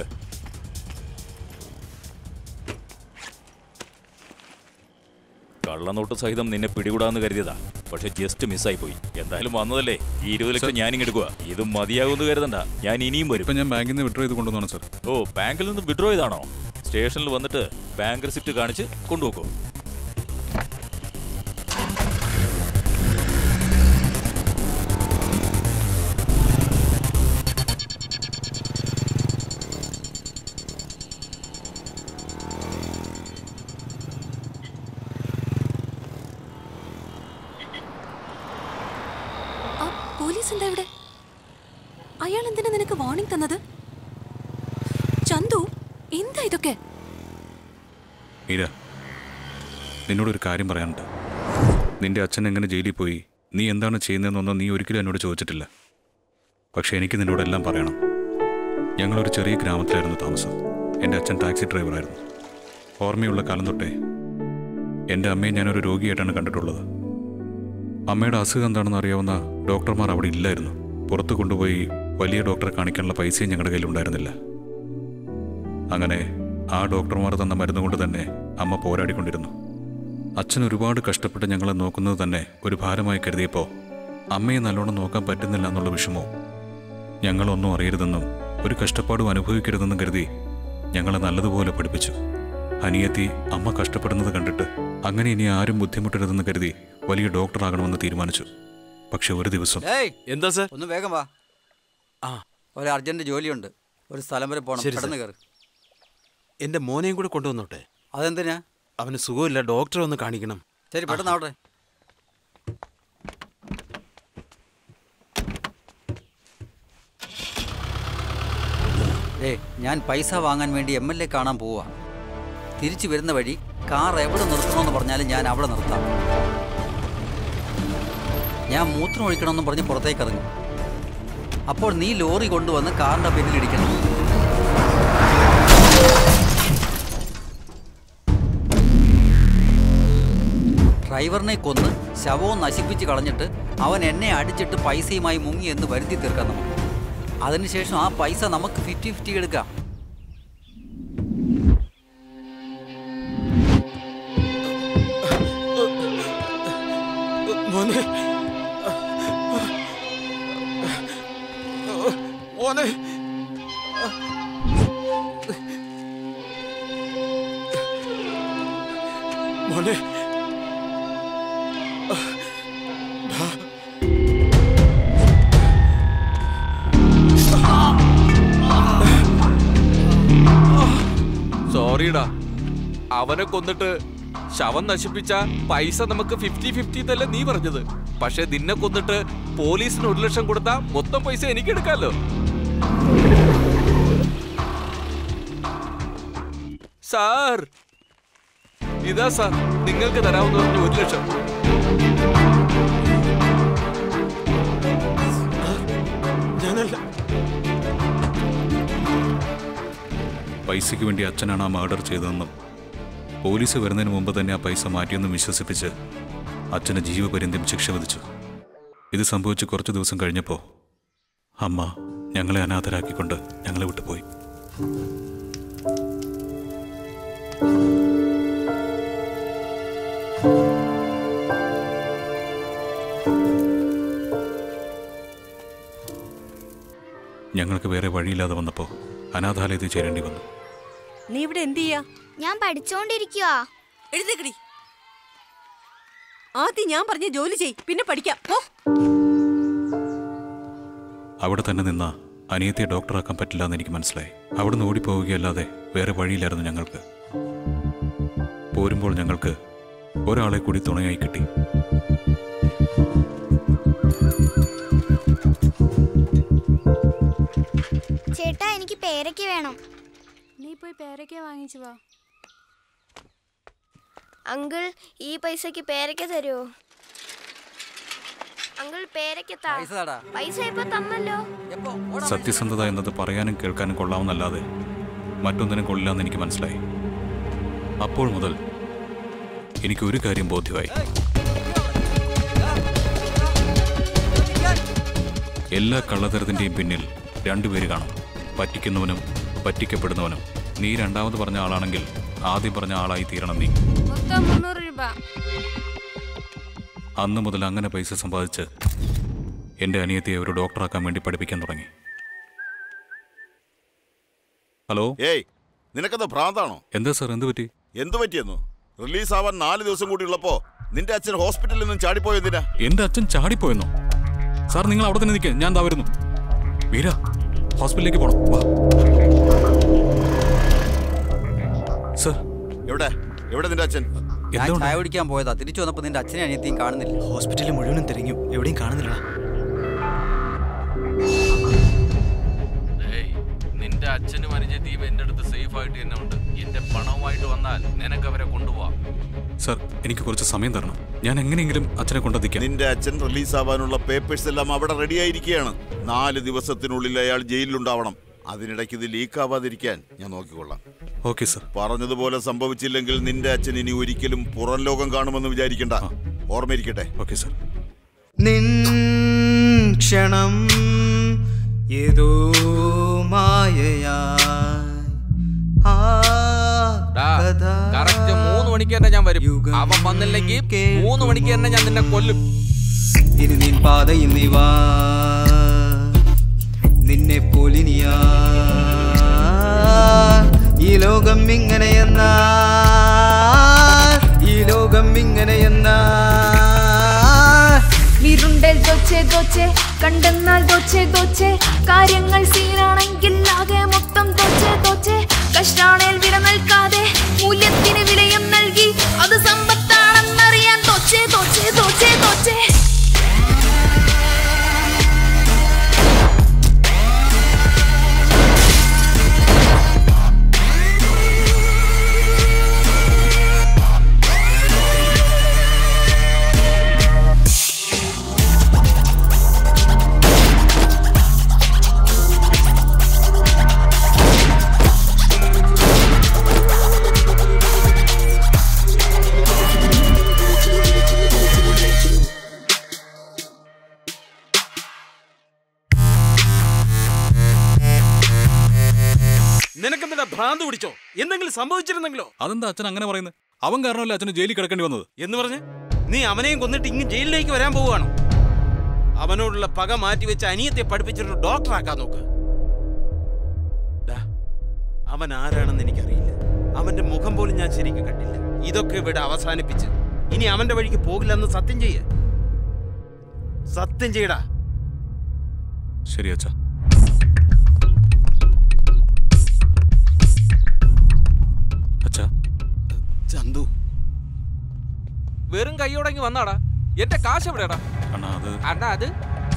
കള്ളനോട്ട് സഹിതം നിന്നെ പിടികൂടാന്ന് കരുതിയതാ പക്ഷെ ജസ്റ്റ് മിസ്സായി പോയി എന്തായാലും വന്നതല്ലേ ഈ ഇരുപത് ലക്ഷം ഞാൻ എടുക്കുക ഇത് മതിയാകുമെന്ന് കരുതണ്ട ഞാൻ ഇനിയും വരും ഇപ്പൊ ഞാൻ ബാങ്കിൽ നിന്ന് വിഡ്രോ ചെയ്ത് കൊണ്ടുവന്നാണ് സാർ ഓ ബാങ്കിൽ നിന്ന് വിഡ്രോ ചെയ്താണോ സ്റ്റേഷനിൽ വന്നിട്ട് ബാങ്ക് റിസിപ്റ്റ് കാണിച്ച് കൊണ്ടുപോക്കോ ആ പോലീസ് എന്താ ഇവിടെ അയാൾ എന്തിനാ നിനക്ക് വാർണിംഗ് തന്നത് ചന്തു എന്താ ഇതൊക്കെ മീര നിന്നോടൊരു കാര്യം പറയാനുണ്ട് നിന്റെ അച്ഛൻ എങ്ങനെ ജയിലിൽ പോയി നീ എന്താണ് ചെയ്യുന്നതെന്നൊന്നും നീ ഒരിക്കലും എന്നോട് ചോദിച്ചിട്ടില്ല പക്ഷെ എനിക്ക് നിന്നോടെല്ലാം പറയണം ഞങ്ങളൊരു ചെറിയ ഗ്രാമത്തിലായിരുന്നു താമസം എൻ്റെ അച്ഛൻ ടാക്സി ഡ്രൈവറായിരുന്നു ഓർമ്മയുള്ള കാലം തൊട്ടേ എൻ്റെ അമ്മയെ ഞാനൊരു രോഗിയായിട്ടാണ് കണ്ടിട്ടുള്ളത് അമ്മയുടെ അസുഖം എന്താണെന്ന് അറിയാവുന്ന ഡോക്ടർമാർ അവിടെ ഇല്ലായിരുന്നു പുറത്ത് കൊണ്ടുപോയി വലിയ ഡോക്ടറെ കാണിക്കാനുള്ള പൈസയും ഞങ്ങളുടെ കയ്യിൽ ഉണ്ടായിരുന്നില്ല അങ്ങനെ ആ ഡോക്ടർമാർ തന്ന മരുന്ന് കൊണ്ട് തന്നെ അമ്മ പോരാടിക്കൊണ്ടിരുന്നു അച്ഛൻ ഒരുപാട് കഷ്ടപ്പെട്ട് ഞങ്ങളെ നോക്കുന്നത് തന്നെ ഒരു ഭാരമായി കരുതിയപ്പോൾ അമ്മയെ നല്ലോണം നോക്കാൻ പറ്റുന്നില്ല എന്നുള്ള വിഷമവും ഞങ്ങളൊന്നും അറിയരുതെന്നും ഒരു കഷ്ടപ്പാടും അനുഭവിക്കരുതെന്നും കരുതി ഞങ്ങളെ നല്ലതുപോലെ പഠിപ്പിച്ചു അനിയത്തി അമ്മ കഷ്ടപ്പെടുന്നത് കണ്ടിട്ട് അങ്ങനെ ഇനി ആരും ബുദ്ധിമുട്ടരുതെന്ന് കരുതി വലിയ ഡോക്ടറാകണമെന്ന് തീരുമാനിച്ചു പക്ഷെ ഒരു ദിവസം ഏയ് എന്താ സാർ ഒന്ന് വേഗം വാ ആ ഒരു അർജന്റ് ജോലിയുണ്ട് ഒരു സ്ഥലം വരെ പോകണം ശരി, പെട്ടെന്ന് സർ. കയറി എന്റെ മോനെയും കൂടെ കൊണ്ടുവന്നോട്ടെ അതെന്തിനാ അവന് സുഖമില്ല ഡോക്ടറെ ഒന്ന് കാണിക്കണം ശരി പെട്ടെന്ന് ആവട്ടെ ഏ ഞാൻ പൈസ വാങ്ങാൻ വേണ്ടി എം എൽ എ കാണാൻ പോവാ തിരിച്ചു വരുന്ന വഴി കാർ എവിടെ നിർത്തണമെന്ന് പറഞ്ഞാലും ഞാൻ അവിടെ നിർത്താം ഞാൻ മൂത്രം ഒഴിക്കണമെന്ന് പറഞ്ഞ് പുറത്തേക്ക് ഇറങ്ങി അപ്പോൾ നീ ലോറി കൊണ്ടുവന്ന് കാറിന്റെ പിന്നിലിടിക്കണം ഡ്രൈവറിനെ കൊന്ന് ശവവും നശിപ്പിച്ച് കളഞ്ഞിട്ട് അവൻ എന്നെ അടിച്ചിട്ട് പൈസയുമായി മുങ്ങി എന്ന് വരുത്തി തീർക്കാം നമുക്ക് അതിനുശേഷം ആ പൈസ നമുക്ക് ഫിഫ്റ്റി ഫിഫ്റ്റി എടുക്കാം മോനെ മോനെ മോനെ സോറിടാ അവനെ കൊന്നിട്ട് ശവം നശിപ്പിച്ച പൈസ നമുക്ക് ഫിഫ്റ്റി ഫിഫ്റ്റി എന്നല്ലേ നീ പറഞ്ഞത് പക്ഷെ നിന്നെ കൊന്നിട്ട് പോലീസിന് ഒരു ലക്ഷം കൊടുത്താ മൊത്തം പൈസ എനിക്ക് എടുക്കാലോ സാർ ഇതാ സാർ നിങ്ങൾക്ക് തരാമെന്ന് പറഞ്ഞ ഒരു ലക്ഷം ഞാനല്ല പൈസയ്ക്ക് വേണ്ടി അച്ഛനാണ് ആ മർഡർ ചെയ്തതെന്നും പോലീസ് വരുന്നതിന് മുമ്പ് തന്നെ ആ പൈസ മാറ്റിയെന്നും വിശ്വസിപ്പിച്ച് അച്ഛന് ജീവപര്യന്തം ശിക്ഷ വിധിച്ചു ഇത് സംഭവിച്ച് കുറച്ച് ദിവസം കഴിഞ്ഞപ്പോൾ അമ്മ ഞങ്ങളെ അനാഥരാക്കിക്കൊണ്ട് ഞങ്ങളെ വിട്ടുപോയി ഞങ്ങൾക്ക് വേറെ വഴിയില്ലാതെ വന്നപ്പോൾ അനാഥാലയത്തിൽ ചേരേണ്ടി വന്നു നീ ഇവിടെ എന്ത് ചെയ്യാ ഞാൻ പഠിച്ചോണ്ടിരിക്കുവാ എഴുതേക്കടി ആദ്യം ഞാൻ പറഞ്ഞ ജോലി ചെയ് പിന്നെ പഠിക്കാം പോ അവിടെ തന്നെ നിന്ന അനിയത്തിയെ ഡോക്ടറാക്കാൻ പറ്റില്ല എന്ന് എനിക്ക് മനസ്സിലായി അവിടുന്ന് ഓടിപ്പോവുകയല്ലാതെ വേറെ വഴിയില്ലായിരുന്നു ഞങ്ങൾക്ക് പോരുമ്പോൾ ഞങ്ങൾക്ക് ഒരാളെ കൂടി തുണയായി കിട്ടി ചേട്ടാ എനിക്ക് പേരയ്ക്ക വേണം നീ പോയി പേരയ്ക്ക വാങ്ങിച്ചു വാ അങ്കിൾ ഈ പൈസക്ക് പേരയ്ക്ക തരുമോ അങ്കിൾ പേരയ്ക്ക താ പൈസ താടാ. പൈസ ഇപ്പൊ തന്നല്ലോ സത്യസന്ധത എന്നത് പറയാനും കേൾക്കാനും കൊള്ളാമെന്നല്ലാതെ മറ്റൊന്നിനും കൊള്ളില്ലെന്ന് എനിക്ക് മനസ്സിലായി അപ്പോൾ മുതൽ എനിക്ക് ഒരു കാര്യം ബോധ്യമായി എല്ലാ കള്ളത്തരത്തിന്റെയും പിന്നിൽ രണ്ടുപേര് കാണും പറ്റിക്കുന്നവനും പറ്റിക്കപ്പെടുന്നവനും നീ രണ്ടാമത് പറഞ്ഞ ആളാണെങ്കിൽ ആദ്യം പറഞ്ഞ ആളായി തീരണം നീ മൊത്തം മുന്നൂറ് രൂപ അന്ന് മുതൽ അങ്ങനെ പൈസ സമ്പാദിച്ച് എൻ്റെ അനിയത്തിയെ ഒരു ഡോക്ടറാക്കാൻ വേണ്ടി പഠിപ്പിക്കാൻ തുടങ്ങി ഹലോ ഏയ് നിനക്കത് ഭ്രാന്താണോ എന്താ സാർ എന്ത് പറ്റി എന്തു പറ്റിയെന്നു റിലീസ് ആവാൻ നാല് ദിവസം കൂടി ഉള്ളപ്പോ നിന്റെ അച്ഛൻ ഹോസ്പിറ്റലിൽ നിന്നും ചാടിപ്പോയതിനാ എൻ്റെ അച്ഛൻ ചാടിപ്പോയെന്നോ സാർ നിങ്ങൾ അവിടെ തന്നെ നിൽക്കുക ഞാൻ ദാ വരുന്നു വീര ഹോസ്പിറ്റലിലേക്ക് പോണം വാ സർ എവിടെ എവിടെ നിന്റെ അച്ഛൻ ഞാൻ ചായ കുടിക്കാൻ പോയതാ തിരിച്ചു വന്നപ്പോ നിന്റെ അച്ഛനെ അനിയത്തിയും കാണുന്നില്ല ഹോസ്പിറ്റലിൽ മുഴുവനും തിരഞ്ഞു എവിടെയും കാണുന്നില്ല ഏയ്, നിന്റെ അച്ഛനും അനുജത്തിയും എന്റെ അടുത്ത് സേഫ് ആയിട്ട് തന്നെ ഉണ്ട് എന്റെ പണവുമായിട്ട് വന്നാൽ നിനക്ക് അവരെ കൊണ്ടുപോവാം സർ എനിക്ക് കുറച്ച് സമയം തരണം ഞാൻ എങ്ങനെയെങ്കിലും അച്ഛനെ കൊണ്ടെത്തിക്കാം നിന്റെ അച്ഛൻ റിലീസ് ആവാനുള്ള പേപ്പേഴ്സ് എല്ലാം അവിടെ റെഡി ആയിരിക്കുകയാണ് നാല് ദിവസത്തിനുള്ളിൽ അയാൾ ജയിലിലുണ്ടാവണം അതിനിടയ്ക്ക് ഇത് ലീക്ക് ആവാതിരിക്കാൻ ഞാൻ നോക്കിക്കൊള്ളാം ഓക്കെ സർ പറഞ്ഞതുപോലെ സംഭവിച്ചില്ലെങ്കിൽ നിന്റെ അച്ഛൻ ഇനി ഒരിക്കലും പുറം ലോകം കാണുമെന്ന് വിചാരിക്കണ്ട ഓർമ്മയിരിക്കട്ടെ ഓക്കെ സർ നിൻ ക്ഷണം ഏതോ മായയാ കറക്റ്റ് മൂന്ന് മണിക്ക് തന്നെ ഞാൻ വരും അവൻ വന്നില്ലെങ്കിൽ മൂന്ന് മണിക്ക് തന്നെ ഞാൻ നിന്നെ കൊല്ലും ഇനി നിൻ പാതയിൽ നീ വാ നിന്നെ പോലിനിയാ ഈ ലോകം ഇങ്ങനെയെന്നാ ഈ ലോകം ഇങ്ങനെയെന്നാ ഇരുണ്ടൽ ദോച്ചേ ദോച്ചേ കണ്ടെന്നാൽ ദോച്ചേ ദോച്ചേ കാര്യങ്ങൾ സീനാണെങ്കിൽ ആകെ മൊത്തം ദോച്ചേ ദോച്ചേ കഷ്ടാണേൽ വില നൽകാതെ മൂല്യത്തിന് വിലയും നൽകി അത് സമ്പത്താണെന്നറിയാൻ ദോച്ചേ ദോച്ചേ ദോച്ചേ ദോച്ചേ നിനക്കെന്താ ഭ്രാന്ത് പിടിച്ചോ എന്തെങ്കിലും സംഭവിച്ചിരുന്നെങ്കിലോ അതെന്താ അച്ഛൻ അങ്ങനെ പറയുന്നത് അവൻ കാരണമല്ല അച്ഛന് ജയിലിൽ കിടക്കേണ്ടി വന്നത് എന്ന് പറഞ്ഞ് നീ അവനെയും കൊന്നിട്ട് ഇങ്ങ് ജയിലിലേക്ക് വരാൻ പോവുകയാണോ അവനോടുള്ള പക മാറ്റിവെച്ച് അനിയത്തെ പഠിപ്പിച്ചിട്ട് ഡോക്ടറാക്കാൻ നോക്ക് ദാ, അവൻ ആരാണെന്ന് എനിക്കറിയില്ല അവന്റെ മുഖം പോലും ഞാൻ ശരിക്കും കണ്ടില്ല ഇതൊക്കെ ഇവിടെ അവസാനിപ്പിച്ച് ഇനി അവന്റെ വഴിക്ക് പോകില്ലെന്ന് സത്യം ചെയ്യ സത്യം ചെയ്യടാ ശരി അച്ഛാ അച്ഛാ ചന്തു വെറും കൈയോടങ്ങി വന്നാടാ എന്റെ കാശ് എവിടെയാടാ അണ്ണാ അത് അണ്ണാ അത്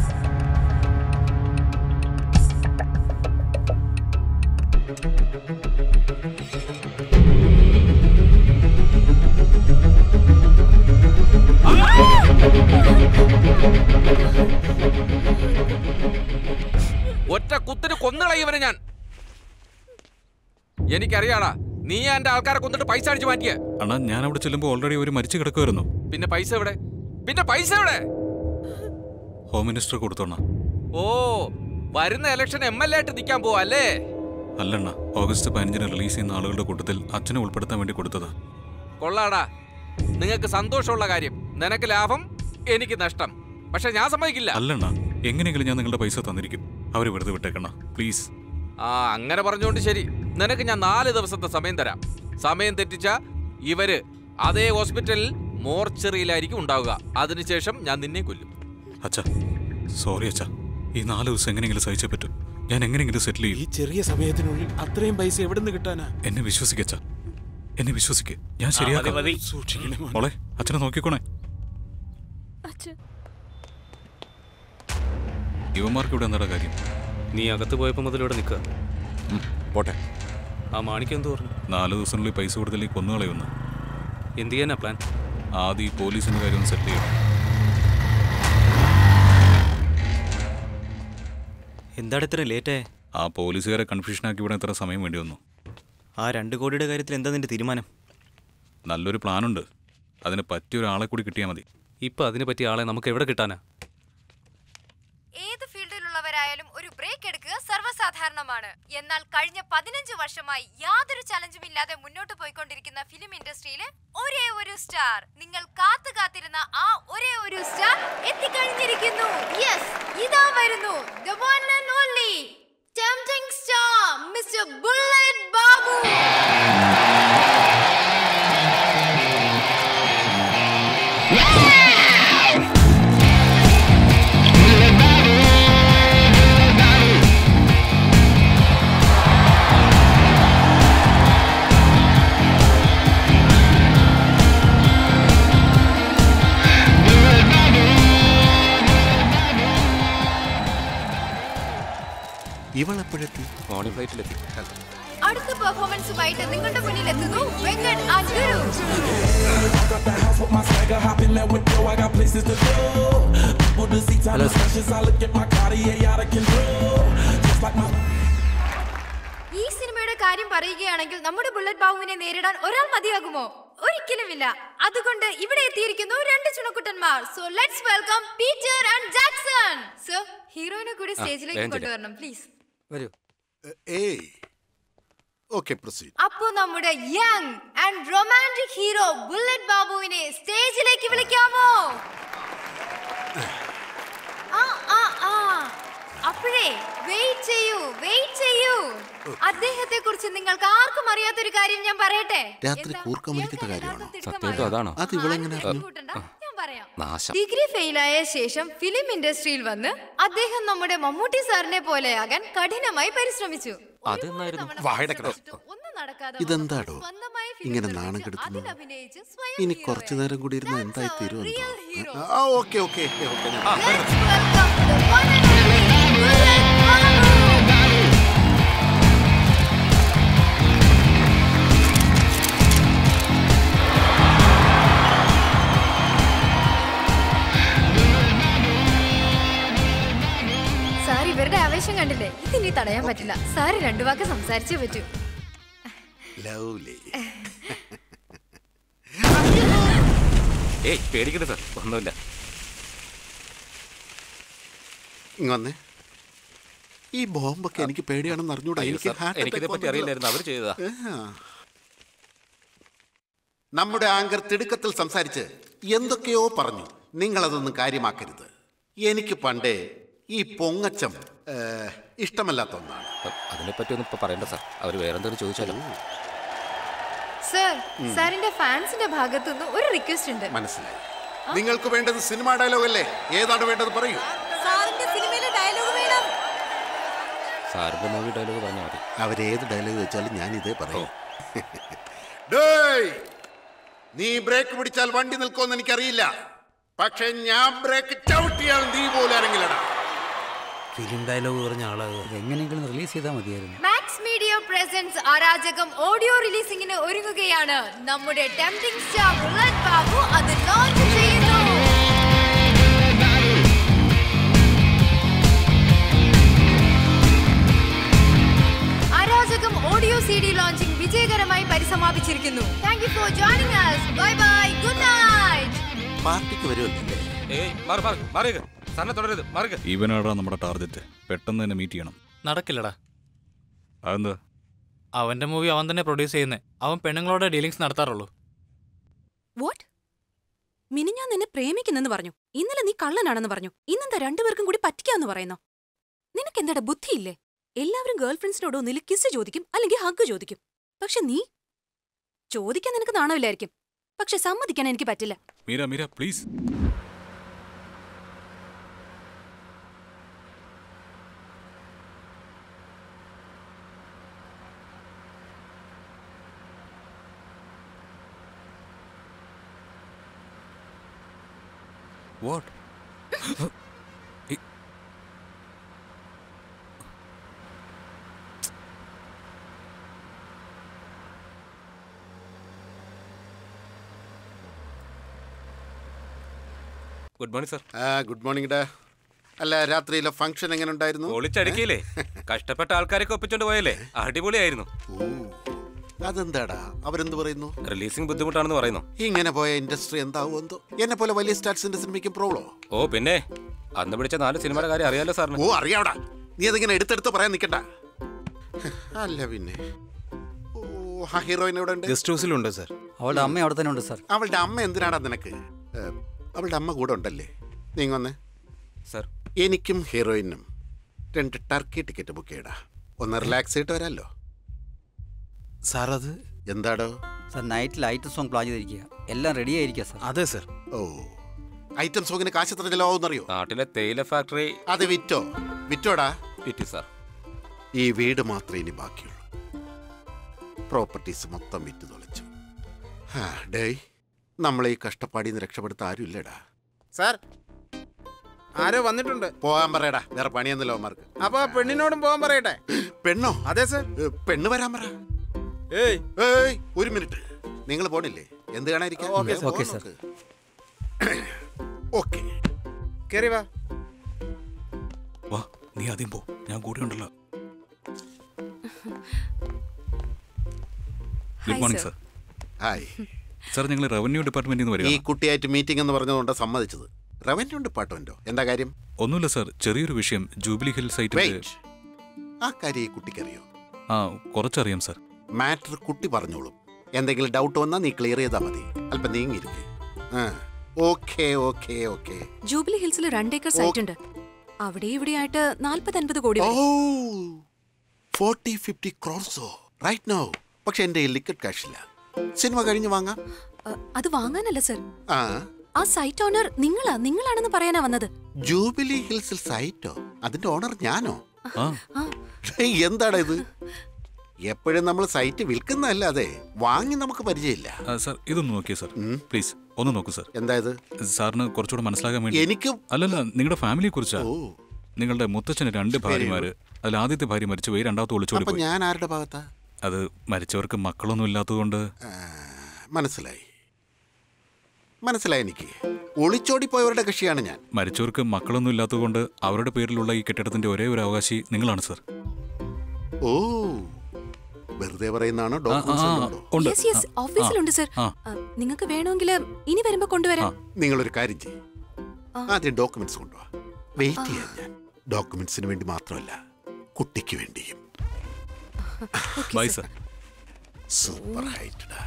ഒറ്റ കുത്തിന് കൊന്നുകളയുവനെ ഞാൻ എനിക്കറിയാടാ നീ എന്റെ ആൾക്കാരെ കൊന്നിട്ട് പൈസ അടിച്ചു മാറ്റിയ അണ്ണാ ഞാൻ അവിടെ ചെല്ലുമ്പോൾ ഓൾറെഡി ഒരു മരിച്ചു കിടക്കുമായിരുന്നു പിന്നെ പൈസ എവിടെ പിന്നെ പൈസ എവിടെ ഹോം മിനിസ്റ്റർ കൊടുത്തോണ്ണ ഓ വരുന്ന ഇലക്ഷൻ എം എൽ എ ആയിട്ട് നിൽക്കാൻ പോവാ അല്ലേ അല്ലണ്ണ ഓഗസ്റ്റ് പതിനഞ്ചിന് റിലീസ് ചെയ്യുന്ന ആളുകളുടെ കൂട്ടത്തിൽ അച്ഛനെ ഉൾപ്പെടുത്താൻ വേണ്ടി കൊടുത്തതാ കൊള്ളാടാ നിങ്ങൾക്ക് സന്തോഷമുള്ള കാര്യം നിനക്ക് ലാഭം എനിക്ക് നഷ്ടം പക്ഷെ ഞാൻ സമ്മതിക്കില്ല അല്ലണ്ണ എങ്ങനെയെങ്കിലും ഞാൻ നിങ്ങളുടെ പൈസ തന്നിരിക്കും അവര് വെറുതെ വിട്ടേക്കണ്ണ പ്ലീസ് ആ അങ്ങനെ പറഞ്ഞുകൊണ്ട് ശരി നിനക്ക് ഞാൻ നാല് ദിവസത്തെ സമയം തരാം സമയം തെറ്റിച്ച ഇവര് അതേ ഹോസ്പിറ്റലിൽ മോർച്ചറിയിലായിരിക്കും ഉണ്ടാവുക അതിനുശേഷം ഞാൻ നിന്നെ കൊല്ലും അച്ഛാ സോറി അച്ഛാ ഈ നാല് ദിവസം എങ്ങനെയെങ്കിലും സഹിച്ചേ പറ്റും ഞാൻ എങ്ങനെയെങ്കിലും സെറ്റിൽ ചെയ്യും ഈ ചെറിയ സമയത്തിനുള്ളിൽ അത്രയും പൈസ എവിടെ നിന്ന് കിട്ടാനാ എന്നെ വിശ്വസിക്കച്ച എന്നെ വിശ്വസിക്ക് ഞാൻ ശരിയാക്കാം മതി, മതി. സൂക്ഷിക്കണേ മോനെ. മോളെ അച്ഛനെ നോക്കിക്കോണേ ഇവന്മാർക്ക് ഇവിടെ എന്താ കാര്യം നീ അകത്ത് പോയപ്പോൾ മുതൽ ഇവിടെ നിൽക്കുക പോട്ടെ ആ മാണിക്ക് എന്ത് പറഞ്ഞു നാല് ദിവസത്തിനുള്ളിൽ പൈസ കൊടുത്തില്ലെങ്കിൽ കൊന്നുകളയുന്നു എന്ത് ചെയ്യാനാ പ്ലാൻ ആദ്യം ഈ പോലീസിന്റെ കാര്യം ഒന്ന് സെറ്റിൽ ചെയ്യണം എന്താണ് ഇത്ര ലേറ്റേ ആ പോലീസുകാരെ കൺഫ്യൂഷനാക്കി വിടാൻ എത്ര സമയം വേണ്ടി വന്നു ആ രണ്ട് കോടിയുടെ കാര്യത്തിൽ എന്താ നിന്റെ തീരുമാനം നല്ലൊരു പ്ലാനുണ്ട് അതിന് പറ്റിയ ഒരാളെ കൂടി കിട്ടിയാൽ മതി ഇപ്പൊ അതിനെ പറ്റിയ ആളെ നമുക്ക് എവിടെ കിട്ടാനാ ഏത് ഫീൽഡിലുള്ളവരായാലും ഒരു ബ്രേക്ക് എടുക്കുക സർവ്വ സാധാരണമാണ് എന്നാൽ കഴിഞ്ഞ പതിനഞ്ച് വർഷമായി യാതൊരു ചലഞ്ചും ഇല്ലാതെ മുന്നോട്ട് പോയിക്കൊണ്ടിരിക്കുന്ന ഫിലിം ഇൻഡസ്ട്രിയിലെ ഒരേ ഒരു സ്റ്റാർ നിങ്ങൾ കാത്തു കാത്തിരുന്ന ആ ഒരേ ഒരു സ്റ്റാർ എത്തിക്കഴിഞ്ഞിരിക്കുന്നു യെസ് ഇതാ വരുന്നു the one and only tempting star Mr. Bullet Babu ഇവളെപ്പോഴെത്തി മോർണിംഗ് ഫ്ലൈറ്റിലെത്തി അടുത്ത പെർഫോമൻസുമായിട്ട് നിങ്ങളുടെ മുന്നിൽ എത്തുന്നു വെങ്കട് and ഗുരു ഈ സിനിമയുടെ കാര്യം പറയുകയാണെങ്കിൽ നമ്മുടെ ബുള്ളറ്റ് ബാബുവിനെ നേരിടാൻ ഒരാൾ മതിയാകുമോ ഒരിക്കലുമില്ല അതുകൊണ്ട് ഇവിടെ എത്തിയിരിക്കുന്നു രണ്ട് ചുണക്കുട്ടന്മാർ so let's welcome Peter and Jackson so ഹീറോയിനെ കൂടി ആ, സ്റ്റേജിലേക്ക് വേഗം കൊണ്ടുവരണം പ്ലീസ് വരൂ ഏയ് ഓക്കെ പ്രൊസീഡ് അപ്പോ നമ്മുടെ young and romantic hero Bullet ബാബുവിനെ സ്റ്റേജിലേക്ക് വിളിക്കാമോ ആ ആ ആ അപ്പോഴേ വെയിറ്റ് ചെയ്യൂ വെയിറ്റ് ചെയ്യൂ അദ്ദേഹത്തെ കുറിച്ച് നിങ്ങൾക്ക് ആർക്കും അറിയാത്തൊരു കാര്യം ഞാൻ പറയട്ടെ രാത്രി കൂർക്കം വലിക്കുന്ന കാര്യമാണോ സത്യമായിട്ടും അതാണോ അത് ഇവളെങ്ങനെ അറിഞ്ഞു? ഞാൻ പറയാം നാശം ഡിഗ്രി ഫെയിലായ ശേഷം ഫിലിം ഇൻഡസ്ട്രിയിൽ വന്ന് അദ്ദേഹം നമ്മുടെ മമ്മൂട്ടി സാറിനെ പോലെയാകാൻ കഠിനമായി പരിശ്രമിച്ചു അതെന്നായിരുന്നു ഒന്നും നടക്കാതെ ഇതെന്താടോ ഇങ്ങനെ നാണം കെടുത്തുന്നു അഭിനയിച്ച് സ്വയം ഇനി കുറച്ചു നേരം കൂടി ഇരുന്ന് എന്തായി തീരുമെന്തോ ആ ഓക്കെ ഓക്കെ ഓക്കെ സാർ ഇവരുടെ ആവേശം കണ്ടില്ലേ ഇതിനി തടയാൻ പറ്റില്ല സാർ രണ്ടു വാക്ക് സംസാരിച്ചേ പറ്റൂ ലവ്ലി ഏയ് പേടിക്കരുത് സാർ ഒന്നുമില്ല ഇങ്ങ് വന്നേ ഈ ബോംബൊക്കെ എനിക്ക് പേടിയാണെന്ന് അറിഞ്ഞൂടാ അയ്യോ, എനിക്ക് സാർ, heart എനിക്കിതിനെ attack പറ്റി അറിയില്ലായിരുന്നു. അവര് ചെയ്തതാ. ആ. നമ്മുടെ ആങ്കർ തിടുക്കത്തിൽ സംസാരിച്ച് എന്തൊക്കെയോ പറഞ്ഞു നിങ്ങളതൊന്നും കാര്യമാക്കരുത് എനിക്ക് പണ്ടേ ഈ പൊങ്ങച്ചം ഏ, ഇഷ്ടമല്ലാത്ത ഒന്നാണ് അതിനെപ്പറ്റി ഒന്നും ഇപ്പൊ പറയണ്ട സാർ അവർ വേറെന്തെങ്കിലും ചോദിച്ചാലോ സർ ഉം. സാറിന്റെ ഫാൻസിന്റെ ഭാഗത്തുനിന്ന് ഒരു റിക്വസ്റ്റ് ഉണ്ട് മനസ്സിലായി നിങ്ങൾക്ക് വേണ്ടത് സിനിമ ഡയലോഗ് അല്ലേ ഏതാണ് വേണ്ടത് പറയൂ സാറിന്റെ സിനിമയിലെ ഡയലോഗ് വേണം സാറിന്റെ മൂവി ഡയലോഗ് പറഞ്ഞാൽ മതി അവരേത് ഡയലോഗ് വെച്ചാലും ഞാൻ ഇതേ പറയും ഡേയ് നീ ബ്രേക്ക് പിടിച്ചാൽ വണ്ടി നിൽക്കുമെന്ന് എനിക്കറിയില്ല പക്ഷെ ഞാൻ ബ്രേക്ക് ചവിട്ടിയാൽ നീ പോലെ ഇറങ്ങില്ലടാ ഫിലിം ഡയലോഗ് പറഞ്ഞ ആളാകുക എങ്ങനെയെങ്കിലും റിലീസ് ചെയ്താൽ മതിയായിരുന്നു Max Media presence Arajakam audio റിലീസിംഗിന് ഒരുങ്ങുകയാണ് നമ്മുടെ ടെംപ്റ്റിംഗ് സ്റ്റാർ ബുള്ളറ്റ് ബാബു അത് ലോഞ്ച് ചെയ്യുന്നു Arajakam audio C D launching വിജയകരമായി പരിസമാപിച്ചിരിക്കുന്നു thank you for joining us bye bye good night പാർട്ടിക്ക് വരുമല്ലേ ഏയ് മാറി മാറി മാറിയത് സാറിനെ തുടരുത് മാറിക്ക് ഇവനാടാ നമ്മുടെ ടാർഗറ്റ് പെട്ടെന്ന് തന്നെ മീറ്റ് ചെയ്യണം നടക്കില്ലടാ അതെന്താ അവന്റെ മൂവി അവൻ തന്നെ പ്രൊഡ്യൂസ് ചെയ്യുന്നേ അവൻ പെണ്ണുങ്ങളോട് ഡീലിങ്സ് നടത്താറുള്ളൂ വാട്ട് മിനിഞ്ഞാൻ നിന്നെ പ്രേമിക്കുന്നെന്ന് പറഞ്ഞു ഇന്നലെ നീ കള്ളനാണെന്ന് പറഞ്ഞു ഇന്നെന്താ രണ്ടുപേർക്കും കൂടി പറ്റിക്കാന്ന് പറയുന്നോ നിനക്ക് എന്താടാ ബുദ്ധിയില്ലേ എല്ലാവരും ഗേൾ ഫ്രണ്ട്സിനോട് ഒന്നിൽ കിസ് ചോദിക്കും അല്ലെങ്കിൽ ഹഗ് ചോദിക്കും പക്ഷെ നീ ചോദിക്കാൻ നിനക്ക് നാണമില്ലായിരിക്കും പക്ഷെ സമ്മതിക്കാൻ എനിക്ക് പറ്റില്ല Meera Meera please what good morning sir ആ ഗുഡ് മോർണിംഗ് ഡാ അല്ല രാത്രിയിലെ ഫംഗ്ഷൻ എങ്ങനെ ഉണ്ടായിരുന്നു ഒളിച്ചടിക്കില്ലേ കഷ്ടപ്പെട്ട ആൾക്കാരൊക്കെ ഒപ്പിച്ചോണ്ട് പോയല്ലേ അടിപൊളിയായിരുന്നു അതെന്താടാ അവരെന്ത് പറയുന്നു റിലീസിംഗ് ബുദ്ധിമുട്ടാണെന്ന് പറയുന്നു ഇങ്ങനെ പോയ ഇൻഡസ്ട്രി എന്താവും എന്തോ എന്നെ പോലെ വലിയ സ്റ്റാർസിന്റെ സിനിമയ്ക്ക് പ്രോബ്ലോ ഓ പിന്നെ അന്ന് പിടിച്ച നാല് സിനിമയുടെ കാര്യം അറിയാലോ സാറിന് ഓ അറിയാവടാ നീ അതിങ്ങനെ എടുത്തെടുത്ത് പറയാൻ നിൽക്കണ്ട അല്ല പിന്നെ ഓ ആ ഹീറോയിൻ എവിടെ ഉണ്ട് ഗസ്റ്റ് ഹൗസിലുണ്ട് സാർ അവളുടെ അമ്മ അവിടെ തന്നെ ഉണ്ട് സാർ അവളുടെ അമ്മ എന്തിനാടാ നിനക്ക് ഏ, അവളുടെ അമ്മ കൂടെ ഉണ്ടല്ലേ നീങ്ങൊന്ന് സാർ എനിക്കും ഹീറോയിനും രണ്ട് ടർക്കി ടിക്കറ്റ് ബുക്ക് ചെയ്യടാ ഒന്ന് റിലാക്സ് ചെയ്തിട്ട് വരാമല്ലോ സാർ അത് എന്താടോ sir night light song plan ചെയ്തിരിക്കുക എല്ലാം റെഡി ആയിരിക്കുക സാർ അതെ സർ ഓ ഐറ്റം സോങ്ങിന് കാശ് എത്ര ചെലവാകുമെന്നറിയോ നാട്ടിലെ തേയില ഫാക്ടറി അത് വിറ്റോ വിറ്റോടാ വിറ്റു സാർ ഈ വീട് മാത്രമേ ഇനി ബാക്കിയുള്ളൂ പ്രോപ്പർട്ടീസ് മൊത്തം വിറ്റ് തുളച്ചു ഹാ, ഡേയ് നമ്മളെ ഈ കഷ്ടപ്പാടിൽ നിന്ന് രക്ഷപ്പെടുത്താൻ ആരുമില്ലടാ സാർ ആരോ വന്നിട്ടുണ്ട് പോകാൻ പറയടാ വേറെ പണിയൊന്നുമില്ല അവന്മാർക്ക് അപ്പൊ ആ പെണ്ണിനോടും പോകാൻ പറയട്ടെ പെണ്ണോ അതെ സാർ പെണ്ണ് വരാൻ പറ ഏയ് ഏയ് ഒരു മിനിറ്റ് നിങ്ങൾ പോണില്ലേ എന്ത് കാണാതിരിക്കാൻ ഓക്കേ, വേഗം ഓക്കേ, പോകാൻ സർ. നോക്ക്. ഓക്കേ കേറി വാ വാ നീ ആദ്യം പോ ഞാൻ കൂടെ ഉണ്ടല്ലോ good morning sir hi sir ഞങ്ങൾ റവന്യൂ ഡിപ്പാർട്ട്മെന്റിൽ നിന്ന് ഈ വരിക കുട്ടിയായിട്ട് മീറ്റിംഗ് എന്ന് പറഞ്ഞതുകൊണ്ട് സമ്മതിച്ചത് റവന്യൂ ഡിപ്പാർട്ട്മെന്റോ എന്താ കാര്യം ഒന്നുമില്ല സാർ ചെറിയൊരു വിഷയം ജൂബിലി ഹിൽ സൈറ്റിൽ വെയിറ്റ് ആ കാര്യം ഈ കുട്ടിക്കറിയോ ആ കുറച്ചറിയാം സാർ മാറ്റർ കുട്ടി പറഞ്ഞോളും എന്തെങ്കിലും ഡൗട്ട് വന്നാൽ നീ ക്ലിയർ ചെയ്താൽ മതി അല്പം നീങ്ങിയിരിക്കെ ഓക്കെ ഓക്കെ ഓക്കെ ജൂബിലി ഹിൽസിൽ രണ്ടേക്കർ സൈറ്റ് ഉണ്ട് അവിടെ ഇവിടെ ആയിട്ട് നാൽപ്പത് അൻപത് കോടി വരും. ഫോർട്ടി ഫിഫ്റ്റി ക്രോർസോ റൈറ്റ് നോ പക്ഷെ എൻ്റെ ലിക്വിഡ് ക്യാഷ് ഇല്ല സിനിമ കഴിഞ്ഞ് വാങ്ങാം അ, അത് വാങ്ങാനല്ല സർ ആ ആ സൈറ്റ് ഓണർ നിങ്ങളാ നിങ്ങളാണെന്ന് പറയാനാ വന്നത് ജൂബിലി ഹിൽസിൽ സൈറ്റോ അതിന്റെ ഓണർ ഞാനോ ആ ഏയ്, എന്താടാ ഇത് എപ്പോഴും നമ്മൾ സൈറ്റ് വിൽക്കുന്നതല്ലാതെ വാങ്ങി നമുക്ക് പരിചയമില്ല ആ, സാർ ഇതൊന്ന് നോക്കിയേ സാർ പ്ലീസ് ഒന്ന് നോക്കൂ സാർ എന്താ ഇത് സാറിന് കുറച്ചുകൂടെ മനസ്സിലാകാൻ വേണ്ടി എനിക്ക് അല്ലല്ല നിങ്ങളുടെ ഫാമിലിയെ കുറിച്ചാ നിങ്ങളുടെ മുത്തച്ഛന് രണ്ട് ഭാര്യമാര് അതിൽ ആദ്യത്തെ ഭാര്യ മരിച്ചു പോയി രണ്ടാമത്തെ ഒളിച്ചോടി അപ്പൊ പോയി ഞാൻ ആരുടെ ഭാഗത്താ അത് മരിച്ചവർക്ക് മക്കളൊന്നും ഇല്ലാത്തതുകൊണ്ട് മനസ്സിലായി മനസ്സിലായി എനിക്ക് ഒളിച്ചോടി പോയവരുടെ കക്ഷിയാണ് ഞാൻ മരിച്ചവർക്ക് മക്കളൊന്നും ഇല്ലാത്തതുകൊണ്ട് അവരുടെ പേരിലുള്ള ഈ കെട്ടിടത്തിന്റെ ഒരേ ഒരു അവകാശി നിങ്ങളാണ് സാർ ഓ വെറുതെ പറയുന്നതാണോ ആ, ആ, ഡോക്യുമെന്റ്സ് ഉണ്ട്. യെസ് യെസ് ഓഫീസിലുണ്ട് സർ ആ. നിങ്ങൾക്ക് വേണമെങ്കിൽ ഇനി വരുമ്പോ കൊണ്ടുവരാം നിങ്ങളൊരു കാര്യം ചെയ്യും ആദ്യം ഡോക്യുമെന്റ്സ് കൊണ്ടുപോവാ വെയിറ്റ് ചെയ്യാൻ ഞാൻ ഡോക്യുമെന്റ്സിന് വേണ്ടി മാത്രമല്ല കുട്ടിക്ക് വേണ്ടിയും ബൈ സാർ സൂപ്പർ ഹൈറ്റഡാ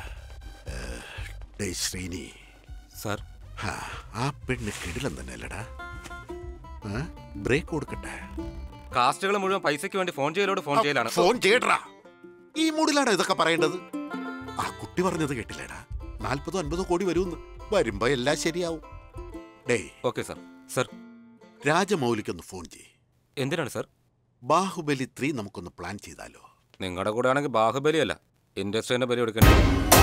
ഡേ ശ്രീനി സാർ ആ പെണ്ണ് കിടിലം തന്നെ അല്ലടാ ബ്രേക്ക് കൊടുക്കട്ടെ കാസ്റ്റുകൾ മുഴുവൻ പൈസയ്ക്ക് വേണ്ടി ഫോൺ ചെയ്യലോട് ഫോൺ ചെയ്യലാണ് ഫോൺ ചെയ്യടാ ഈ മൂഡിലാണോ ഇതൊക്കെ പറയേണ്ടത് ആ കുട്ടി പറഞ്ഞത് കേട്ടില്ലേടാ നാൽപ്പതോ അൻപതോ കോടി വരുമെന്ന് വരുമ്പോ എല്ലാം ശരിയാവും ഡേയ് ഓക്കെ സാർ സാർ രാജമൗലിക്കൊന്ന് ഫോൺ ചെയ്യ് എന്തിനാണ് സാർ ബാഹുബലി ത്രീ നമുക്കൊന്ന് പ്ലാൻ ചെയ്താലോ നിങ്ങളുടെ കൂടെ ആണെങ്കിൽ ബാഹുബലി അല്ല ഇൻഡസ്ട്രീന്റെ ബലി കൊടുക്കേണ്ടി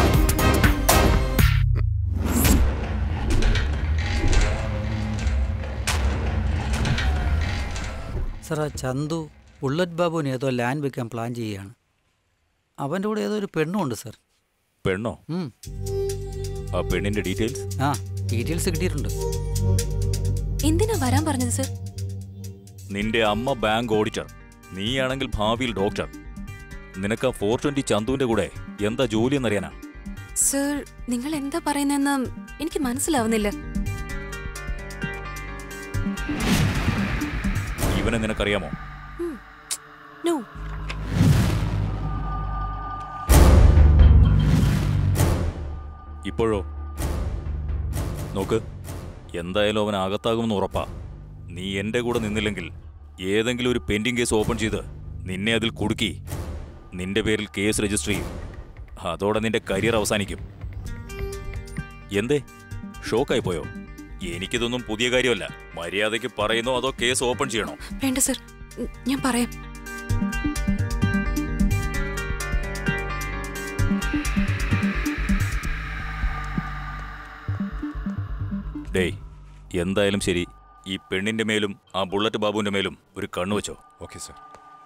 സാർ ആ ചന്തു ബുള്ളറ്റ് ബാബുവിന് ഏതോ ലാൻഡ് വെക്കാൻ പ്ലാൻ ചെയ്യുകയാണ് അവൻ്റെ കൂടെ ഏതോ ഒരു പെണ്ണുണ്ട് സാർ പെണ്ണോ ഉം. ആ പെണ്ണിന്റെ ഡീറ്റെയിൽസ് ആ ഡീറ്റെയിൽസ് കിട്ടിയിട്ടുണ്ട് എന്തിനാ വരാൻ പറഞ്ഞത് സർ നിന്റെ അമ്മ ബാങ്ക് ഓഡിറ്റർ നീയാണെങ്കിൽ ഭാവിയിൽ ഡോക്ടർ നിനക്ക് ആ ഫോർ ട്വന്റി ചന്തുവിന്റെ കൂടെ എന്താ ജോലി എന്നറിയാനാ സർ നിങ്ങൾ എന്താ പറയുന്നതെന്ന് എനിക്ക് മനസ്സിലാവുന്നില്ല ഇവനെ നിനക്കറിയാമോ നോ ഇപ്പോഴോ നോക്ക് എന്തായാലും അവൻ അകത്താകുമെന്ന് ഉറപ്പാ നീ എന്റെ കൂടെ നിന്നില്ലെങ്കിൽ ഏതെങ്കിലും ഒരു പെൻഡിങ് കേസ് ഓപ്പൺ ചെയ്ത് നിന്നെ അതിൽ കുടുക്കി നിന്റെ പേരിൽ കേസ് രജിസ്റ്റർ ചെയ്യും അതോടെ നിന്റെ കരിയർ അവസാനിക്കും എന്തേ ഷോക്കായി പോയോ എനിക്കിതൊന്നും പുതിയ കാര്യമല്ല മര്യാദയ്ക്ക് പറയുന്നോ അതോ കേസ് ഓപ്പൺ ചെയ്യണോ വേണ്ട സർ ഞാൻ പറയാം ഡേയ് എന്തായാലും ശരി ഈ പെണ്ണിന്റെ മേലും ആ ബുള്ളറ്റ് ബാബുവിന്റെ മേലും ഒരു കണ്ണു വെച്ചോ ഓക്കെ സാർ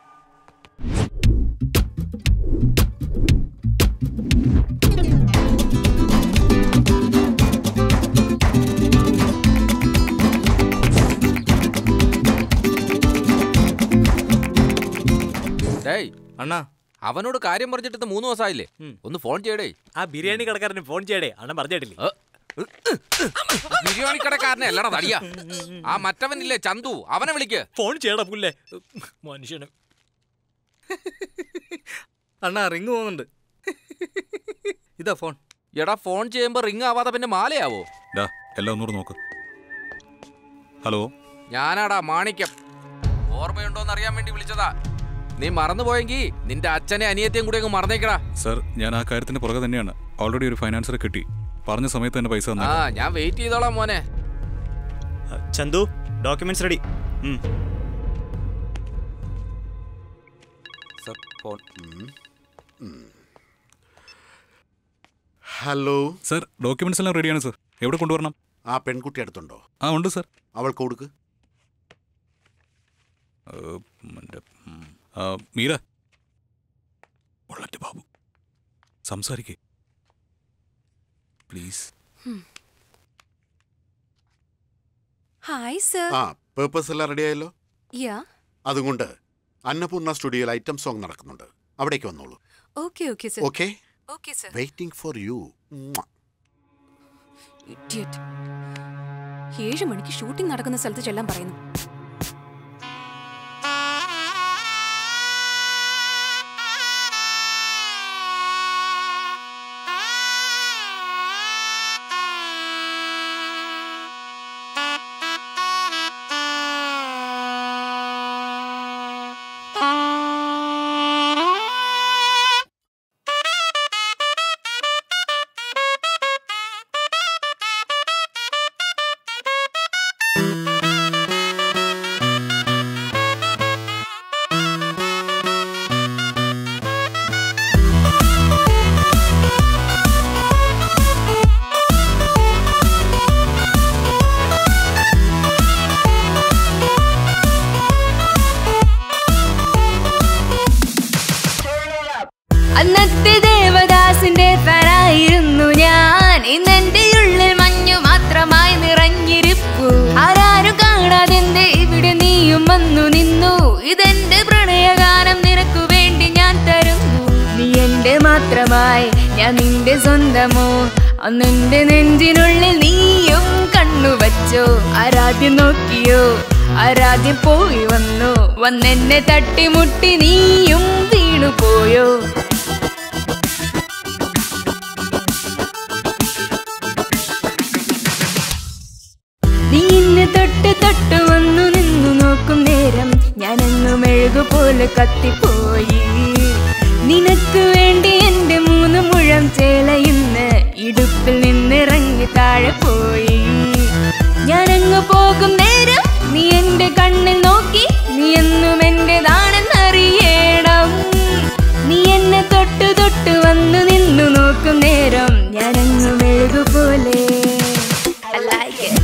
ഡേയ് അണ്ണാ അവനോട് കാര്യം പറഞ്ഞിട്ട് മൂന്ന് ദിവസമായില്ലേ ഒന്ന് ഫോൺ ചെയ്യടേ ആ ബിരിയാണി കടക്കാരന് ഫോൺ ചെയ്യടേ അണ്ണൻ പറഞ്ഞിട്ടില്ലേ ബിരിയാണി കടക്കാരനെ അല്ലടാ തടിയ ആ മറ്റവനില്ലേ ചന്തു അവനെ വിളിക്ക് ഫോൺ ചെയ്യടാ പുല്ലേ മനുഷ്യന് അണ്ണാ റിങ് പോകുന്നുണ്ട് ഇതാ ഫോൺ എടാ ഫോൺ ചെയ്യുമ്പോ റിങ് ആവാതെ പിന്നെ മാലയാവോ ഡാ എല്ലാം ഒന്നുകൂടെ നോക്ക് ഹലോ ഞാനാടാ മാണിക്യം ഓർമ്മയുണ്ടോന്ന് അറിയാൻ വേണ്ടി വിളിച്ചതാ നീ മറന്നുപോയെങ്കി നിന്റെ അച്ഛനെ അനിയത്തെയും കൂടി അങ്ങ് മറന്നേക്കടാ സർ ഞാൻ ആ കാര്യത്തിന് പുറകെ തന്നെയാണ് ഓൾറെഡി ഒരു ഫൈനാൻസറെ കിട്ടി പറഞ്ഞ സമയത്ത് തന്നെ പൈസ ആ തന്നേക്കാം ഞാൻ വെയിറ്റ് ചെയ്തോളാം മോനെ Chandu documents ready sir phone hello sir documents എല്ലാം റെഡിയാണ് സർ എവിടെ കൊണ്ടുവരണം ആ പെൺകുട്ടി അടുത്തുണ്ടോ ആ ഉണ്ട് സർ അവൾക്ക് കൊടുക്ക് ഏഹ്, മന്റെ, ഉം. ആ, മീര ഉള്ളറ്റ് ബാബു സംസാരിക്കേ പ്ലീസ് ഹായ് സർ ആ പേപ്പേഴ്സ് എല്ലാം റെഡി ആയല്ലോ യാ അതുകൊണ്ട് അന്നപൂർണ സ്റ്റുഡിയോയിൽ ഐറ്റം സോങ് നടക്കുന്നുണ്ട് അവിടേക്ക് വന്നോളൂ okay okay sir okay okay sir waiting for you idiot ഏഴ് മണിക്ക് ഷൂട്ടിംഗ് നടക്കുന്ന സ്ഥലത്ത് ചെല്ലാൻ പറയുന്നു അന്നത്തെ ദേവദാസിന്റെ ഫനായിരുന്നു ഞാൻ ഇന്നെന്റെ ഉള്ളിൽ മഞ്ഞു മാത്രമായി നിറഞ്ഞിരിപ്പു ആരാരും കാണാതെന്റെ ഇവിടെ നീയും വന്നു നിന്നു ഇതെന്റെ പ്രണയഗാനം നിനക്കു വേണ്ടി ഞാൻ തരുന്നു നീ എന്റെ മാത്രമായി ഞാൻ നിന്റെ സ്വന്തമോ അന്നെന്റെ നെഞ്ചിനുള്ളിൽ നീയും കണ്ണുവച്ചോ ആരാദ്യം നോക്കിയോ ആരാദ്യം പോയി വന്നു വന്നെന്നെ തട്ടിമുട്ടി നീയും വീണുപോയോ നീ എന്നെ തൊട്ട് തൊട്ട് വന്നു നിന്നു നോക്കും നേരം ഞാനങ്ങ് മെഴുകുപോലെ കത്തിപ്പോയി നിനക്ക് വേണ്ടി എന്റെ മൂന്ന് മുഴം ചേല ഇന്ന് ഇടുപ്പിൽ നിന്നിറങ്ങി താഴെ പോയി ഞാനങ്ങ് പോകും നേരം നീ എന്റെ കണ്ണിൽ നോക്കി നീ എന്നും എന്റേതാണെന്നറിയണം നീ എന്നെ തൊട്ട് തൊട്ട് വന്നു നിന്നു നോക്കും നേരം ഞാനങ്ങ് മെഴുകുപോലെ I like it.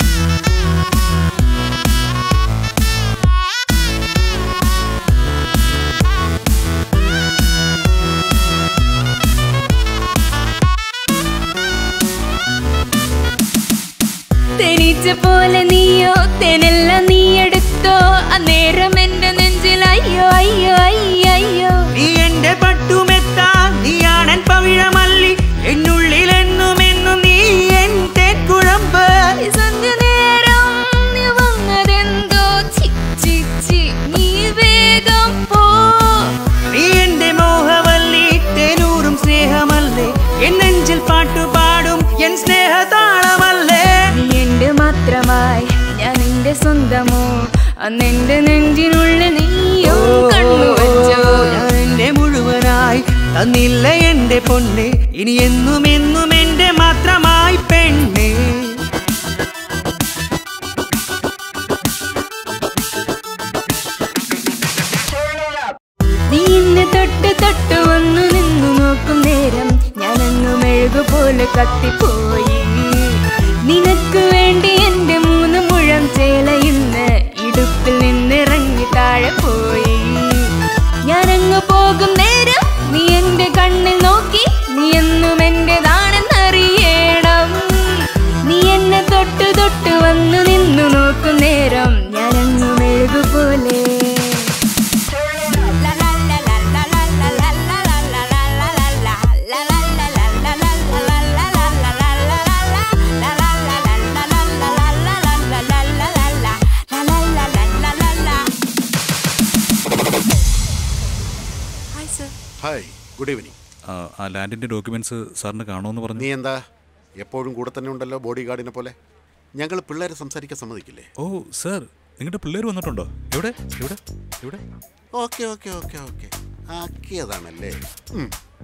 തേനീച്ച പോലെ നീയോ തേനെല്ലാം നീ എടുത്തോ അന്നേരം എന്റെ നെഞ്ചിൽ അയ്യോ അയ്യോ അയ്യോ അയ്യോ നീ എന്റെ പട്ടുമെത്ത നീയാണൻ പവിഴമല്ലി എന്നുള്ളിൽ എന്നും എന്നും നീ എൻ തേക്കുഴമ്പ് സന്ധ്യ നേരം നീ വന്നതെന്തോ ചി ചി ചി നീ വേഗം പോ നീ എന്റെ മോഹവല്ലി തേനൂറും സ്നേഹമല്ലേ എൻ നെഞ്ചിൽ പാട്ടുപാടും എൻ സ്നേഹതാളമല്ലേ നീ എന്റെ മാത്രമായി ഞാൻ നിന്റെ സ്വന്തമോ അന്നെന്റെ നെഞ്ചിനുള്ളിൽ നീയോ കണ്ണുവച്ചോ ഞാൻ എന്റെ മുഴുവനായി തന്നില്ല എന്റെ പൊന്നെ ഇനി എന്നും എന്നും എന്റെ മാത്രമായി പെണ്ണേ നീ എന്നെ തൊട്ട് തൊട്ട് വന്നു നിന്നു നോക്കും നേരം ഞാനങ്ങ് മെഴുകുപോലെ കത്തിപ്പോയി നിനക്ക് വേണ്ടി എന്റെ മൂന്ന് മുഴം ചേല ഇന്ന് ഇടുപ്പിൽ നിന്നിറങ്ങി താഴെ പോയി ഞാനങ്ങ് പോകും നേരം നീ എന്റെ കണ്ണിൽ നോക്കി നീ എന്നും എന്റേതാണെന്നറിയണം നീ ഗുഡ് ഈവനിങ് ആ, ആ ലാൻഡിന്റെ ഡോക്യുമെന്റ്സ് സാറിന് കാണുമെന്ന് പറഞ്ഞു നീ എന്താ എപ്പോഴും കൂടെ തന്നെ ഉണ്ടല്ലോ ബോഡി ഗാർഡിനെ പോലെ ഞങ്ങൾ പിള്ളേരെ സംസാരിക്കാൻ സമ്മതിക്കില്ലേ ഓ സാർ നിങ്ങളുടെ പിള്ളേർ വന്നിട്ടുണ്ടോ എവിടെ എവിടെ എവിടെ ഓക്കെ ഓക്കെ ഓക്കെ ഓക്കെ ആക്കിയതാണല്ലേ ഉം.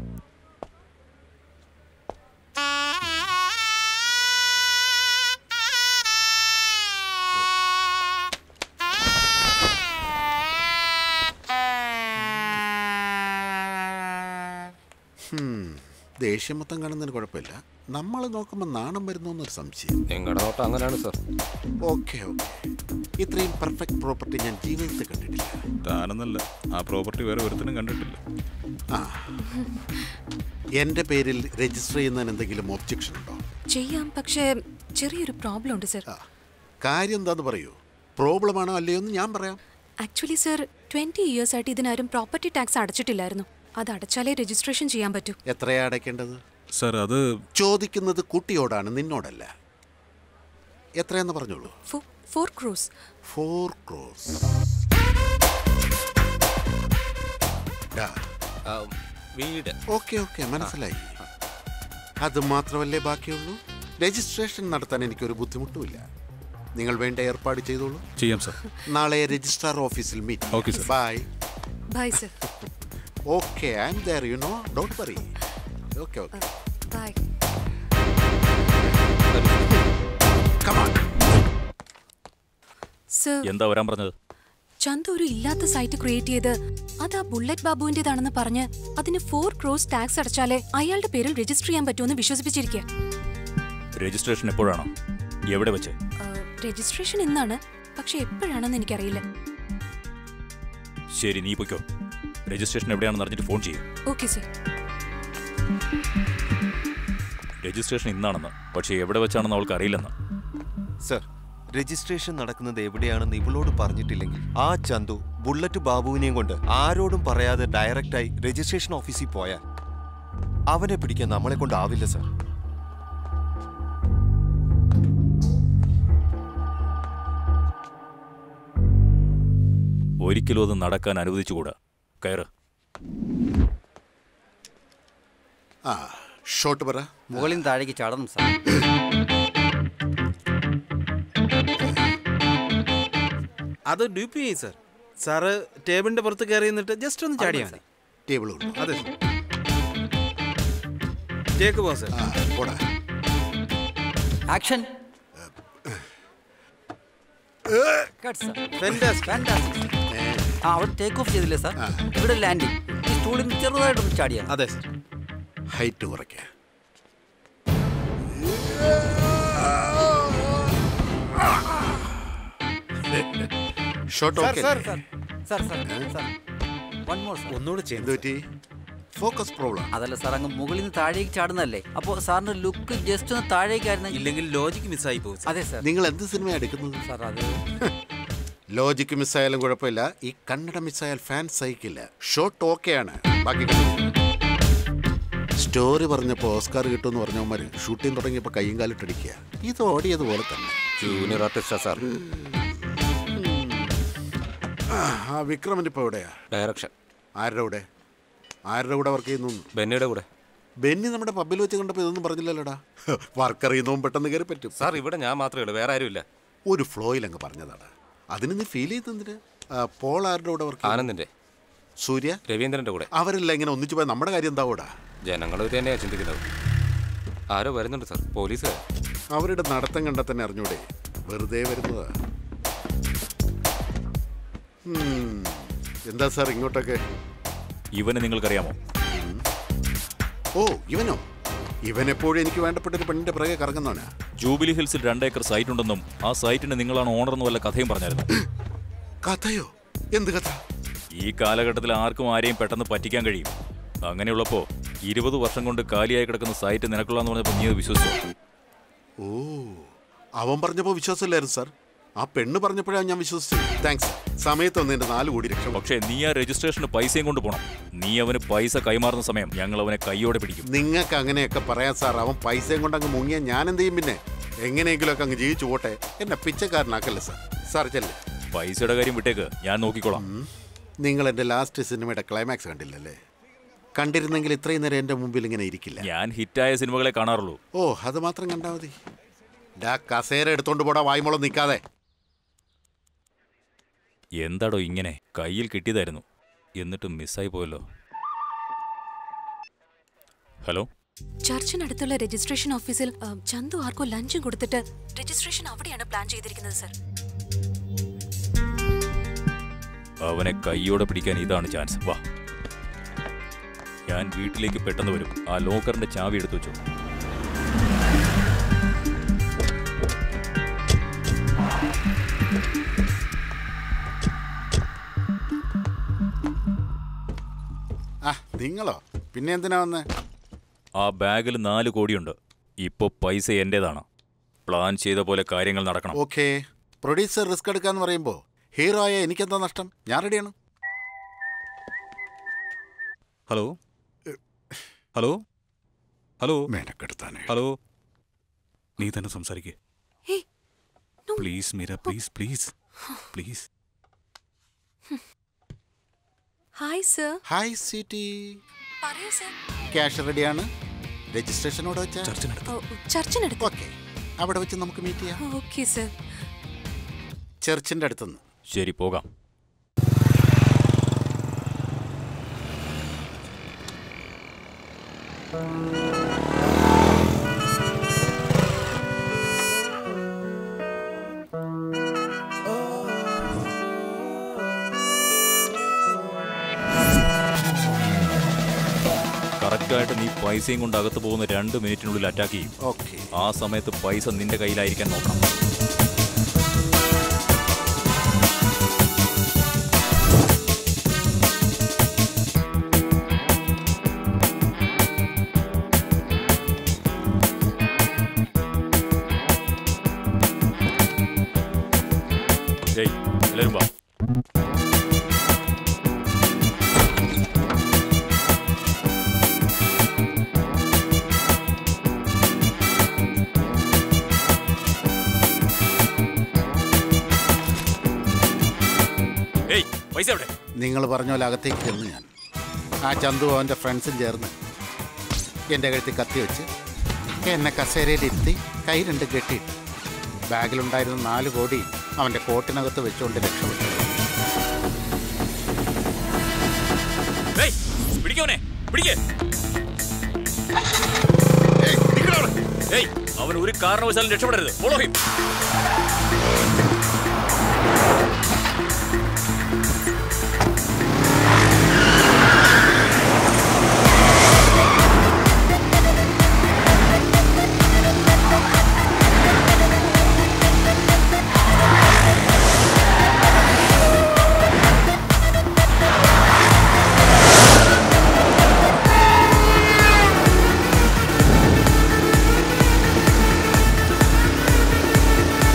ഹും, ദേഷ്യം മൊത്തം കാണുന്നതിന് കുഴപ്പമില്ല നമ്മൾ നോക്കുമ്പോൾ നാണം വരുന്നു എന്നൊരു സംശയം നിങ്ങളുടെ നോട്ടം അങ്ങനെയാണ് സാർ ഓക്കെ ഓക്കെ ഇത്രയും പെർഫെക്റ്റ് പ്രോപ്പർട്ടി ഞാൻ ജീവിതത്തിൽ കണ്ടിട്ടില്ല താനെന്നല്ല ആ പ്രോപ്പർട്ടി വേറെ ഒരുത്തനും കണ്ടിട്ടില്ല ആ എൻ്റെ പേരിൽ രജിസ്റ്റർ ചെയ്യുന്നതിന് എന്തെങ്കിലും ഒബ്ജക്ഷൻ ഉണ്ടോ ചെയ്യാം പക്ഷേ ചെറിയൊരു പ്രോബ്ലം ഉണ്ട് സർ കാര്യം എന്താന്ന് പറയൂ പ്രോബ്ലം ആണോ അല്ലയോ എന്ന് ഞാൻ പറയാം ആക്ച്വലി സർ ട്വന്റി ഇയേഴ്സ് ആയിട്ട് ഇതിനാരും പ്രോപ്പർട്ടി ടാക്സ് അടച്ചിട്ടില്ലായിരുന്നു അത് അടച്ചാലേ രജിസ്ട്രേഷൻ ചെയ്യാൻ പറ്റൂ എത്രയാ അടയ്ക്കേണ്ടത് സാർ അത് ചോദിക്കുന്നത് കുട്ടിയോടാണ് നിന്നോടല്ല എത്രയെന്ന് പറഞ്ഞോളൂ ഫോർ ക്രോസ് ഫോർ ക്രോസ് വീട് ഓക്കെ ഓക്കെ മനസ്സിലായി അത് മാത്രമല്ലേ ബാക്കിയുള്ളൂ രജിസ്ട്രേഷൻ നടത്താൻ എനിക്കൊരു ബുദ്ധിമുട്ടുമില്ല നിങ്ങൾ വേണ്ട ഏർപ്പാട് ചെയ്തോളൂ ചെയ്യാം സാർ നാളെ രജിസ്ട്രാർ ഓഫീസിൽ meet Okay, sir. Bye bye sir okay I am there you know don't worry okay okay bye sir എന്താ വരാൻ പറഞ്ഞത് ചന്തു ഒരു ഇല്ലാത്ത സൈറ്റ് ക്രിയേറ്റ് ചെയ്ത് അത് ആ ബുള്ളറ്റ് ബാബുവിന്റേതാണെന്ന് പറഞ്ഞ് അതിന് ഫോർ ക്രോസ് ടാക്സ് അടച്ചാലേ അയാളുടെ പേരിൽ രജിസ്റ്റർ ചെയ്യാൻ പറ്റുമെന്ന് വിശ്വസിപ്പിച്ചിരിക്കുക രജിസ്ട്രേഷൻ എപ്പോഴാണോ എവിടെ വെച്ച് രജിസ്ട്രേഷൻ ഇന്നാണ് പക്ഷെ എപ്പോഴാണെന്ന് എനിക്കറിയില്ല ശരി നീ പൊയ്ക്കോ രജിസ്ട്രേഷൻ എവിടെയാണെന്ന് അറിഞ്ഞിട്ട് ഫോൺ ചെയ്യും ഓക്കെ സർ രജിസ്ട്രേഷൻ ഇന്നാണെന്ന് പക്ഷേ എവിടെ വെച്ചാണെന്ന് അവൾക്ക് അറിയില്ലെന്ന് സർ രജിസ്ട്രേഷൻ നടക്കുന്നത് എവിടെയാണെന്ന് ഇവളോട് പറഞ്ഞിട്ടില്ലെങ്കിൽ ആ ചന്തു ബുള്ളറ്റ് ബാബുവിനെയും കൊണ്ട് ആരോടും പറയാതെ ഡയറക്റ്റായി രജിസ്ട്രേഷൻ ഓഫീസിൽ പോയാൽ അവനെ പിടിക്കാൻ നമ്മളെ കൊണ്ടാവില്ല സർ ഒരിക്കലും അത് നടക്കാൻ അനുവദിച്ചുകൂടാ കയറ് ആ ഷോട്ട് പറ മുകളിൽ നിന്ന് താഴേക്ക് ചാടണം സാർ അത് ഡ്യൂപ്പ് ചെയ്യും സർ സാറ് ടേബിളിന്റെ പുറത്ത് കയറി നിന്നിട്ട് ജസ്റ്റ് ഒന്ന് ചാടിയാൽ മതി ടേബിൾ അതെ ടേക്ക് പോ സർ ആക്ഷൻ ആ അവിടെ ടേക്ക് ഓഫ് ചെയ്തില്ലേ സാർ ഇവിടെ ലാൻഡിങ് ഈ സ്റ്റൂളിൽ നിന്ന് ചെറുതായിട്ടൊന്ന് ചാടിയാണ് അതെ സർ ഹൈറ്റ് കുറയ്ക്ക shot sir, okay sir, sir, sir, sir, sir. One more, sir. ഒന്നുകൂടെ എന്ത് പറ്റി ഫോക്കസ് പ്രോബ്ലം അതല്ല സാർ അങ്ങ് മുകളിൽ നിന്ന് താഴേക്ക് ചാടുന്നല്ലേ അപ്പോൾ സാറിന്റെ ലുക്ക് ജസ്റ്റ് ഒന്ന് താഴേക്കായിരുന്നു ഇല്ലെങ്കിൽ ലോജിക്ക് മിസ്സായി പോകും അതെ സാർ നിങ്ങൾ എന്ത് സിനിമ എടുക്കുന്നത് സാർ അത് ലോജിക്ക് മിസ്സായാലും കുഴപ്പമില്ല ഈ കന്നഡ മിസ്സായാൽ ഫാൻ സഹിക്കില്ല ഷോട്ട് ഓക്കെയാണ് ബാക്കി സ്റ്റോറി പറഞ്ഞപ്പോൾ ഓസ്കാർ കിട്ടുമെന്ന് പറഞ്ഞവന്മാര് ഷൂട്ടിംഗ് തുടങ്ങിയപ്പോൾ കയ്യും കാലിട്ടടിക്കുക ഇത് ഓടിയതുപോലെ തന്നെ ജൂനിയർ ആർട്ടിസ്റ്റാ സാർ ആ വിക്രമൻ ഇപ്പോൾ എവിടെയാ ഡയറക്ഷൻ ആരുടെ കൂടെ ആരുടെ കൂടെ വർക്ക് ചെയ്യുന്നു ബെന്നിയുടെ കൂടെ ബെന്നി നമ്മുടെ പബ്ബിൽ വെച്ച് കണ്ടപ്പോൾ ഇതൊന്നും പറഞ്ഞില്ലല്ലോടാ വർക്ക് അറിയുന്നതും പെട്ടെന്ന് കയറി പറ്റും സാർ ഇവിടെ ഞാൻ മാത്രമേ ഉള്ളൂ വേറെ ആരുമില്ല ഒരു ഫ്ലോയിൽ അങ്ങ് പറഞ്ഞതാണ് അതിന് നീ ഫീൽ ചെയ്തെന്തിന് ആ, പോൾ ആരുടെ കൂടെ വർക്ക് ആനന്ദിന്റെ സൂര്യ രവീന്ദ്രന്റെ കൂടെ അവരെല്ലാം ഇങ്ങനെ ഒന്നിച്ചു പോയാൽ നമ്മുടെ കാര്യം എന്താവൂടാ ജനങ്ങൾ ഇത് തന്നെയാണ് ചിന്തിക്കുന്നത് ആരോ വരുന്നുണ്ട് സാർ പോലീസ് അവരുടെ നടത്തം കണ്ടാൽ തന്നെ അറിഞ്ഞൂടെ വെറുതെ വരുന്നതാ ഉം. എന്താ സാർ ഇങ്ങോട്ടൊക്കെ ഇവനെ നിങ്ങൾക്കറിയാമോ ഓ ഇവനോ ഇവൻ എപ്പോഴും എനിക്ക് വേണ്ടപ്പെട്ട ഒരു പെണ്ണിന്റെ പിറകെ കറങ്ങുന്നവനാ ജൂബിലി ഹിൽസിൽ രണ്ട് ഏക്കർ സൈറ്റ് ഉണ്ടെന്നും ആ സൈറ്റിന് നിങ്ങളാണ് ഓണർ എന്ന് വല്ല കഥയും പറഞ്ഞായിരുന്നു കഥയോ എന്ത് കഥ ഈ കാലഘട്ടത്തിൽ ആർക്കും ആരെയും പെട്ടെന്ന് പറ്റിക്കാൻ കഴിയും അങ്ങനെയുള്ളപ്പോ ഇരുപത് വർഷം കൊണ്ട് കാലിയായി കിടക്കുന്ന സൈറ്റ് നിനക്കുള്ളതെന്ന് പറഞ്ഞപ്പോൾ നീ അത് വിശ്വസിച്ചു ഓ അവൻ പറഞ്ഞപ്പോൾ വിശ്വാസമില്ലായിരുന്നു സാർ ആ പെണ്ണ് പറഞ്ഞപ്പോഴാണ് ഞാൻ വിശ്വസിച്ചത് താങ്ക്സ് സമയത്ത് വന്ന് എന്റെ നാല് കോടി രക്ഷ പക്ഷേ നീ ആ രജിസ്ട്രേഷന് പൈസയും കൊണ്ട് പോണം നീ അവന് പൈസ കൈമാറുന്ന സമയം ഞങ്ങൾ അവനെ കൈയോടെ പിടിക്കും നിങ്ങൾക്ക് അങ്ങനെയൊക്കെ പറയാം സാർ അവൻ പൈസയും കൊണ്ട് അങ്ങ് മുങ്ങിയാൽ ഞാൻ എന്ത് ചെയ്യും പിന്നെ എങ്ങനെയെങ്കിലുമൊക്കെ അങ്ങ് ജീവിച്ചു പോട്ടെ എന്നെ പിച്ചക്കാരനാക്കല്ലേ സാർ സാർ ചെല്ലേ പൈസയുടെ കാര്യം വിട്ടേക്ക് ഞാൻ നോക്കിക്കോളാം നിങ്ങൾ എൻ്റെ ലാസ്റ്റ് സിനിമയുടെ ക്ലൈമാക്സ് കണ്ടില്ലല്ലേ കണ്ടിരുന്നെങ്കിൽ ഇത്രയും നേരം എൻ്റെ മുമ്പിൽ ഇങ്ങനെ ഇരിക്കില്ല ഞാൻ ഹിറ്റായ സിനിമകളെ കാണാറുള്ളൂ ഓ അത് മാത്രം കണ്ടാൽ മതി ഡാ കസേര എടുത്തോണ്ട് പോടാ വായ്മോളം നിൽക്കാതെ എന്താടോ ഇങ്ങനെ കയ്യിൽ കിട്ടിയതായിരുന്നു എന്നിട്ട് മിസ്സായി പോയല്ലോ ഹലോ ചർച്ചിനടുത്തുള്ള രജിസ്ട്രേഷൻ ഓഫീസിൽ ആ, ചന്തു ആർക്കോ ലഞ്ചും കൊടുത്തിട്ട് രജിസ്ട്രേഷൻ അവിടെയാണ് പ്ലാൻ ചെയ്തിരിക്കുന്നത് സർ അവനെ കൈയോടെ പിടിക്കാൻ ഇതാണ് ചാൻസ് വാ ഞാൻ വീട്ടിലേക്ക് പെട്ടെന്ന് വരും ആ ലോക്കറിന്റെ ചാവി എടുത്തു വെച്ചു ആ നിങ്ങളോ പിന്നെ എന്തിനാ വന്നേ ആ ബാഗിൽ നാല് കോടിയുണ്ട് ഇപ്പോ പൈസ എന്റേതാണ് പ്ലാൻ ചെയ്ത പോലെ കാര്യങ്ങൾ നടക്കണം ഓക്കെ പ്രൊഡ്യൂസർ റിസ്ക് എടുക്കാന്ന് പറയുമ്പോൾ ഹീറോ ആയ എനിക്കെന്താ നഷ്ടം ഞാൻ റെഡിയാണ് ഹലോ ഹലോ ഹലോ മേനക്കെടുത്താനേ ഹലോ നീ തന്നെ സംസാരിക്കേ please Meera please please please hi sir hi city പറയൂ സർ ക്യാഷ് റെഡിയാണ് രജിസ്ട്രേഷനോട് വെച്ച ചർച്ചിനടുത്ത് ഓക്കെ അവിടെ വെച്ച് നമുക്ക് മീറ്റ് ചെയ്യാം ഓക്കെ സർ ചർച്ചിന്റെ അടുത്തുനിന്ന് ശരി പോകാം കറക്റ്റായിട്ട് നീ പൈസയും കൊണ്ട് അകത്ത് പോകുന്ന രണ്ട് മിനിറ്റിനുള്ളിൽ അറ്റാക്ക് ചെയ്യും ഓക്കെ ആ സമയത്ത് പൈസ നിന്റെ കയ്യിലായിരിക്കാൻ നോക്കണം ഏയ് എല്ലാവരും വാ ഏയ് പൈസ എവിടെ നിങ്ങൾ പറഞ്ഞ പോലെ അകത്തേക്ക് ചെന്ന് ഞാൻ ആ ചന്തു അവൻ്റെ ഫ്രണ്ട്സും ചേർന്ന് എൻ്റെ കഴുത്തിൽ കത്തി വെച്ച് എന്നെ കസേരയിലിരുത്തി കൈ രണ്ട് കെട്ടിയിട്ട് ബാഗിലുണ്ടായിരുന്ന നാല് കോടി അവൻ്റെ കോട്ടിനകത്ത് വെച്ചുകൊണ്ട് രക്ഷപ്പെട്ടു ഏയ് പിടിക്കവനെ പിടിക്കേ ഏയ് അവൻ ഒരു കാരണവശാലും രക്ഷപ്പെടരുത് ഫോളോ ഹിം ആ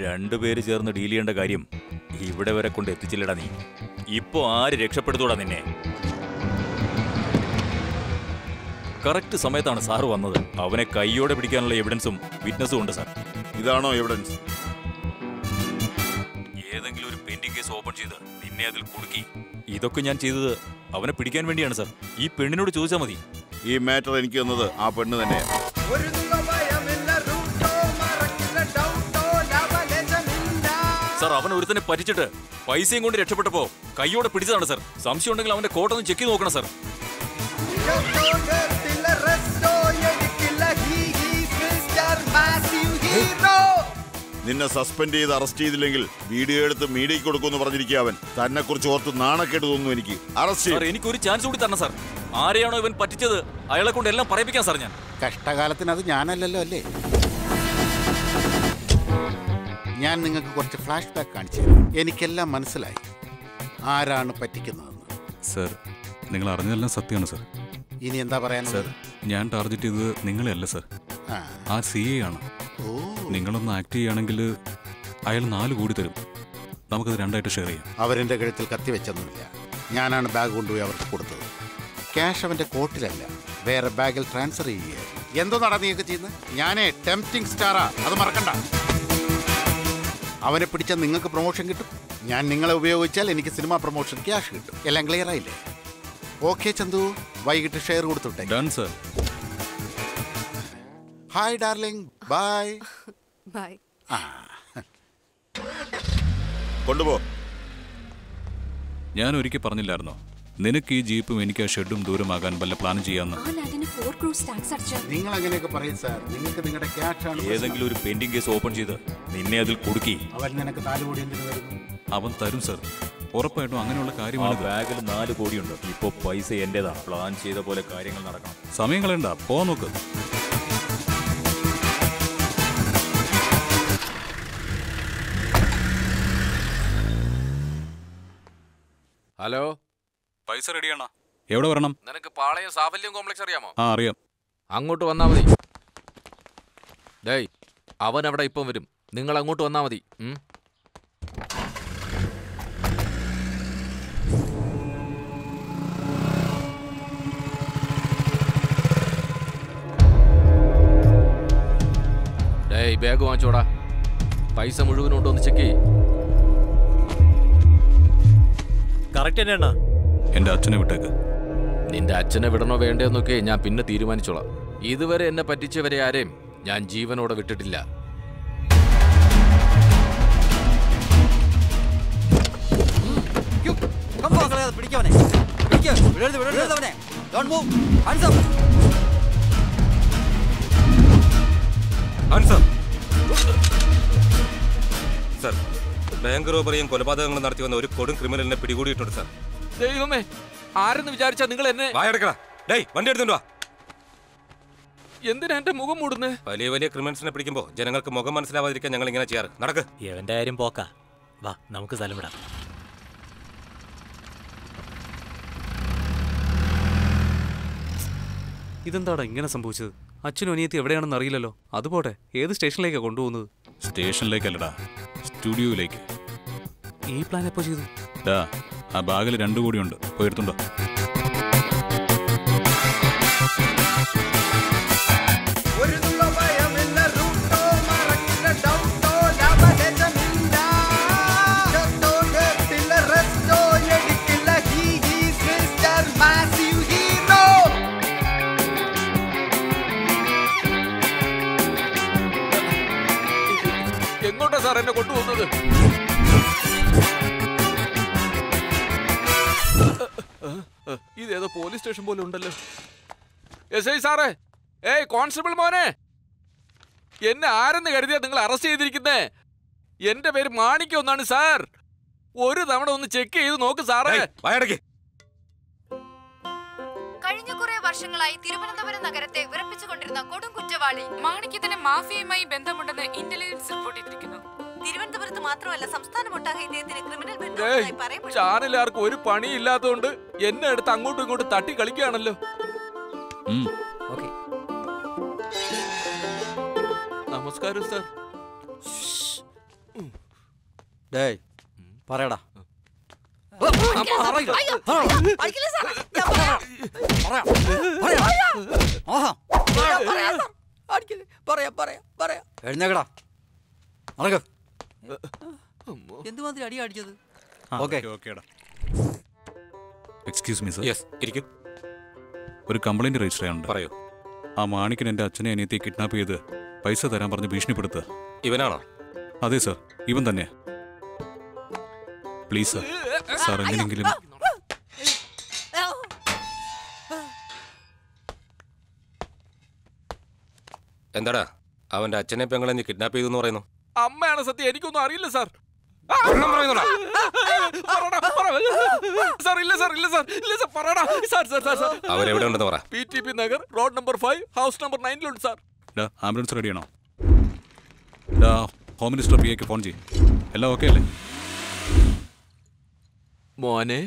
രണ്ടുപേര് ചേർന്ന് ഡീൽ ചെയ്യേണ്ട കാര്യം ഇവിടെ വരെ കൊണ്ട് എത്തിച്ചില്ലടാ നീ ഇപ്പോ ആര് രക്ഷപ്പെടുത്തൂടാ നിന്നെ കറക്റ്റ് സമയത്താണ് സാറ് വന്നത് അവനെ കൈയോടെ പിടിക്കാനുള്ള എവിഡൻസും വിറ്റ്നസും ഉണ്ട് സാർ ഇതാണോ എവിഡൻസ് ഏതെങ്കിലും ഒരു പെൻഡിംഗ് കേസ് ഓപ്പൺ ചെയ്ത് നിന്നെ അതിൽ കുടുക്കി ഇതൊക്കെ ഞാൻ ചെയ്തത് അവനെ പിടിക്കാൻ വേണ്ടിയാണ് സാർ ഈ പെണ്ണിനോട് ചോദിച്ചാൽ മതി ഈ മാറ്റർ എനിക്ക് തന്നത് ആ പെണ്ണ് തന്നെയാണ് സാർ അവൻ ഒരുത്തനെ പറ്റിച്ചിട്ട് പൈസയും കൊണ്ട് രക്ഷപ്പെട്ടപ്പോ കൈയോടെ പിടിച്ചതാണ് സാർ സംശയം ഉണ്ടെങ്കിൽ അവന്റെ കോട്ടൊന്ന് ചെക്ക് ചെയ്ത് നോക്കണം സാർ നിന്നെ സസ്പെൻഡ് ചെയ്ത് അറസ്റ്റ് ചെയ്തില്ലെങ്കിൽ വീഡിയോ എടുത്ത് മീഡിയയ്ക്ക് കൊടുക്കുമെന്ന് പറഞ്ഞിരിക്കുക അവൻ തന്നെ കുറിച്ച് ഓർത്ത് നാണക്കേട് തോന്നുന്നു എനിക്ക് അറസ്റ്റ് സാർ എനിക്കൊരു ചാൻസ് കൂടി തരണം സാർ ആരെയാണോ ഇവൻ പറ്റിച്ചത് അയാളെ കൊണ്ട് എല്ലാം പറയിപ്പിക്കാം സാർ ഞാൻ കഷ്ടകാലത്തിന് അത് ഞാനല്ലല്ലോ അല്ലേ ഞാൻ നിങ്ങൾക്ക് കുറച്ച് ഫ്ലാഷ് ബാക്ക് കാണിച്ചു തരാം. എനിക്കെല്ലാം മനസ്സിലായി ആരാണ് പറ്റിക്കുന്നതെന്ന് സർ നിങ്ങൾ അറിഞ്ഞതെല്ലാം സത്യമാണ് സർ ഇനി എന്താ സർ പറയാനുള്ളത് ഞാൻ ടാർഗറ്റ് ചെയ്തത് നിങ്ങളെയല്ല സർ ആ. ആ സി എ ആണ് നിങ്ങളൊന്ന് ആക്ട് ചെയ്യുകയാണെങ്കിൽ അയാൾ നാല് കോടി തരും നമുക്കത് രണ്ടായിട്ട് ഷെയർ ചെയ്യാം അവരെന്റെ കഴുത്തിൽ കത്തി വെച്ചൊന്നുമില്ല ഞാനാണ് ബാഗ് കൊണ്ടുപോയി അവർക്ക് കൊടുത്തത് ക്യാഷ് അവന്റെ കോട്ടിലല്ല വേറെ ബാഗിൽ ട്രാൻസ്ഫർ ചെയ്യുകയായിരുന്നു എന്തോ നട നീയൊക്കെ ചെയ്യുന്നത് ഞാനേ ടെംപ്റ്റിംഗ് സ്റ്റാറാ അത് മറക്കണ്ട അവനെ പിടിച്ചാൽ നിങ്ങൾക്ക് പ്രൊമോഷൻ കിട്ടും ഞാൻ നിങ്ങളെ ഉപയോഗിച്ചാൽ എനിക്ക് സിനിമ പ്രൊമോഷൻ ക്യാഷ് കിട്ടും എല്ലാം ക്ലിയർ ആയില്ലേ ഓക്കെ ചന്തു വൈകിട്ട് ഷെയർ കൊടുത്തുട്ടെ done sir hi darling bye bye കൊണ്ടുപോ ഞാൻ ഒരിക്കൽ പറഞ്ഞില്ലായിരുന്നോ നിനക്ക് ഈ ജീപ്പും എനിക്ക് ആ ഷെഡും ദൂരമാകാൻ വല്ല പ്ലാൻ ചെയ്യാന്ന് ആ ലാൻഡിന് ഫോർ ക്രൂസ് ടാക്സ് അടച്ച നിങ്ങൾ അങ്ങനെയൊക്കെ പറയും സാർ നിങ്ങൾക്ക് നിങ്ങളുടെ ക്യാഷ് ആണ് ഏതെങ്കിലും ഒരു പെൻഡിംഗ് കേസ് ഓപ്പൺ ചെയ്ത് നിന്നെ അതിൽ കുടുക്കി അവൻ നിനക്ക് നാല് കോടി എന്തിനു വരുന്നു അവൻ തരും സർ ഉറപ്പായിട്ടും അങ്ങനെയുള്ള ആ കാര്യമാണ് ബാഗിൽ നാല് കോടിയുണ്ട് ഇപ്പൊ പൈസ എന്റേതാണ് പ്ലാൻ ചെയ്ത പോലെ കാര്യങ്ങൾ നടക്കണം സമയം കളയണ്ട പോ നോക്ക് ഹലോ പൈസ റെഡിയാണോ എവിടെ വരണം നിനക്ക് പാളയം സാഫല്യം കോംപ്ലക്സ് അറിയാമോ ആ അറിയാം അങ്ങോട്ട് വന്നാ മതി ഡേയ് അവൻ അവിടെ ഇപ്പം വരും നിങ്ങൾ അങ്ങോട്ട് വന്നാ മതി ഉം? ഡേയ് ബാഗ് വാങ്ങിച്ചോടാ പൈസ മുഴുവനും ഉണ്ടോ ഒന്ന് ചെക്ക് ചെയ്യ് കറക്റ്റ് തന്നെയാണ് എന്റെ അച്ഛനെ വിട്ടേക്ക് നിന്റെ അച്ഛനെ വിടണോ വേണ്ടേന്നൊക്കെ ഞാൻ പിന്നെ തീരുമാനിച്ചോളാം ഇതുവരെ എന്നെ പറ്റിച്ചവരെ ആരെയും ഞാൻ ജീവനോടെ വിട്ടിട്ടില്ല കമ്പോ കളയാതെ പിടിക്കവനെ പിടിക്ക് വിടരുത് വിടരുത് അവനെ don't move hands up answer sir bank റോബറിയും കൊലപാതകങ്ങളും നടത്തി വന്ന ഒരു കൊടും ക്രിമിനലിനെ പിടികൂടിയിട്ടുണ്ട് സർ ദൈവമേ ആരെന്ന് വിചാരിച്ചാ നിങ്ങൾ എന്നെ വായടക്കടാ ഡേയ് വണ്ടി എടുത്തുണ്ടോ എന്തിനാ എന്റെ മുഖം മൂടുന്നേ വലിയ വലിയ ക്രിമിനൽസിനെ പിടിക്കുമ്പോൾ ജനങ്ങൾക്ക് മുഖം മനസ്സിലാവാതിരിക്കാൻ ഞങ്ങൾ ഇങ്ങനെ ചെയ്യാറ് നടക്ക് എവന്റെ കാര്യം പോക്കാ വാ നമുക്ക് സ്ഥലം വിടാം ഇതെന്താടാ ഇങ്ങനെ സംഭവിച്ചത് അച്ഛനും അനിയത്തി എവിടെയാണെന്ന് അറിയില്ലല്ലോ അതുപോട്ടെ ഏത് സ്റ്റേഷനിലേക്കാണ് കൊണ്ടുപോകുന്നത് സ്റ്റേഷനിലേക്കല്ലടാ സ്റ്റുഡിയോയിലേക്ക് ഈ പ്ലാൻ എപ്പോ ചെയ്തു ഡാ ആ ബാഗിൽ രണ്ടു കോടിയുണ്ട് പോയെടുത്തുണ്ടോ എങ്ങോട്ടാ സാർ എന്നെ കൊണ്ടുപോകുന്നത് ഇതേതോ പോലീസ് സ്റ്റേഷൻ പോലെ ഉണ്ടല്ലോ എസ് ഐ സാറേ ഏയ് കോൺസ്റ്റബിൾ മോനെ എന്നെ ആരെന്ന് കരുതിയാ നിങ്ങൾ അറസ്റ്റ് ചെയ്തിരിക്കുന്നേ എന്റെ പേര് മാണിക്യം ഒന്നാണ് സാർ ഒരു തവണ ഒന്ന് ചെക്ക് ചെയ്ത് നോക്ക് സാറേ കഴിഞ്ഞ കുറെ വർഷങ്ങളായി തിരുവനന്തപുരം നഗരത്തെ വിറപ്പിച്ചുകൊണ്ടിരുന്ന കൊടും കുറ്റവാളി മാണിക്യത്തിന് മാഫിയയുമായി ബന്ധമുണ്ടെന്ന് ഇന്റലിജൻസ് റിപ്പോർട്ട് ചെയ്തിരിക്കുന്നു തിരുവനന്തപുരത്ത് മാത്രമല്ല സംസ്ഥാനമൊട്ടാകെ ഇദ്ദേഹത്തിന് ക്രിമിനൽ ഏയ് ബന്ധമുള്ളതായി പറയപ്പെടുന്നു ചാനലുകാർക്ക് ഒരു പണിയില്ലാത്തതുകൊണ്ട് എന്നെ എടുത്ത് അങ്ങോട്ടും ഇങ്ങോട്ടും തട്ടി കളിക്കുകയാണല്ലോ നമസ്കാരം സാർ ഡേയ് പറയടാ എഴുന്നേക്കടാ നടക്ക് എന്തുമാതിരി അടി അടിച്ചത് ഓക്കെ ഓക്കേടാ എക്സ്ക്യൂസ് മീ സർ യെസ് ഇരിക്കും ഒരു കംപ്ലൈന്റ് രജിസ്റ്റർ ചെയ്യാനുണ്ട് പറയൂ ആ മാണിക്കൻ എന്റെ അച്ഛനെ അനിയത്തെ കിഡ്നാപ്പ് ചെയ്ത് പൈസ തരാൻ പറഞ്ഞ് ഭീഷണിപ്പെടുത്തുക ഇവനാണോ അതെ സർ ഇവൻ തന്നെ പ്ലീസ് സർ സാർ എങ്ങനെയെങ്കിലും എന്താടാ അവന്റെ അച്ഛനെ പെങ്ങളെ നീ കിഡ്നാപ്പ് ചെയ്തു എന്ന് പറയുന്നു അമ്മയാണ് സത്യം എനിക്കൊന്നും അറിയില്ല സാർ കള്ളം പറയുന്നുണ്ടോ? സാർ ഇല്ല സാർ ഇല്ല സാർ ഇല്ല സാർ പറയടാ സാർ സാർ സാർ സാർ അവരെവിടെ ഉണ്ടെന്ന് പറ P T P Nagar road number five house number നയനിലുണ്ട് സാർ ഡാ ആംബുലൻസ് റെഡിയാണോ ഡാ ഹോം മിനിസ്റ്റർ പി എക്ക് ഫോൺ ചെയ്യും എല്ലാം ഓക്കെ അല്ലേ മോനെ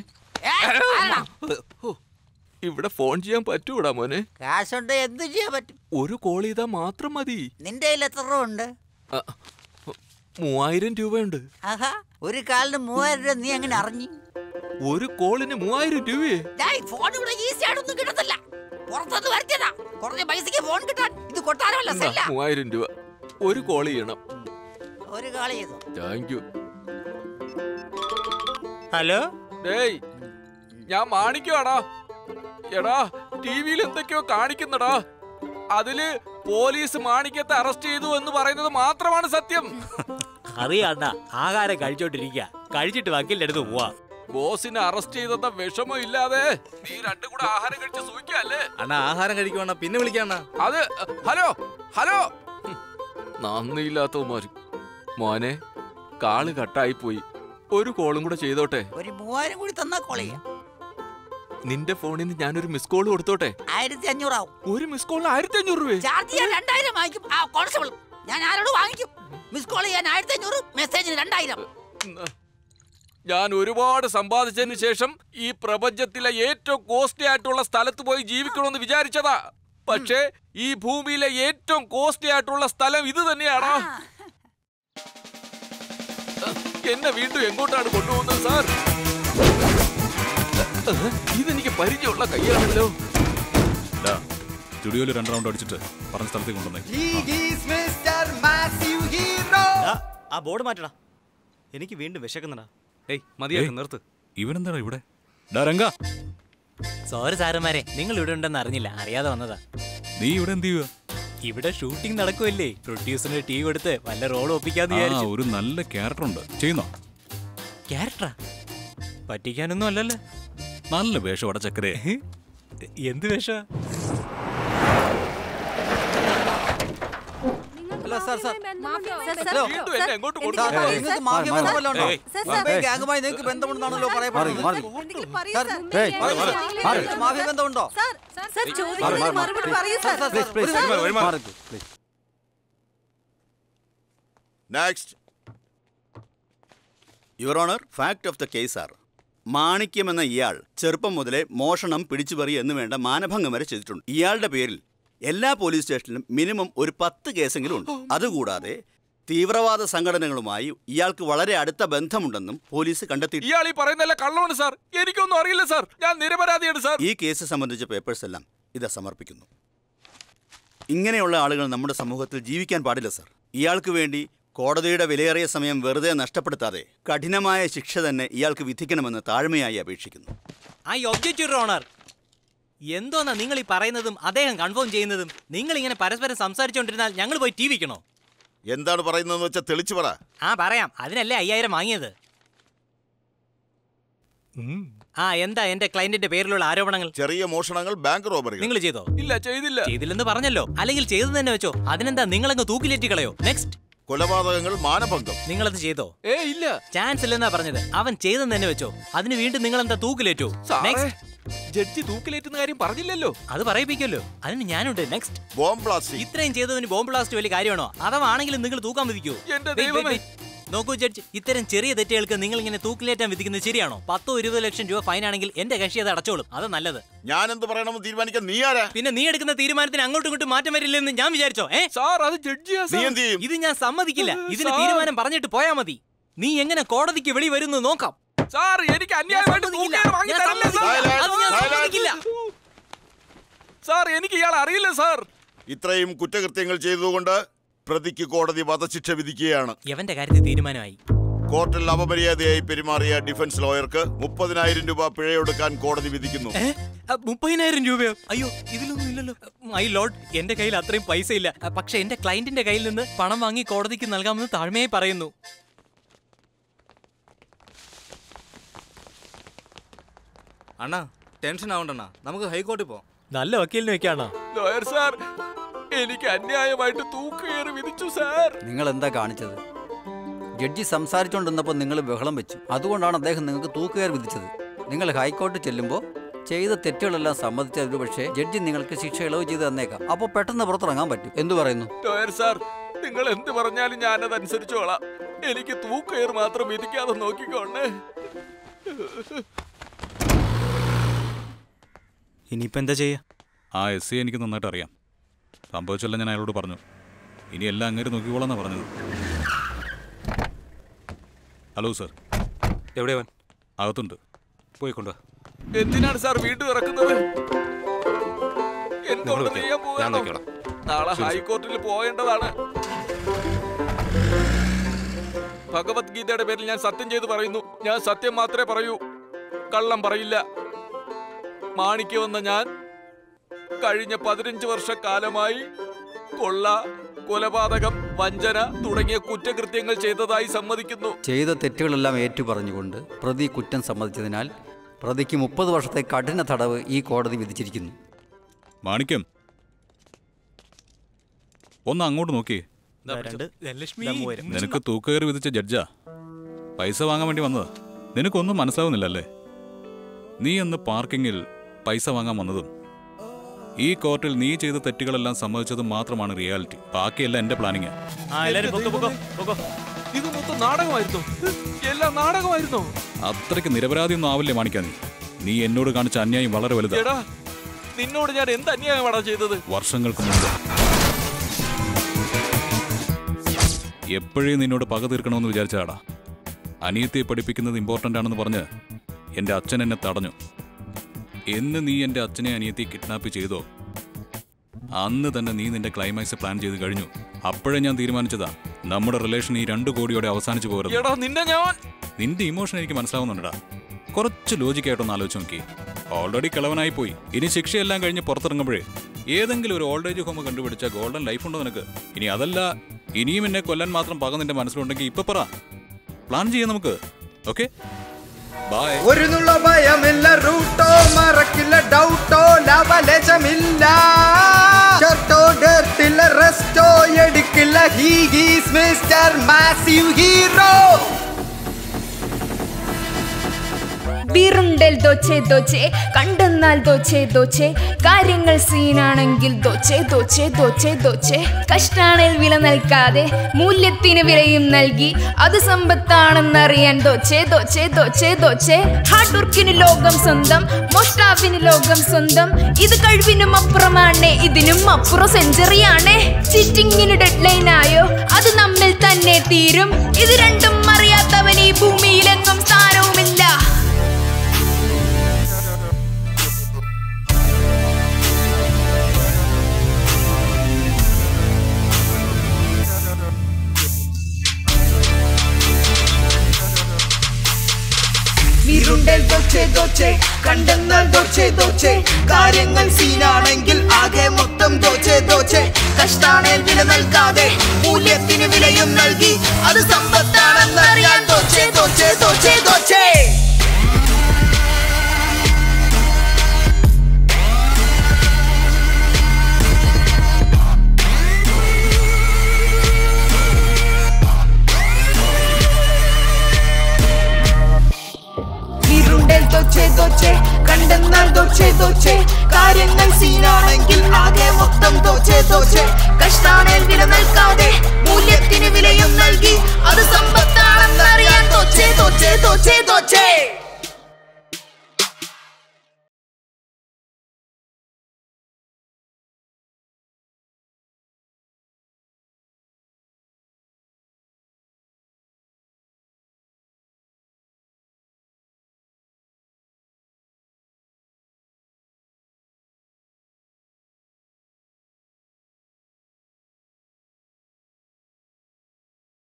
ഇവിടെ ഫോൺ ചെയ്യാൻ പറ്റൂടാ മോനെ കാശുണ്ട് എന്ത് ചെയ്യാൻ പറ്റും ഒരു കോൾ ചെയ്താൽ മാത്രം മതി നിന്റെ കയ്യിൽ എത്ര രൂപ ഉണ്ട് ആ, മൂവായിരം രൂപയുണ്ട് ആഹാ ഒരു കാലിന് മൂവായിരം രൂപ നീ എങ്ങനെ അറിഞ്ഞു ഒരു കോളിന് മൂവായിരം രൂപയെ ഫോൺ ഇവിടെ ഈസി ആയിട്ടൊന്നും കിട്ടത്തില്ല പുറത്തുനിന്ന് വരുത്തിയതാ കുറഞ്ഞ പൈസക്ക് ഫോൺ കിട്ടാൻ ഇത് കൊട്ടാരമല്ല എന്നാ, സെല്ല മൂവായിരം രൂപ ഒരു കോൾ ചെയ്യണം ഒരു കാളി ചെയ്തു താങ്ക് യു ഹലോ ഡേയ് ഞാൻ മാണിക്കുവാടാ എടാ ടി വിയിൽ എന്തൊക്കെയോ കാണിക്കുന്നടാ അതില് പോലീസ് മാണിക്യത്തെ അറസ്റ്റ് ചെയ്തു എന്ന് പറയുന്നത് മാത്രമാണ് സത്യം അറിയാണ്ട ആഹാരം കഴിച്ചോണ്ടിരിക്കുക കഴിച്ചിട്ട് വക്കീലിന്റെ അടുത്ത് പോവാ ബോസിനെ അറസ്റ്റ് ചെയ്തെന്ന വിഷമം ഇല്ലാതെ നീ രണ്ടും കൂടെ ആഹാരം കഴിച്ച് സൂഹിക്കല്ലേ അണ്ണാ ആഹാരം കഴിക്കുവാണ പിന്നെ വിളിക്കാണ്ണ അത് ഹലോ ഹലോ ഹും, നന്ദിയില്ലാത്തവന്മാര് മോനെ കാള് കട്ടായി പോയി ഒരു കോളും കൂടെ ചെയ്തോട്ടെ ഒരു മൂവായിരം കൂടി തന്നാ കോൾ ചെയ്യാം നിന്റെ ഫോണിൽ നിന്ന് ഞാനൊരു മിസ് കോൾ കൊടുത്തോട്ടെ ആയിരത്തി അഞ്ഞൂറാവും ഒരു മിസ് കോളിന് ആയിരത്തി അഞ്ഞൂറ് രൂപ ചാർജ് ചെയ്യാൻ രണ്ടായിരം വാങ്ങിക്കും ആ കോൺസ്റ്റബിൾ ഞാൻ ആരോട് വാങ്ങിക്കും മിസ് കോൾ ചെയ്യാൻ ആയിരത്തി അഞ്ഞൂറ് മെസ്സേജിന് രണ്ടായിരം ഞാൻ ഒരുപാട് സമ്പാദിച്ചതിന് ശേഷം ഈ പ്രപഞ്ചത്തിലെ ഏറ്റവും കോസ്റ്റ്ലി ആയിട്ടുള്ള സ്ഥലത്ത് പോയി ജീവിക്കണമെന്ന് വിചാരിച്ചതാ പക്ഷേ ഈ ഭൂമിയിലെ ഏറ്റവും കോസ്റ്റ്ലി ആയിട്ടുള്ള സ്ഥലം ഇത് തന്നെയാണോ എന്നെ വീണ്ടും എങ്ങോട്ടാണ് കൊണ്ടുപോകുന്നത് സാർ ഇതെനിക്ക് പരിചയമുള്ള കൈയാണല്ലോ ഡാ സ്റ്റുഡിയോയിൽ രണ്ട് റൗണ്ട് അടിച്ചിട്ട് പറഞ്ഞ സ്ഥലത്തേക്ക് കൊണ്ടുവന്നേ ആ ബോർഡ് മാറ്റടാ എനിക്ക് വീണ്ടും വിശക്കുന്നടാ ഏയ് മതിയാക്ക് നിർത്ത് ഇവനെന്താടാ ഇവിടെ ഡാ രംഗ സോറി സാറന്മാരെ നിങ്ങൾ ഇവിടെ ഉണ്ടെന്ന് അറിഞ്ഞില്ല അറിയാതെ വന്നതാ നീ ഇവിടെ എന്ത് ചെയ്യുക ഇവിടെ ഷൂട്ടിംഗ് നടക്കുമല്ലേ പ്രൊഡ്യൂസറിന് ടീ കൊടുത്ത് വല്ല റോൾ ഒപ്പിക്കാന്ന് ആ വിചാരിച്ചു ഒരു നല്ല ക്യാരക്ടർ ഉണ്ട് ചെയ്യുന്നോ ക്യാരക്ടറാ പറ്റിക്കാനൊന്നും അല്ലല്ലോ നല്ല വേഷം അവിടെ ചക്കരേ എന്ത് വേഷ ഹലോ സാർ സാർ ഹലോ. വീണ്ടും എന്നെ എങ്ങോട്ട് സാർ, കൊണ്ടുപോകുന്നത് നിങ്ങൾക്ക് മാഫിയ ബന്ധം വല്ലതും ഉണ്ടോ? ഏയ്, മുംബൈ ഗ്യാങ്ങുമായി നിങ്ങൾക്ക് ബന്ധമുണ്ടെന്നാണല്ലോ പറയപ്പെടുന്നത് മാറി, സാർ, ഏയ്, നിങ്ങൾക്ക് മാഫിയ ബന്ധമുണ്ടോ ചോദിക്കുന്നതിന് മാറി, മാറി, മറുപടി please. പറയൂ sir, sir. Sir, sir, Please, ഒരു മാറി, മിനിറ്റ്. മാറി. മാറി, please. Your honour fact of the case R Manikyam എന്ന ഇയാൾ ചെറുപ്പം മുതലേ മോഷണം പിടിച്ചുപറി എന്ന് വേണ്ട മാനഭംഗം വരെ ചെയ്തിട്ടുണ്ട് ഇയാളുടെ പേരിൽ എല്ലാ പോലീസ് സ്റ്റേഷനിലും മിനിമം ഒരു പത്ത് കേസെങ്കിലും ഉണ്ട് അതുകൂടാതെ തീവ്രവാദ സംഘടനകളുമായി ഇയാൾക്ക് വളരെ അടുത്ത ബന്ധമുണ്ടെന്നും പോലീസ് കണ്ടെത്തി ഇയാൾ ഈ പറയുന്നല്ല കള്ളമാണ് സാർ എനിക്കൊന്നും അറിയില്ല സാർ ഞാൻ നിരപരാധിയാണ് സാർ ഈ കേസ് സംബന്ധിച്ച പേപ്പേഴ്സ് എല്ലാം ഇത് സമർപ്പിക്കുന്നു ഇങ്ങനെയുള്ള ആളുകൾ നമ്മുടെ സമൂഹത്തിൽ ജീവിക്കാൻ പാടില്ല സർ ഇയാൾക്ക് വേണ്ടി കോടതിയുടെ വിലയേറിയ സമയം വെറുതെ നഷ്ടപ്പെടുത്താതെ കഠിനമായ ശിക്ഷ തന്നെ ഇയാൾക്ക് വിധിക്കണമെന്ന് താഴ്മയായി അപേക്ഷിക്കുന്നു ഐ ഒബ്ജക്റ്റ് യുവർ ഓണർ എന്തോന്നാ നിങ്ങൾ ഈ പറയുന്നതും അദ്ദേഹം കൺഫേം ചെയ്യുന്നതും നിങ്ങൾ ഇങ്ങനെ പരസ്പരം സംസാരിച്ചുകൊണ്ടിരുന്നാൽ ഞങ്ങൾ പോയി ടി വിക്കണോ എന്താണ് പറയുന്നതെന്ന് വെച്ചാൽ തെളിച്ചു പറ ആ പറയാം അതിനല്ലേ അയ്യായിരം വാങ്ങിയത് ആ എന്താ എന്റെ ക്ലയന്റിന്റെ പേരിലുള്ള ആരോപണങ്ങൾ ചെറിയ മോഷണങ്ങൾ ബാങ്ക് റോബറികൾ നിങ്ങൾ ചെയ്തോ ഇല്ല ചെയ്തില്ല ചെയ്തില്ലെന്ന് പറഞ്ഞല്ലോ അല്ലെങ്കിൽ ചെയ്തു തന്നെ വെച്ചോ അതിനെന്താ നിങ്ങളങ്ങ് തൂക്കിലേറ്റി കളയോ നെക്സ്റ്റ് കൊലപാതകങ്ങൾ മാനഭംഗം നിങ്ങളത് ചെയ്തോ ഏ ഇല്ല ചാൻസ് ഇല്ലെന്നാ പറഞ്ഞത് അവൻ ചെയ്തെന്ന് തന്നെ വെച്ചോ അതിന് വീണ്ടും നിങ്ങൾ എന്താ തൂക്കിലേറ്റോ സാറേ, നെക്സ്റ്റ് ജഡ്ജി തൂക്കിലേറ്റുന്ന കാര്യം പറഞ്ഞില്ലല്ലോ അത് പറയിപ്പിക്കല്ലോ അതിന് ഞാനുണ്ട് നെക്സ്റ്റ് ബോംബ് ബ്ലാസ്റ്റിംഗ് ഇത്രയും ചെയ്തതിന് ബോംബ് ബ്ലാസ്റ്റ് വലിയ കാര്യമാണോ അഥവാ ആണെങ്കിലും നിങ്ങൾ തൂക്കാൻ വിധിക്കോ എന്റെ ദൈവമേ. നോക്കൂ ജഡ്ജ് ഇത്തരം ചെറിയ തെറ്റുകൾക്ക് നിങ്ങൾ ഇങ്ങനെ തൂക്കിലേറ്റാൻ വിധിക്കുന്നത് ശരിയാണോ പത്തോ ഇരുപതോ ലക്ഷം രൂപ ഫൈൻ ആണെങ്കിൽ എന്റെ കക്ഷി അത് അടച്ചോളും അത് നല്ലത് ഞാൻ എന്ത് പറയണമെന്ന് തീരുമാനിക്കാൻ നീ ആരാ പിന്നെ നീ എടുക്കുന്ന തീരുമാനത്തിന് അങ്ങോട്ടും ഇങ്ങോട്ടും മാറ്റം വരില്ലെന്ന് ഞാൻ വിചാരിച്ചോ ഏ സാർ അത് ജഡ്ജിയാ നീ എന്ത് ചെയ്യും ഇത് ഞാൻ സമ്മതിക്കില്ല ഇതിന് സാർ. തീരുമാനം പറഞ്ഞിട്ട് പോയാ മതി നീ എങ്ങനെ കോടതിക്ക് വെളി വരുന്നു നോക്കാം സാർ എനിക്ക് അന്യായമായിട്ട് തൂക്കുകയർ വാങ്ങി ഞാൻ തരല്ലേ സാർ സമ്മതിക്കില്ല. അത് ഞാൻ സമ്മതിക്കില്ല. സാർ എനിക്ക് ഇയാൾ അറിയില്ല സാർ ഇത്രയും കുറ്റകൃത്യങ്ങൾ ചെയ്തതുകൊണ്ട് പ്രതിക്ക് കോടതി വധശിക്ഷ വിധിക്കുകയാണ് എവന്റെ കാര്യത്തിൽ തീരുമാനമായി കോർട്ടിൽ അപമര്യാദയായി പെരുമാറിയ ഡിഫൻസ് ലോയർക്ക് മുപ്പതിനായിരം രൂപ പിഴയൊടുക്കാൻ കോടതി വിധിക്കുന്നു ഏ? അ, മുപ്പതിനായിരം രൂപയോ അയ്യോ ഇതിലൊന്നും ഇല്ലല്ലോ മൈ ലോഡ് എന്റെ കയ്യിൽ അത്രയും പൈസ ഇല്ല അ, പക്ഷെ എന്റെ ക്ലയന്റിന്റെ കയ്യിൽ നിന്ന് പണം വാങ്ങി കോടതിക്ക് നൽകാമെന്ന് താഴ്മയായി പറയുന്നു അണ്ണാ ടെൻഷൻ ആവണ്ടണ്ണ നമുക്ക് ഹൈക്കോർട്ടിൽ പോവാം നല്ല വക്കീലിന് വെക്കാണോ ലോയർ സാർ എനിക്ക് അന്യായമായിട്ട് തൂക്കുകയർ വിധിച്ചു സാർ നിങ്ങൾ എന്താ കാണിച്ചത് ജഡ്ജി സംസാരിച്ചുകൊണ്ടിരുന്നപ്പോൾ നിങ്ങൾ ബഹളം വെച്ചു അതുകൊണ്ടാണ് അദ്ദേഹം നിങ്ങൾക്ക് തൂക്കുകയർ വിധിച്ചത് നിങ്ങൾ ഹൈക്കോടതി ചെല്ലുമ്പോൾ ചെയ്ത തെറ്റുകളെല്ലാം സമ്മതിച്ചതിന് പക്ഷേ ജഡ്ജി നിങ്ങൾക്ക് ശിക്ഷ ഇളവ് ചെയ്ത് തന്നേക്കാം അപ്പോൾ പെട്ടെന്ന് പുറത്തിറങ്ങാൻ പറ്റും എന്തു പറയുന്നു ലോയർ സാർ നിങ്ങൾ എന്ത് പറഞ്ഞാലും ഞാനത് അനുസരിച്ചോളാം എനിക്ക് തൂക്കുകയർ മാത്രം വിധിക്കാതെ നോക്കിക്കോണേ ഇനിയിപ്പോ എന്താ ചെയ്യാ ആ എസ് സി എനിക്ക് നന്നായിട്ട് അറിയാം സംഭവിച്ചല്ല ഞാൻ അയാളോട് പറഞ്ഞു ഇനി എല്ലാം അങ്ങേര് നോക്കിക്കോളാന്നാ പറഞ്ഞത് ഹലോ സർ എവിടെയവൻ അകത്തുണ്ട് പോയിക്കൊണ്ടുവാ എന്തിനാണ് സാർ വീണ്ടും ഇറക്കുന്നത് എന്തുകൊണ്ട് നിങ്ങൾ ചെയ്യാൻ വെക്ക്. ഞാൻ പോവുകയാണോ? നോക്കിക്കോളാം. നാളെ ശരി, ശരി. ഹൈക്കോർട്ടിൽ പോകേണ്ടതാണ് ഭഗവത്ഗീതയുടെ പേരിൽ ഞാൻ സത്യം ചെയ്ത് പറയുന്നു ഞാൻ സത്യം മാത്രമേ പറയൂ കള്ളം പറയില്ല മാണിക്ക് വന്ന ഞാൻ കഴിഞ്ഞ പതിനഞ്ച് വർഷക്കാലമായി കൊള്ള കൊലപാതകം വഞ്ചന തുടങ്ങിയ കുറ്റകൃത്യങ്ങൾ ചെയ്തതായി സമ്മതിക്കുന്നു ചെയ്ത തെറ്റുകളെല്ലാം ഏറ്റുപറഞ്ഞുകൊണ്ട് പ്രതി കുറ്റം സമ്മതിച്ചതിനാൽ പ്രതിക്ക് മുപ്പത് വർഷത്തെ കഠിന തടവ് ഈ കോടതി വിധിച്ചിരിക്കുന്നു മാണിക്യം ഒന്ന് അങ്ങോട്ട് നോക്കിയേ ധനലക്ഷ്മി നിനക്ക് തൂക്കുകയറി വിധിച്ച ജഡ്ജാ പൈസ വാങ്ങാൻ വേണ്ടി വന്നതാ നിനക്കൊന്നും മനസ്സിലാവുന്നില്ലല്ലേ നീ അന്ന് പാർക്കിങ്ങിൽ പൈസ വാങ്ങാൻ വന്നതും ഈ കോർട്ടിൽ നീ ചെയ്ത തെറ്റുകളെല്ലാം സമ്മതിച്ചതും മാത്രമാണ് റിയാലിറ്റി ബാക്കിയെല്ലാം എന്റെ പ്ലാനിങ്ങാ ആ എല്ലാരും പൊക്കോ പൊക്കോ പൊക്കോ ഇത് മൊത്തം നാടകമായിരുന്നു എല്ലാം നാടകമായിരുന്നു അത്രയ്ക്ക് നിരപരാധിയൊന്നും ആവില്ലേ മാണിക്കാ നീ നീ എന്നോട് കാണിച്ച അന്യായം വളരെ വലുതാ എടാ നിന്നോട് ഞാൻ എന്ത് അന്യായമാടാ ചെയ്തത് വർഷങ്ങൾക്ക് മുമ്പ് എപ്പോഴേ നിന്നോട് പക തീർക്കണമെന്ന് വിചാരിച്ചതാടാ അനിയത്തെ പഠിപ്പിക്കുന്നത് ഇമ്പോർട്ടൻ്റ് ആണെന്ന് പറഞ്ഞ് എൻ്റെ അച്ഛൻ എന്നെ തടഞ്ഞു എന്ന് നീ എൻ്റെ അച്ഛനെ അനിയത്തെ കിഡ്നാപ്പ് ചെയ്തോ അന്ന് തന്നെ നീ നിന്റെ ക്ലൈമാക്സ് പ്ലാൻ ചെയ്ത് കഴിഞ്ഞു അപ്പോഴേ ഞാൻ തീരുമാനിച്ചതാ നമ്മുടെ റിലേഷൻ ഈ രണ്ടു കോടിയോടെ അവസാനിച്ചു പോകരുത് എടാ നിന്നെ ഞാൻ നിന്റെ ഇമോഷൻ എനിക്ക് മനസ്സിലാവുന്നുണ്ടടാ കുറച്ച് ലോജിക്കായിട്ടൊന്ന് ആലോചിച്ച് നോക്കി ഓൾറെഡി കിളവനായി പോയി ഇനി ശിക്ഷയെല്ലാം കഴിഞ്ഞ് പുറത്തിറങ്ങുമ്പോഴേ ഏതെങ്കിലും ഒരു ഓൾഡ് ഏജ് ഹോം കണ്ടുപിടിച്ച ഗോൾഡൻ ലൈഫ് ഉണ്ടോ നിനക്ക് ഇനി അതല്ല ഇനിയും എന്നെ കൊല്ലാൻ മാത്രം പക നിന്റെ മനസ്സിലുണ്ടെങ്കിൽ ഇപ്പൊ പറ പ്ലാൻ ചെയ്യാം നമുക്ക് ഓക്കെ ബൈ ഒരു നുള്ള ഭയമില്ല റൂട്ടോ മറക്കില്ല ഡൗട്ടോ ലവലജമില്ല ഷർട്ടോ ഡേർട്ടില്ല റെസ്റ്റോ എടുക്കില്ല he he's mister massive hero വീറുണ്ടൽ ദോച്ചേ ദോച്ചേ കണ്ടെന്നാൽ ദോച്ചേ ദോച്ചേ കാര്യങ്ങൾ സീനാണെങ്കിൽ ദോച്ചേ ദോച്ചേ ദോച്ചേ ദോച്ചേ കഷ്ടാണേൽ വില നൽകാതെ മൂല്യത്തിന് വിലയും നൽകി അത് സമ്പത്താണെന്നറിയാൻ ദോച്ചേ ദോച്ചേ ദോച്ചേ ദോച്ചേ ഹാർഡ് വർക്കിന് ലോകം സ്വന്തം മോഷ്ടാവിന് ലോകം സ്വന്തം ഇത് കഴിവിനും അപ്പുറമാണ് ഇതിനും അപ്പുറം സെഞ്ചുറിയാണ് ചിറ്റിങ്ങിന് ഡെഡ്ലൈൻ ആയോ അത് നമ്മിൽ തന്നെ തീരും ഇത് രണ്ടും അറിയാത്തവൻ ഈ ഭൂമിയിലെങ്ങും സ്ഥാനവുമില്ല വീരുണ്ടൽ ദോച്ചേ ദോച്ചേ കണ്ടെന്നാൽ ദോച്ചേ ദോച്ചേ കാര്യങ്ങൾ സീനാണെങ്കിൽ ആകെ മൊത്തം ദോച്ചേ ദോച്ചേ കഷ്ടാണേൽ വില നൽകാതെ മൂല്യത്തിന് വിലയും നൽകി അത് സമ്പത്താണെന്നറിയാൻ ദോച്ചേ ദോച്ചേ ദോച്ചേ ദോച്ചേ വീരുണ്ടൽ ദോച്ചേ ദോച്ചേ കണ്ടെന്നാൽ ദോച്ചേ ദോച്ചേ കാര്യങ്ങൾ സീനാണെങ്കിൽ ആകെ മൊത്തം ദോച്ചേ ദോച്ചേ കഷ്ടാണേൽ വില നൽകാതെ മൂല്യ